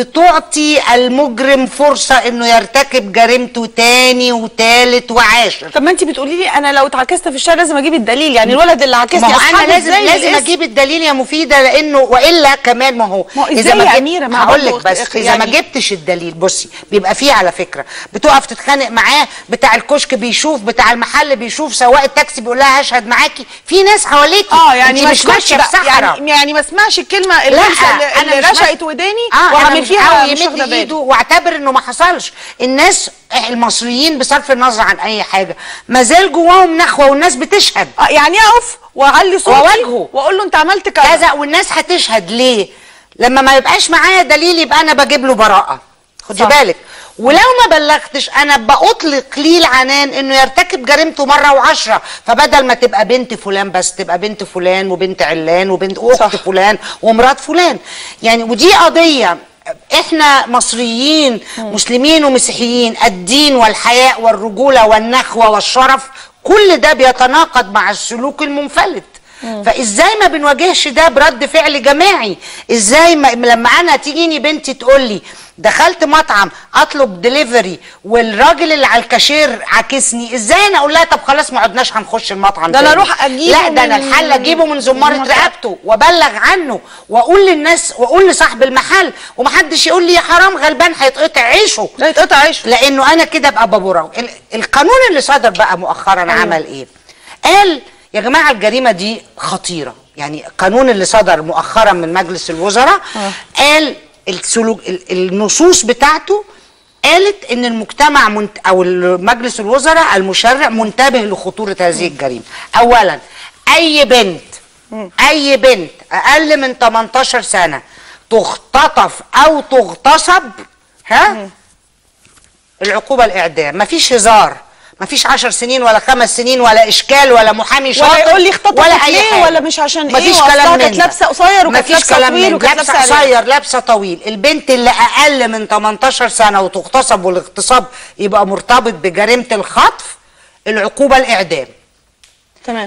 C: بتعطي المجرم فرصه انه يرتكب جريمته تاني وتالت وعاشر
A: طب ما انت بتقولي لي انا لو اتعكست في الشارع لازم اجيب الدليل يعني الولد اللي عكسني
C: ما هو انا
A: أصحابي
C: لازم
A: إزاي
C: لازم
A: الاسم؟
C: اجيب الدليل يا مفيده لانه والا كمان ما هو
A: ما هو إزاي يا
C: جبت-
A: أميرة؟ ما
C: هقول
A: برضه
C: لك بس
A: اخ-
C: اذا ما
A: يعني-
C: جبتش الدليل بصي بيبقى فيه على فكره بتقف تتخانق معاه بتاع الكشك بيشوف بتاع المحل بيشوف سواق التاكسي بيقول لها هشهد معاكي في ناس حواليكي
A: اه يعني
C: انت
A: ما
C: مش
A: اسكتش
C: ماشيه
A: بقى،
C: في صحراء
A: يعني يعني ما اسمعش الكلمه
C: لا
A: الغلسه اللي,
C: انا
A: اللي
C: مش
A: رشقت
C: ماشي-
A: وداني
C: اه أنا
A: واعمل
C: مش
A: فيها
C: قوي
A: مش
C: يمد
A: واخده بالي
C: ايده واعتبر انه ما حصلش الناس المصريين بصرف النظر عن اي حاجه ما زال جواهم نخوه والناس بتشهد
A: اه يعني اقف واعلي صوتي
C: واواجهه
A: واقول له انت عملت كذا
C: كذا والناس هتشهد ليه لما ما يبقاش معايا دليل يبقى انا بجيب له براءه خدي
A: صح.
C: بالك ولو ما بلغتش انا باطلق ليه العنان انه يرتكب جريمته مره وعشرة فبدل ما تبقى بنت فلان بس تبقى بنت فلان وبنت علان وبنت اخت فلان ومرات فلان يعني ودي قضيه احنا مصريين مسلمين ومسيحيين الدين والحياء والرجوله والنخوه والشرف كل ده بيتناقض مع السلوك المنفلت فازاي ما بنواجهش ده برد فعل جماعي ازاي ما لما انا تيجيني بنتي تقول لي دخلت مطعم اطلب دليفري والراجل اللي على الكاشير عاكسني ازاي انا اقول لها طب خلاص ما عدناش هنخش المطعم
A: ده أنا
C: تاني؟
A: أروح أجيبه
C: لا ده انا
A: من-
C: الحل اجيبه من زماره
A: من-
C: رقبته وابلغ عنه واقول للناس واقول لصاحب المحل ومحدش يقول لي يا حرام غلبان هيتقطع عيشه
A: لا يتقطع عيشه
C: لانه انا كده ابقى بابوره ال- القانون اللي صدر بقى مؤخرا
A: أيوة.
C: عمل ايه قال يا جماعه الجريمه دي خطيره يعني القانون اللي صدر مؤخرا من مجلس الوزراء قال السلوك ال- النصوص بتاعته قالت ان المجتمع منت او مجلس الوزراء المشرع منتبه لخطوره هذه الجريمه اولا اي بنت اي بنت اقل من 18 سنه تختطف او تغتصب ها العقوبه الاعدام مفيش هزار مفيش عشر سنين ولا خمس سنين ولا اشكال ولا محامي شاطر
A: ولا يقول لي اختطفت
C: ولا اي
A: ليه
C: حاجه
A: ولا مش عشان ايه
C: مفيش
A: وأصلها
C: كلام
A: كانت
C: من ده.
A: لابسة قصير وكانت
C: مفيش
A: لابسة
C: كلام
A: طويل
C: من
A: وكانت
C: لابسه
A: لابسة عريض.
C: قصير لابسه طويل البنت اللي اقل من 18 سنه وتغتصب والاغتصاب يبقى مرتبط بجريمه الخطف العقوبه الاعدام
A: تمام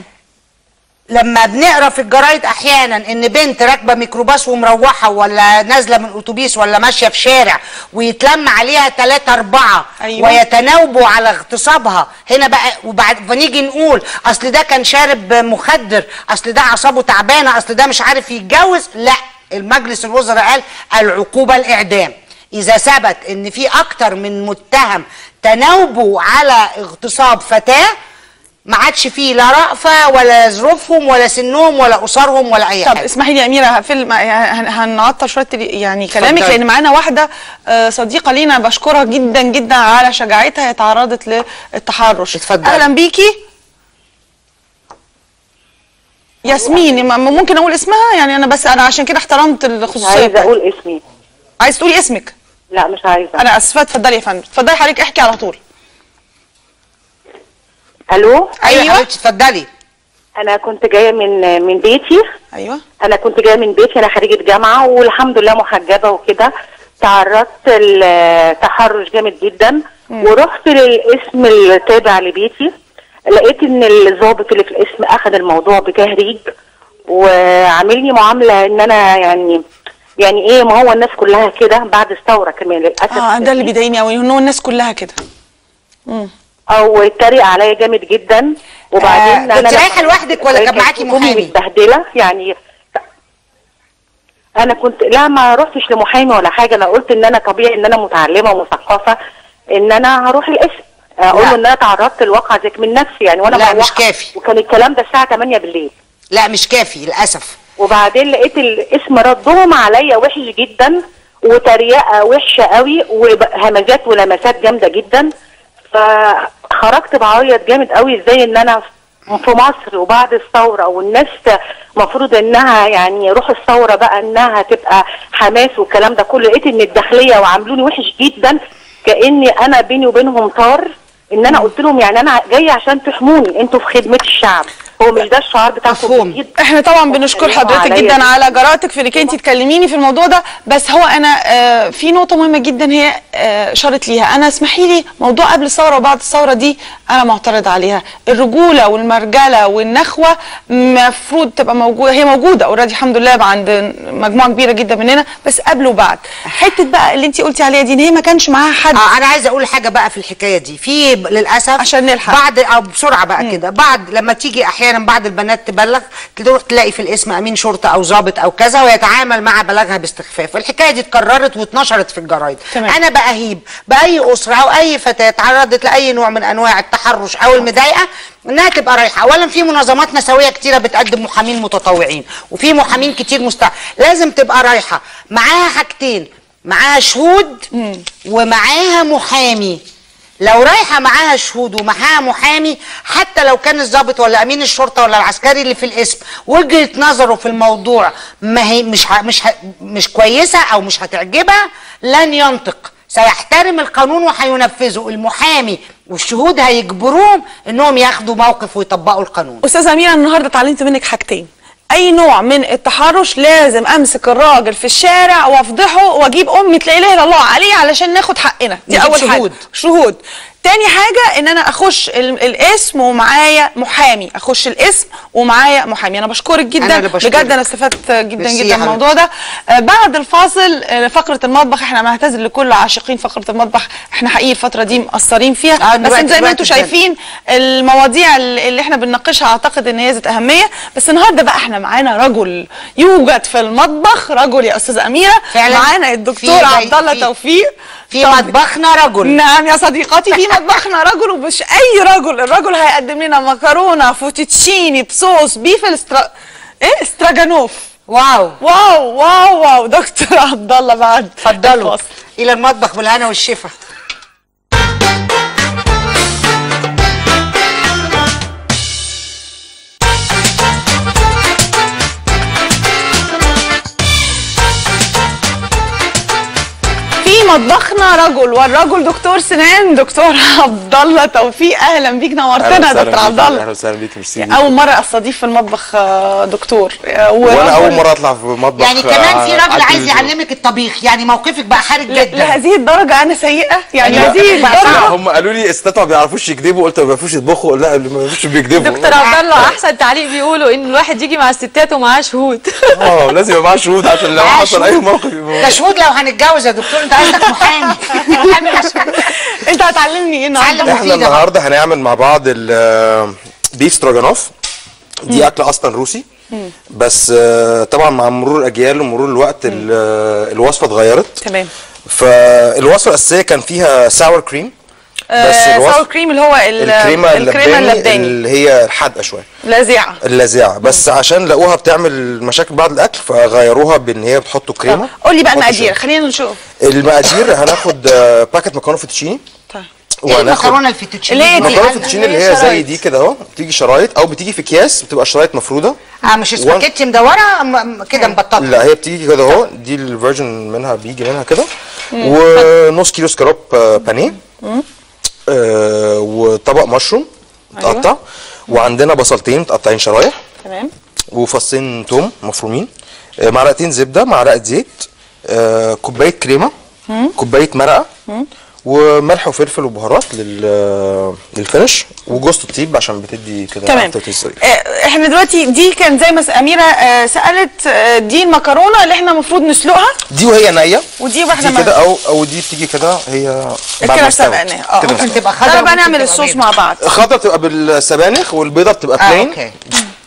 C: لما بنقرا في الجرايد احيانا ان بنت راكبه ميكروباص ومروحه ولا نازله من اتوبيس ولا ماشيه في شارع ويتلم عليها ثلاثة أربعة
A: أيوة.
C: ويتناوبوا على اغتصابها هنا بقى وبعد فنيجي نقول اصل ده كان شارب مخدر اصل ده اعصابه تعبانه اصل ده مش عارف يتجوز لا المجلس الوزراء قال العقوبه الاعدام اذا ثبت ان في اكتر من متهم تناوبوا على اغتصاب فتاه ما عادش فيه لا رأفة ولا ظروفهم ولا سنهم ولا أسرهم ولا أي
A: طب
C: حاجة
A: اسمحي لي يا اميره هقفل ما- هن- هنعطل شويه تلي- يعني كلامك
C: اتفضلي.
A: لان معانا واحده آه، صديقه لينا بشكرها جدا جدا على شجاعتها هي تعرضت للتحرش
C: اتفضلي.
A: اهلا بيكي ياسمين م- ممكن اقول اسمها يعني انا بس انا عشان كده احترمت الخصوصيه
E: عايزه
A: بتاعتك.
E: اقول اسمي
A: عايز تقولي اسمك
E: لا مش عايزه
A: انا اسفه اتفضلي يا فندم اتفضلي حضرتك احكي على طول
E: الو
C: أيوة حبيبتي اتفضلي
E: انا كنت جايه من من بيتي
A: ايوه
E: انا كنت جايه من بيتي انا خريجه جامعه والحمد لله محجبه وكده تعرضت لتحرش جامد جدا ورحت للاسم التابع لبيتي لقيت ان الضابط اللي في الاسم اخذ الموضوع بتهريج وعاملني معامله ان انا يعني يعني ايه ما هو الناس كلها كده بعد الثوره كمان للاسف
A: اه ده اللي بيضايقني قوي ان هو الناس كلها كده مم.
E: او اتريق عليا جامد جدا وبعدين
C: آه، كنت رايحة لوحدك ولا كان معاكي
E: كانت هدومي
C: محامي؟
E: متبهدله يعني انا كنت لا ما رحتش لمحامي ولا حاجه انا قلت ان انا طبيعي ان انا متعلمه ومثقفه ان انا هروح القسم اقول له ان انا تعرضت لواقع زي من نفسي يعني وانا
C: لا، مش
E: مروحة.
C: كافي.
E: وكان الكلام ده الساعه 8 بالليل
C: لا مش كافي للاسف
E: وبعدين لقيت الاسم ردهم عليا وحش جدا وتريقه وحشه قوي وهمجات ولمسات جامده جدا فخرجت بعيط جامد قوي ازاي ان انا في مصر وبعد الثوره والناس المفروض انها يعني روح الثوره بقى انها تبقى حماس والكلام ده كله لقيت ان الداخليه وعاملوني وحش جدا كاني انا بيني وبينهم طار ان انا قلت لهم يعني انا جايه عشان تحموني انتوا في خدمه الشعب هو مش ده الشعار بتاعكم جديد
A: احنا طبعا بنشكر حضرتك
E: عليا
A: جدا
E: جدا.
A: على جرأتك في انك انت تكلميني في الموضوع ده بس هو انا آه، في نقطه مهمه جدا هي آه، اشارت ليها انا اسمحي لي موضوع قبل الثوره وبعد الثوره دي انا معترض عليها الرجوله والمرجله والنخوه المفروض تبقى موجوده هي موجوده اوريدي الحمد لله عند مجموعه كبيره جدا مننا بس قبل وبعد حته بقى اللي انت قلتي عليها دي ان هي ما كانش معاها حد
C: اه انا عايزه اقول حاجه بقى في الحكايه دي في ب- للاسف عشان
A: نلحق
C: بعد او بسرعه بقى كده بعد لما تيجي احيانا بعض البنات تبلغ تروح تلاقي في الاسم امين شرطه او ضابط او كذا ويتعامل مع بلاغها باستخفاف الحكايه دي اتكررت واتنشرت في الجرايد
A: تمام.
C: انا باهيب باي اسره او اي فتاه تعرضت لاي نوع من انواع التحرش او المضايقه انها تبقى رايحه اولا في منظمات نسويه كتيره بتقدم محامين متطوعين وفي محامين كتير مستع لازم تبقى رايحه معاها حاجتين معاها شهود ومعاها محامي لو رايحه معاها شهود ومعاها محامي حتى لو كان الضابط ولا امين الشرطه ولا العسكري اللي في الاسم وجهه نظره في الموضوع ما هي مش ه... مش ه... مش كويسه او مش هتعجبها لن ينطق سيحترم القانون وهينفذه المحامي والشهود هيجبروهم انهم ياخدوا موقف ويطبقوا القانون
A: استاذه اميره النهارده اتعلمت منك حاجتين اي نوع من التحرش لازم امسك الراجل في الشارع وافضحه واجيب امي لا اله الا الله عليه علشان ناخد حقنا دي
C: نجيب
A: اول
C: شهود.
A: حاجه شهود تاني حاجة ان انا اخش ال- الاسم ومعايا محامي اخش الاسم ومعايا محامي انا بشكرك
C: أنا
A: جدا
C: اللي بشكرك.
A: بجد انا استفدت جدا
C: ميرسي
A: جدا
C: يا
A: من الموضوع ده آه، بعد الفاصل آه، فقرة المطبخ احنا بنعتذر لكل عاشقين فقرة المطبخ احنا حقيقي الفترة دي مقصرين فيها
C: آه،
A: بس
C: دلوقتي-
A: انت زي ما
C: دلوقتي
A: انتم
C: بجد.
A: شايفين المواضيع اللي اللي احنا بنناقشها اعتقد ان هي ذات اهميه بس النهارده بقى احنا معانا رجل يوجد في المطبخ رجل يا استاذه اميره
C: فعلا؟
A: معانا
C: في
A: الدكتور
C: زي-
A: عبد الله
C: في-
A: توفيق
C: في
A: طب-
C: مطبخنا رجل
A: نعم يا صديقاتي في مطبخنا رجل ومش اي رجل الرجل هيقدم لنا مكرونه فوتوتشيني بصوص بيف الاسترا ايه استراجانوف
C: واو
A: واو واو واو دكتور عبد الله بعد
C: اتفضلوا الى المطبخ بالهنا والشفا
A: في مطبخنا رجل والرجل دكتور سنان دكتور عبد الله توفيق اهلا بيك نورتنا يا دكتور عبد الله
N: اهلا وسهلا بيك ميرسي
A: اول مره استضيف في المطبخ آه، دكتور آه،
N: وانا
A: ورجل-
N: اول مره اطلع في مطبخ
C: يعني كمان في
N: آه،
C: راجل
N: على
C: عايز
N: التلفزيون.
C: يعلمك الطبيخ يعني موقفك بقى حرج
A: ل-
C: جدا
A: لهذه الدرجه انا سيئه يعني
N: لا،
A: هذه الدرجه
N: هم قالوا لي الستات ما بيعرفوش يكذبوا قلت ما بيعرفوش يطبخوا لا اللي ما بيعرفوش بيكذبوا
B: دكتور عبد الله احسن تعليق بيقولوا ان الواحد يجي مع الستات ومعاه شهود
N: اه لازم يبقى معاه شهود عشان لو
C: معاه
N: حصل اي
C: شهود.
N: موقف يبقى
C: ده شهود لو هنتجوز يا دكتور انت عايزك محامي
A: انت هتعلمني ايه النهارده
N: احنا النهارده هنعمل مع بعض البيف ستروجانوف دي اكل اصلا روسي بس آه، طبعا مع مرور الاجيال ومرور الوقت ال- آه، الوصفه اتغيرت
A: تمام
N: فالوصفه الاساسيه كان فيها ساور كريم بس
A: آه
N: الوصف-
A: ساور كريم اللي هو ال-
N: الكريمه
A: الكريمه
N: اللباني
A: اللباني
N: اللي هي الحادقه شويه
A: لاذعه
N: اللاذعه بس عشان لقوها بتعمل مشاكل بعد الاكل فغيروها بان هي بتحطوا كريمه
A: قول لي بقى
N: بتحطوا
A: المقادير
N: شوية.
A: خلينا نشوف
N: المقادير هناخد آه، باكت مكرونه فوتوتشيني
A: طيب
C: ايه المكرونه الفيتوتشيني
A: اللي هي دي.
N: مكرونه فوتوتشيني اللي هي زي
A: شرايط.
N: دي كده اهو بتيجي شرايط او بتيجي في اكياس بتبقى شرايط مفروده
C: اه مش سباكيتي مدوره م- م- كده مبططه
N: لا هي بتيجي كده اهو دي الفيرجن منها بيجي منها كده ونص كيلو سكراب آه، بانيه آه، وطبق مشروم متقطع وعندنا بصلتين متقطعين شرايح
A: تمام
N: وفصين توم مفرومين آه، معلقتين زبده معلقه زيت آه، كوبايه كريمه
A: مم.
N: كوبايه مرقه
A: مم.
N: وملح وفلفل وبهارات لل للفينش وجوز الطيب عشان بتدي كده
A: تمام.
N: after taste ظريف.
A: آه، احنا دلوقتي دي كان زي ما س- اميره آه، سالت آه، دي المكرونه اللي احنا المفروض نسلقها
N: دي وهي نيه
A: ودي واحنا
N: دي كده او او دي بتيجي كده هي بعد
A: كده
N: ما استوت.
A: سبقناها اه
N: كده
A: ممكن
N: استوت.
A: تبقى خضرا بقى نعمل الصوص مع بعض
N: الخضره بتبقى بالسبانخ والبيضه بتبقى
A: آه،
N: بلين
A: أوكي.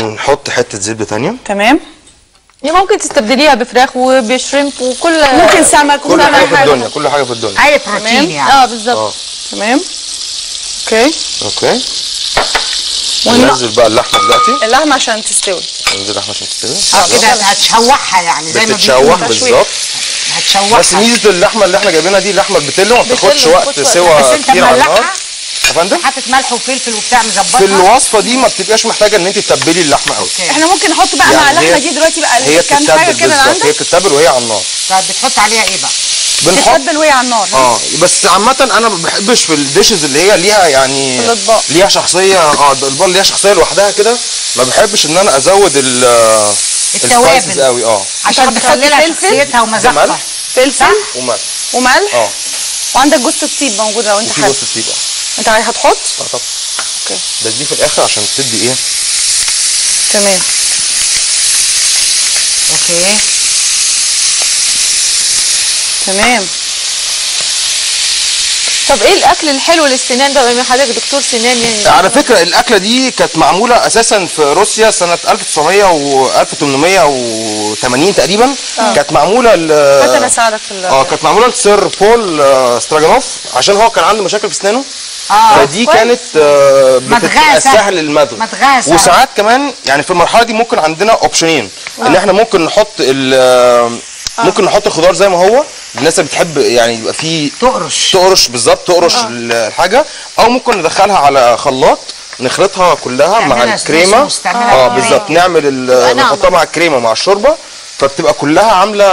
N: هنحط حته زبده تانية
A: تمام
B: يعني ممكن تستبدليها بفراخ وبشريمب وكل
A: ممكن سمك
N: كل حاجه في الدنيا كل حاجه في الدنيا
C: اي
B: تمام
C: بروتين يعني
B: اه بالظبط
N: اه
A: تمام اوكي
N: اوكي
A: والن-
N: ننزل بقى اللحمه دلوقتي
A: اللحمه عشان تستوي
N: ننزل اللحمه عشان تستوي
C: اه كده هتشوحها يعني زي ما
N: بتتشوح
C: بيقولوا.
N: بالظبط
C: هتشوحها
N: بس ميزه اللحمه اللي احنا جايبينها دي اللحمه البتلو ما بتاخدش
C: بتلو،
N: وقت
C: بتاخدش
N: سوا
C: وقت. بس انت
N: كتير على النار
C: مملحها
N: يا فندم
C: حاطط ملح وفلفل وبتاع مظبطها
N: في الوصفه دي ما بتبقاش محتاجه ان انت تتبلي اللحمه قوي
A: احنا ممكن نحط بقى مع
N: يعني
A: اللحمه
N: هي-
A: دي دلوقتي بقى
N: هي
A: كام حاجه
N: بتتبل
A: كده اللي
N: بالظبط هي
A: عندك
N: بتتبل وهي على النار
C: طيب بتحط عليها ايه بقى؟
N: بنحط
A: تتبل وهي على النار
N: اه بس عامة انا ما بحبش في الديشز اللي هي ليها يعني
A: في الأطباق.
N: ليها شخصية اه الاطباق اللي ليها شخصية لوحدها كده ما بحبش ان انا ازود ال
C: التوابل.
N: السبايسز قوي اه
C: عشان تخلي لها
A: فلفل؟
C: شخصيتها ومذاقها
N: ملح
A: فلفل
N: وملح
A: وملح
N: اه
A: وعندك جوز الطيب موجود لو انت
N: وفي
A: حابب
N: جوز الطيب اه
A: انت عايز هتحط
N: آه طبعا
A: اوكي
N: بس دي في الاخر عشان تدي ايه
A: تمام
C: اوكي
A: تمام
B: طب ايه الاكل الحلو للسنان ده بما حضرتك دكتور سنان يعني
N: على فكرة الاكلة دي كانت معمولة اساسا في روسيا سنة 1900 و 1880 تقريبا
A: آه.
N: كانت معمولة ل-
A: حتى انا اساعدك في ال-
N: اه كانت معموله لسير بول آه، ستراجانوف عشان هو كان عنده مشاكل في اسنانه
C: اه
N: فدي
C: كويس.
N: كانت آه، بتبقى
C: مدغاه سهل.
N: سهل المدغ
C: مدغاه سهل.
N: وساعات كمان يعني في المرحله دي ممكن عندنا اوبشنين ان
C: آه.
N: احنا ممكن نحط ال آه، ممكن نحط الخضار زي ما هو الناس اللي بتحب يعني يبقى فيه
C: تقرش
N: تقرش بالظبط تقرش
C: آه.
N: الحاجه او ممكن ندخلها على خلاط نخلطها كلها مع
C: تعملها
N: الكريمه
C: سموث، تعملها
N: اه
C: بيوريه.
N: بالظبط نعمل ال-
C: تبقى ناعمة.
N: نحطها مع الكريمه مع الشوربه فبتبقى كلها عامله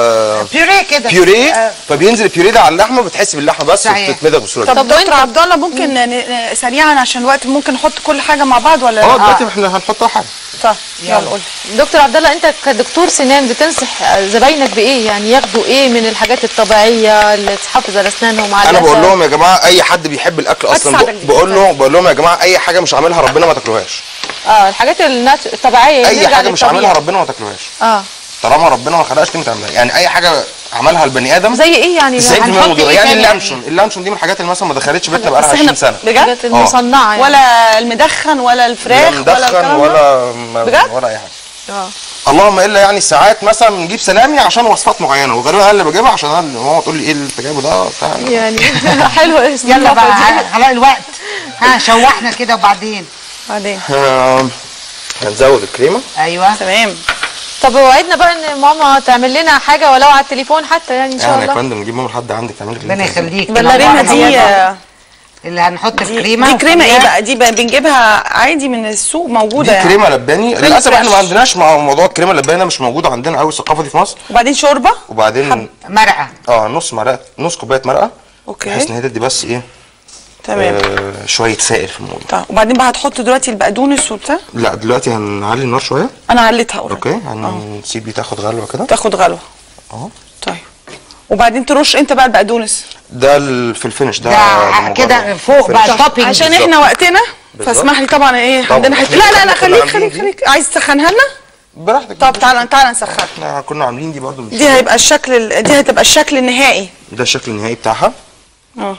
C: بيوريه كده
N: بيوريه
C: آه.
N: فبينزل البيوريه ده على اللحمه بتحس باللحمه بس
C: صحيح.
N: وبتتمضغ بسهوله
A: طب
N: جدا.
A: دكتور عبد الله ممكن ن- ن- سريعا عشان الوقت ممكن نحط كل حاجه مع بعض ولا
N: اه
A: لا؟
N: دلوقتي احنا هنحطها حاجه
A: طيب يلا قول
B: دكتور عبد الله انت كدكتور سنان بتنصح زباينك بايه يعني ياخدوا ايه من الحاجات الطبيعيه اللي تحافظ على اسنانهم على
N: انا بقول
B: الأسف؟
N: لهم يا جماعه اي حد بيحب الاكل اصلا
B: هتساعدك
N: بق-
B: دي.
N: بقول له بقول لهم يا جماعه اي حاجه مش عاملها ربنا ما تاكلوهاش
B: اه الحاجات النات- الطبيعيه
N: اي
B: نرجع
N: حاجه مش
B: للطبيعة.
N: عاملها ربنا ما تاكلوهاش
B: اه
N: طالما ربنا ما خلقهاش ليه ما تعملها يعني اي حاجه عملها البني ادم
B: زي ايه يعني
N: 90%
B: هنحط
N: مضره
B: إيه
N: يعني
B: تاني
N: اللانشون اللانشون دي من الحاجات اللي مثلا ما دخلتش بيتنا بقى
A: بس
N: لها
A: احنا
N: 20 سنه
A: بجد
N: آه.
B: المصنعه يعني
A: ولا المدخن ولا الفراخ
N: لا
A: ولا
N: مدخن
A: الكلام ده؟
N: ولا ما-
A: بجد؟
N: ولا اي حاجه
B: اه
N: اللهم الا يعني ساعات مثلا بنجيب سلامي عشان وصفات معينه وغالبا انا اللي بجيبها عشان انا اللي ماما تقول لي ايه اللي انت جايبه ده بتاع
B: يعني حلو
C: يلا بقى ه- خلاص الوقت ها شوحنا كده وبعدين
A: بعدين
N: آم، هنزود الكريمه
C: ايوه
A: تمام
B: طب وعدنا بقى ان ماما تعمل لنا حاجه ولو على التليفون حتى يعني ان شاء
N: يعني يا
B: الله
N: فندم نجيب ماما لحد عندك تعمل لك اللي
C: ربنا
N: انت عايزاه.
C: يخليك
A: باليرينا
C: تنورنا
A: دي
C: والله. اللي هنحط الكريمه
A: دي كريمه ايه
C: وفوقيها-
A: بقى دي بقى بنجيبها عادي من السوق موجوده
N: دي
A: يعني
N: كريمه لباني
A: كريمة
N: للاسف احنا ما
A: فريش.
N: عندناش مع موضوع الكريمه اللباني ده مش موجود عندنا قوي الثقافه دي في مصر
A: وبعدين شوربه
N: وبعدين
C: مرقه
N: اه نص مرقه نص كوبايه مرقه
A: اوكي
N: بحيث ان هي تدي بس ايه
A: تمام
N: آه شويه سائل في الموضوع
A: طيب وبعدين بقى هتحط دلوقتي البقدونس وبتاع
N: لا دلوقتي هنعلي النار شويه
A: انا عليتها اوريدي
N: اوكي هنسيب دي تاخد غلوه كده
A: تاخد غلوه
N: اهو
A: طيب وبعدين ترش انت بقى البقدونس
N: ده ال- في الفينش ده
C: ده
N: مجرد
C: كده فوق بقى
N: فينش.
C: توبينج
A: عشان
N: بالظبط.
A: احنا وقتنا
N: بالظبط.
A: فاسمح لي طبعا ايه
N: طبعا.
A: عندنا حته
N: إحنا
A: لا لا لا
N: كنا
A: خليك
N: عاملين
A: خليك
N: دي.
A: خليك عايز تسخنها لنا
N: براحتك
A: طب تعالى تعالى نسخنها
N: احنا كنا عاملين دي برضو من
A: دي
N: شوية.
A: هيبقى الشكل ال- دي هتبقى الشكل النهائي
N: ده الشكل النهائي بتاعها
A: اه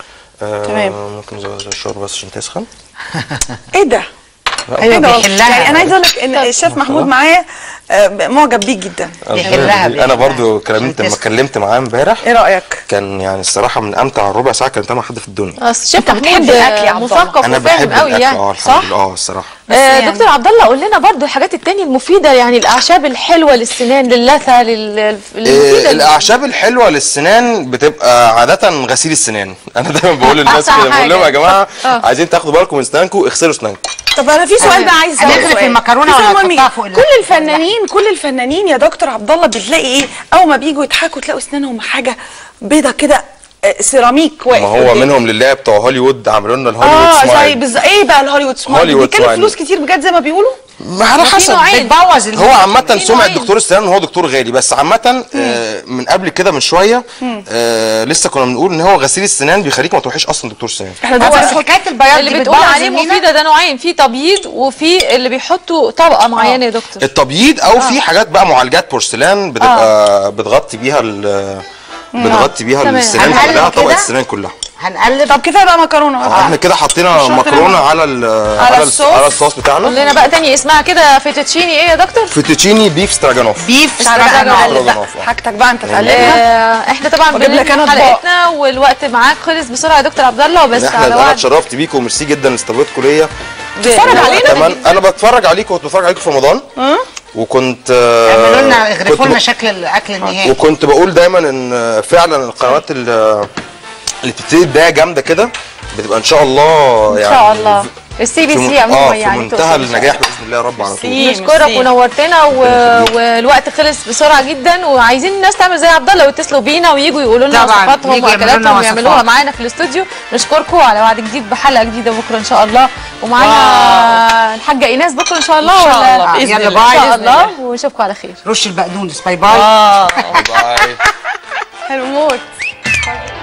N: آه
A: تمام.
N: ممكن نزود الشوربه بس عشان تسخن
A: ايه ده
N: لا،
C: أيوة،
A: إيه ده والله؟
C: بيحلها.
A: يعني انا عايزه اقول لك ان الشيف محمود معايا آه، معجب بيك جدا
C: بيحلها
N: انا
C: بيحلها.
N: برضو كلمت لما
C: تسخن.
N: اتكلمت معاه امبارح
A: ايه رايك
N: كان يعني الصراحه من امتع الربع ساعه كلمتها مع حد في الدنيا
B: اصل الشيف
A: أنت بتحب
B: محمود
A: الأكل يا عبد الله.
B: مثقف
N: انا
B: وفاهم
N: بحب
B: قوي
N: الاكل
B: يعني
N: اه
B: صح
N: الحمد لله اه الصراحه
B: آه
A: يعني-
B: دكتور عبد الله قول لنا برضو الحاجات التانية المفيدة يعني الأعشاب الحلوة للسنان للثة لل- المفيدة
N: إيه الاعشاب الحلوه للسنان بتبقى عاده غسيل السنان انا دايما بقول للناس
B: أحسن
N: كده بقول لهم
B: حاجة.
N: يا جماعه
B: آه.
N: عايزين تاخدوا بالكم من اسنانكم اغسلوا اسنانكم
A: طب انا في سؤال بقى عايز اساله
C: هنغرف
A: سؤال.
C: المكرونة
A: في
C: ولا
A: سؤال مهم
C: هتحطها
A: جدا.
C: فوق اللحم؟
A: كل الفنانين كل الفنانين يا دكتور عبد الله بتلاقي ايه اول ما بييجوا يضحكوا تلاقوا اسنانهم حاجه بيضه كده آه، سيراميك واقف
N: ما هو
A: قدام.
N: منهم لله بتوع هوليوود عملوا لنا الهوليوود
A: اه زي
N: سمايل
A: بالظبط ايه بقى الهوليوود سمايل
N: هوليوود
A: بيتكلم
N: سمايل.
A: فلوس كتير بجد زي ما بيقولوا
N: ما على
B: في
N: حسب
B: نوعين.
C: بتبوظ
N: هو عامة
B: في
N: سمعة
B: نوعين.
N: دكتور السنان هو دكتور غالي بس عامة آه من قبل كده من شوية آه لسه كنا بنقول ان هو غسيل السنان بيخليك ما تروحيش اصلا دكتور سنان
A: احنا
C: بس
A: دلوقتي
C: حكايه البياض
B: اللي
C: دي
B: بتقول
C: بتبوظ
B: عليه
C: المينا؟
B: مفيدة ده نوعين في تبييض وفي اللي بيحطوا طبقة معينة يا دكتور
N: التبييض او في حاجات بقى معالجات بورسلان بتبقى بتغطي بيها ال- بتغطي بيها
B: تمام.
N: السنان
C: هنقلب
N: كلها
C: كده؟
N: طبقة السنان كلها
C: هنقلب
A: طب كفايه بقى مكرونه
N: احنا كده حطينا
A: مش حاطين
N: مكرونه على ال
B: على
N: ال-
B: الصوص.
N: على الصوص
B: قول
N: بتاعنا
B: لنا بقى تاني اسمها كده فيتوتشيني ايه يا دكتور
N: فيتوتشيني بيف ستراجانوف
C: بيف
N: ستراجانوف
A: حاجتك بقى انت
B: آه، احنا طبعا
A: واجيب لك أنا
B: بننهي
A: أطباق.
B: حلقتنا والوقت معاك خلص بسرعه يا دكتور عبد الله وبس
N: احنا
B: على
N: انا
B: وعد
N: اتشرفت بيكم وميرسي جدا استضافتكم ليا
B: بتتفرج علينا؟
N: كمان انا بتفرج عليكم كنت بتفرج عليكم في رمضان وكنت آه،
C: اعملوا لنا
N: كنت
C: اغرفوا
N: ب-
C: لنا شكل الاكل النهائي
N: وكنت بقول دايما ان فعلا القنوات اللي اللي بتبتدي بدايه جامده كده بتبقى ان شاء الله
B: ان
N: يعني
B: شاء الله السي بي
N: في من-
B: سي عموما
N: اه
B: يعني
N: في منتهى
B: تقصد إن شاء
N: النجاح باذن الله يا رب على طول
B: نشكرك ونورتنا و... والوقت خلص بسرعه جدا وعايزين الناس تعمل زي عبد الله ويتصلوا بينا ويجوا يقولوا لنا
C: طبعاً،
B: وصفاتهم
C: يجوا يعملوا لنا
B: واكلاتهم
C: وصفات.
B: ويعملوها معانا في الاستوديو نشكركم على وعد جديد بحلقه جديده بكره ان شاء الله ومعانا الحاجه ايناس بكره ان شاء الله
C: إن شاء
B: ولا
C: الله، بإذن
B: يلا
C: الله.
B: ان شاء
C: بإذن
B: الله
C: الله.
B: ونشوفكم على خير
C: رش البقدونس باي باي
B: آه.
N: باي
B: حلو موت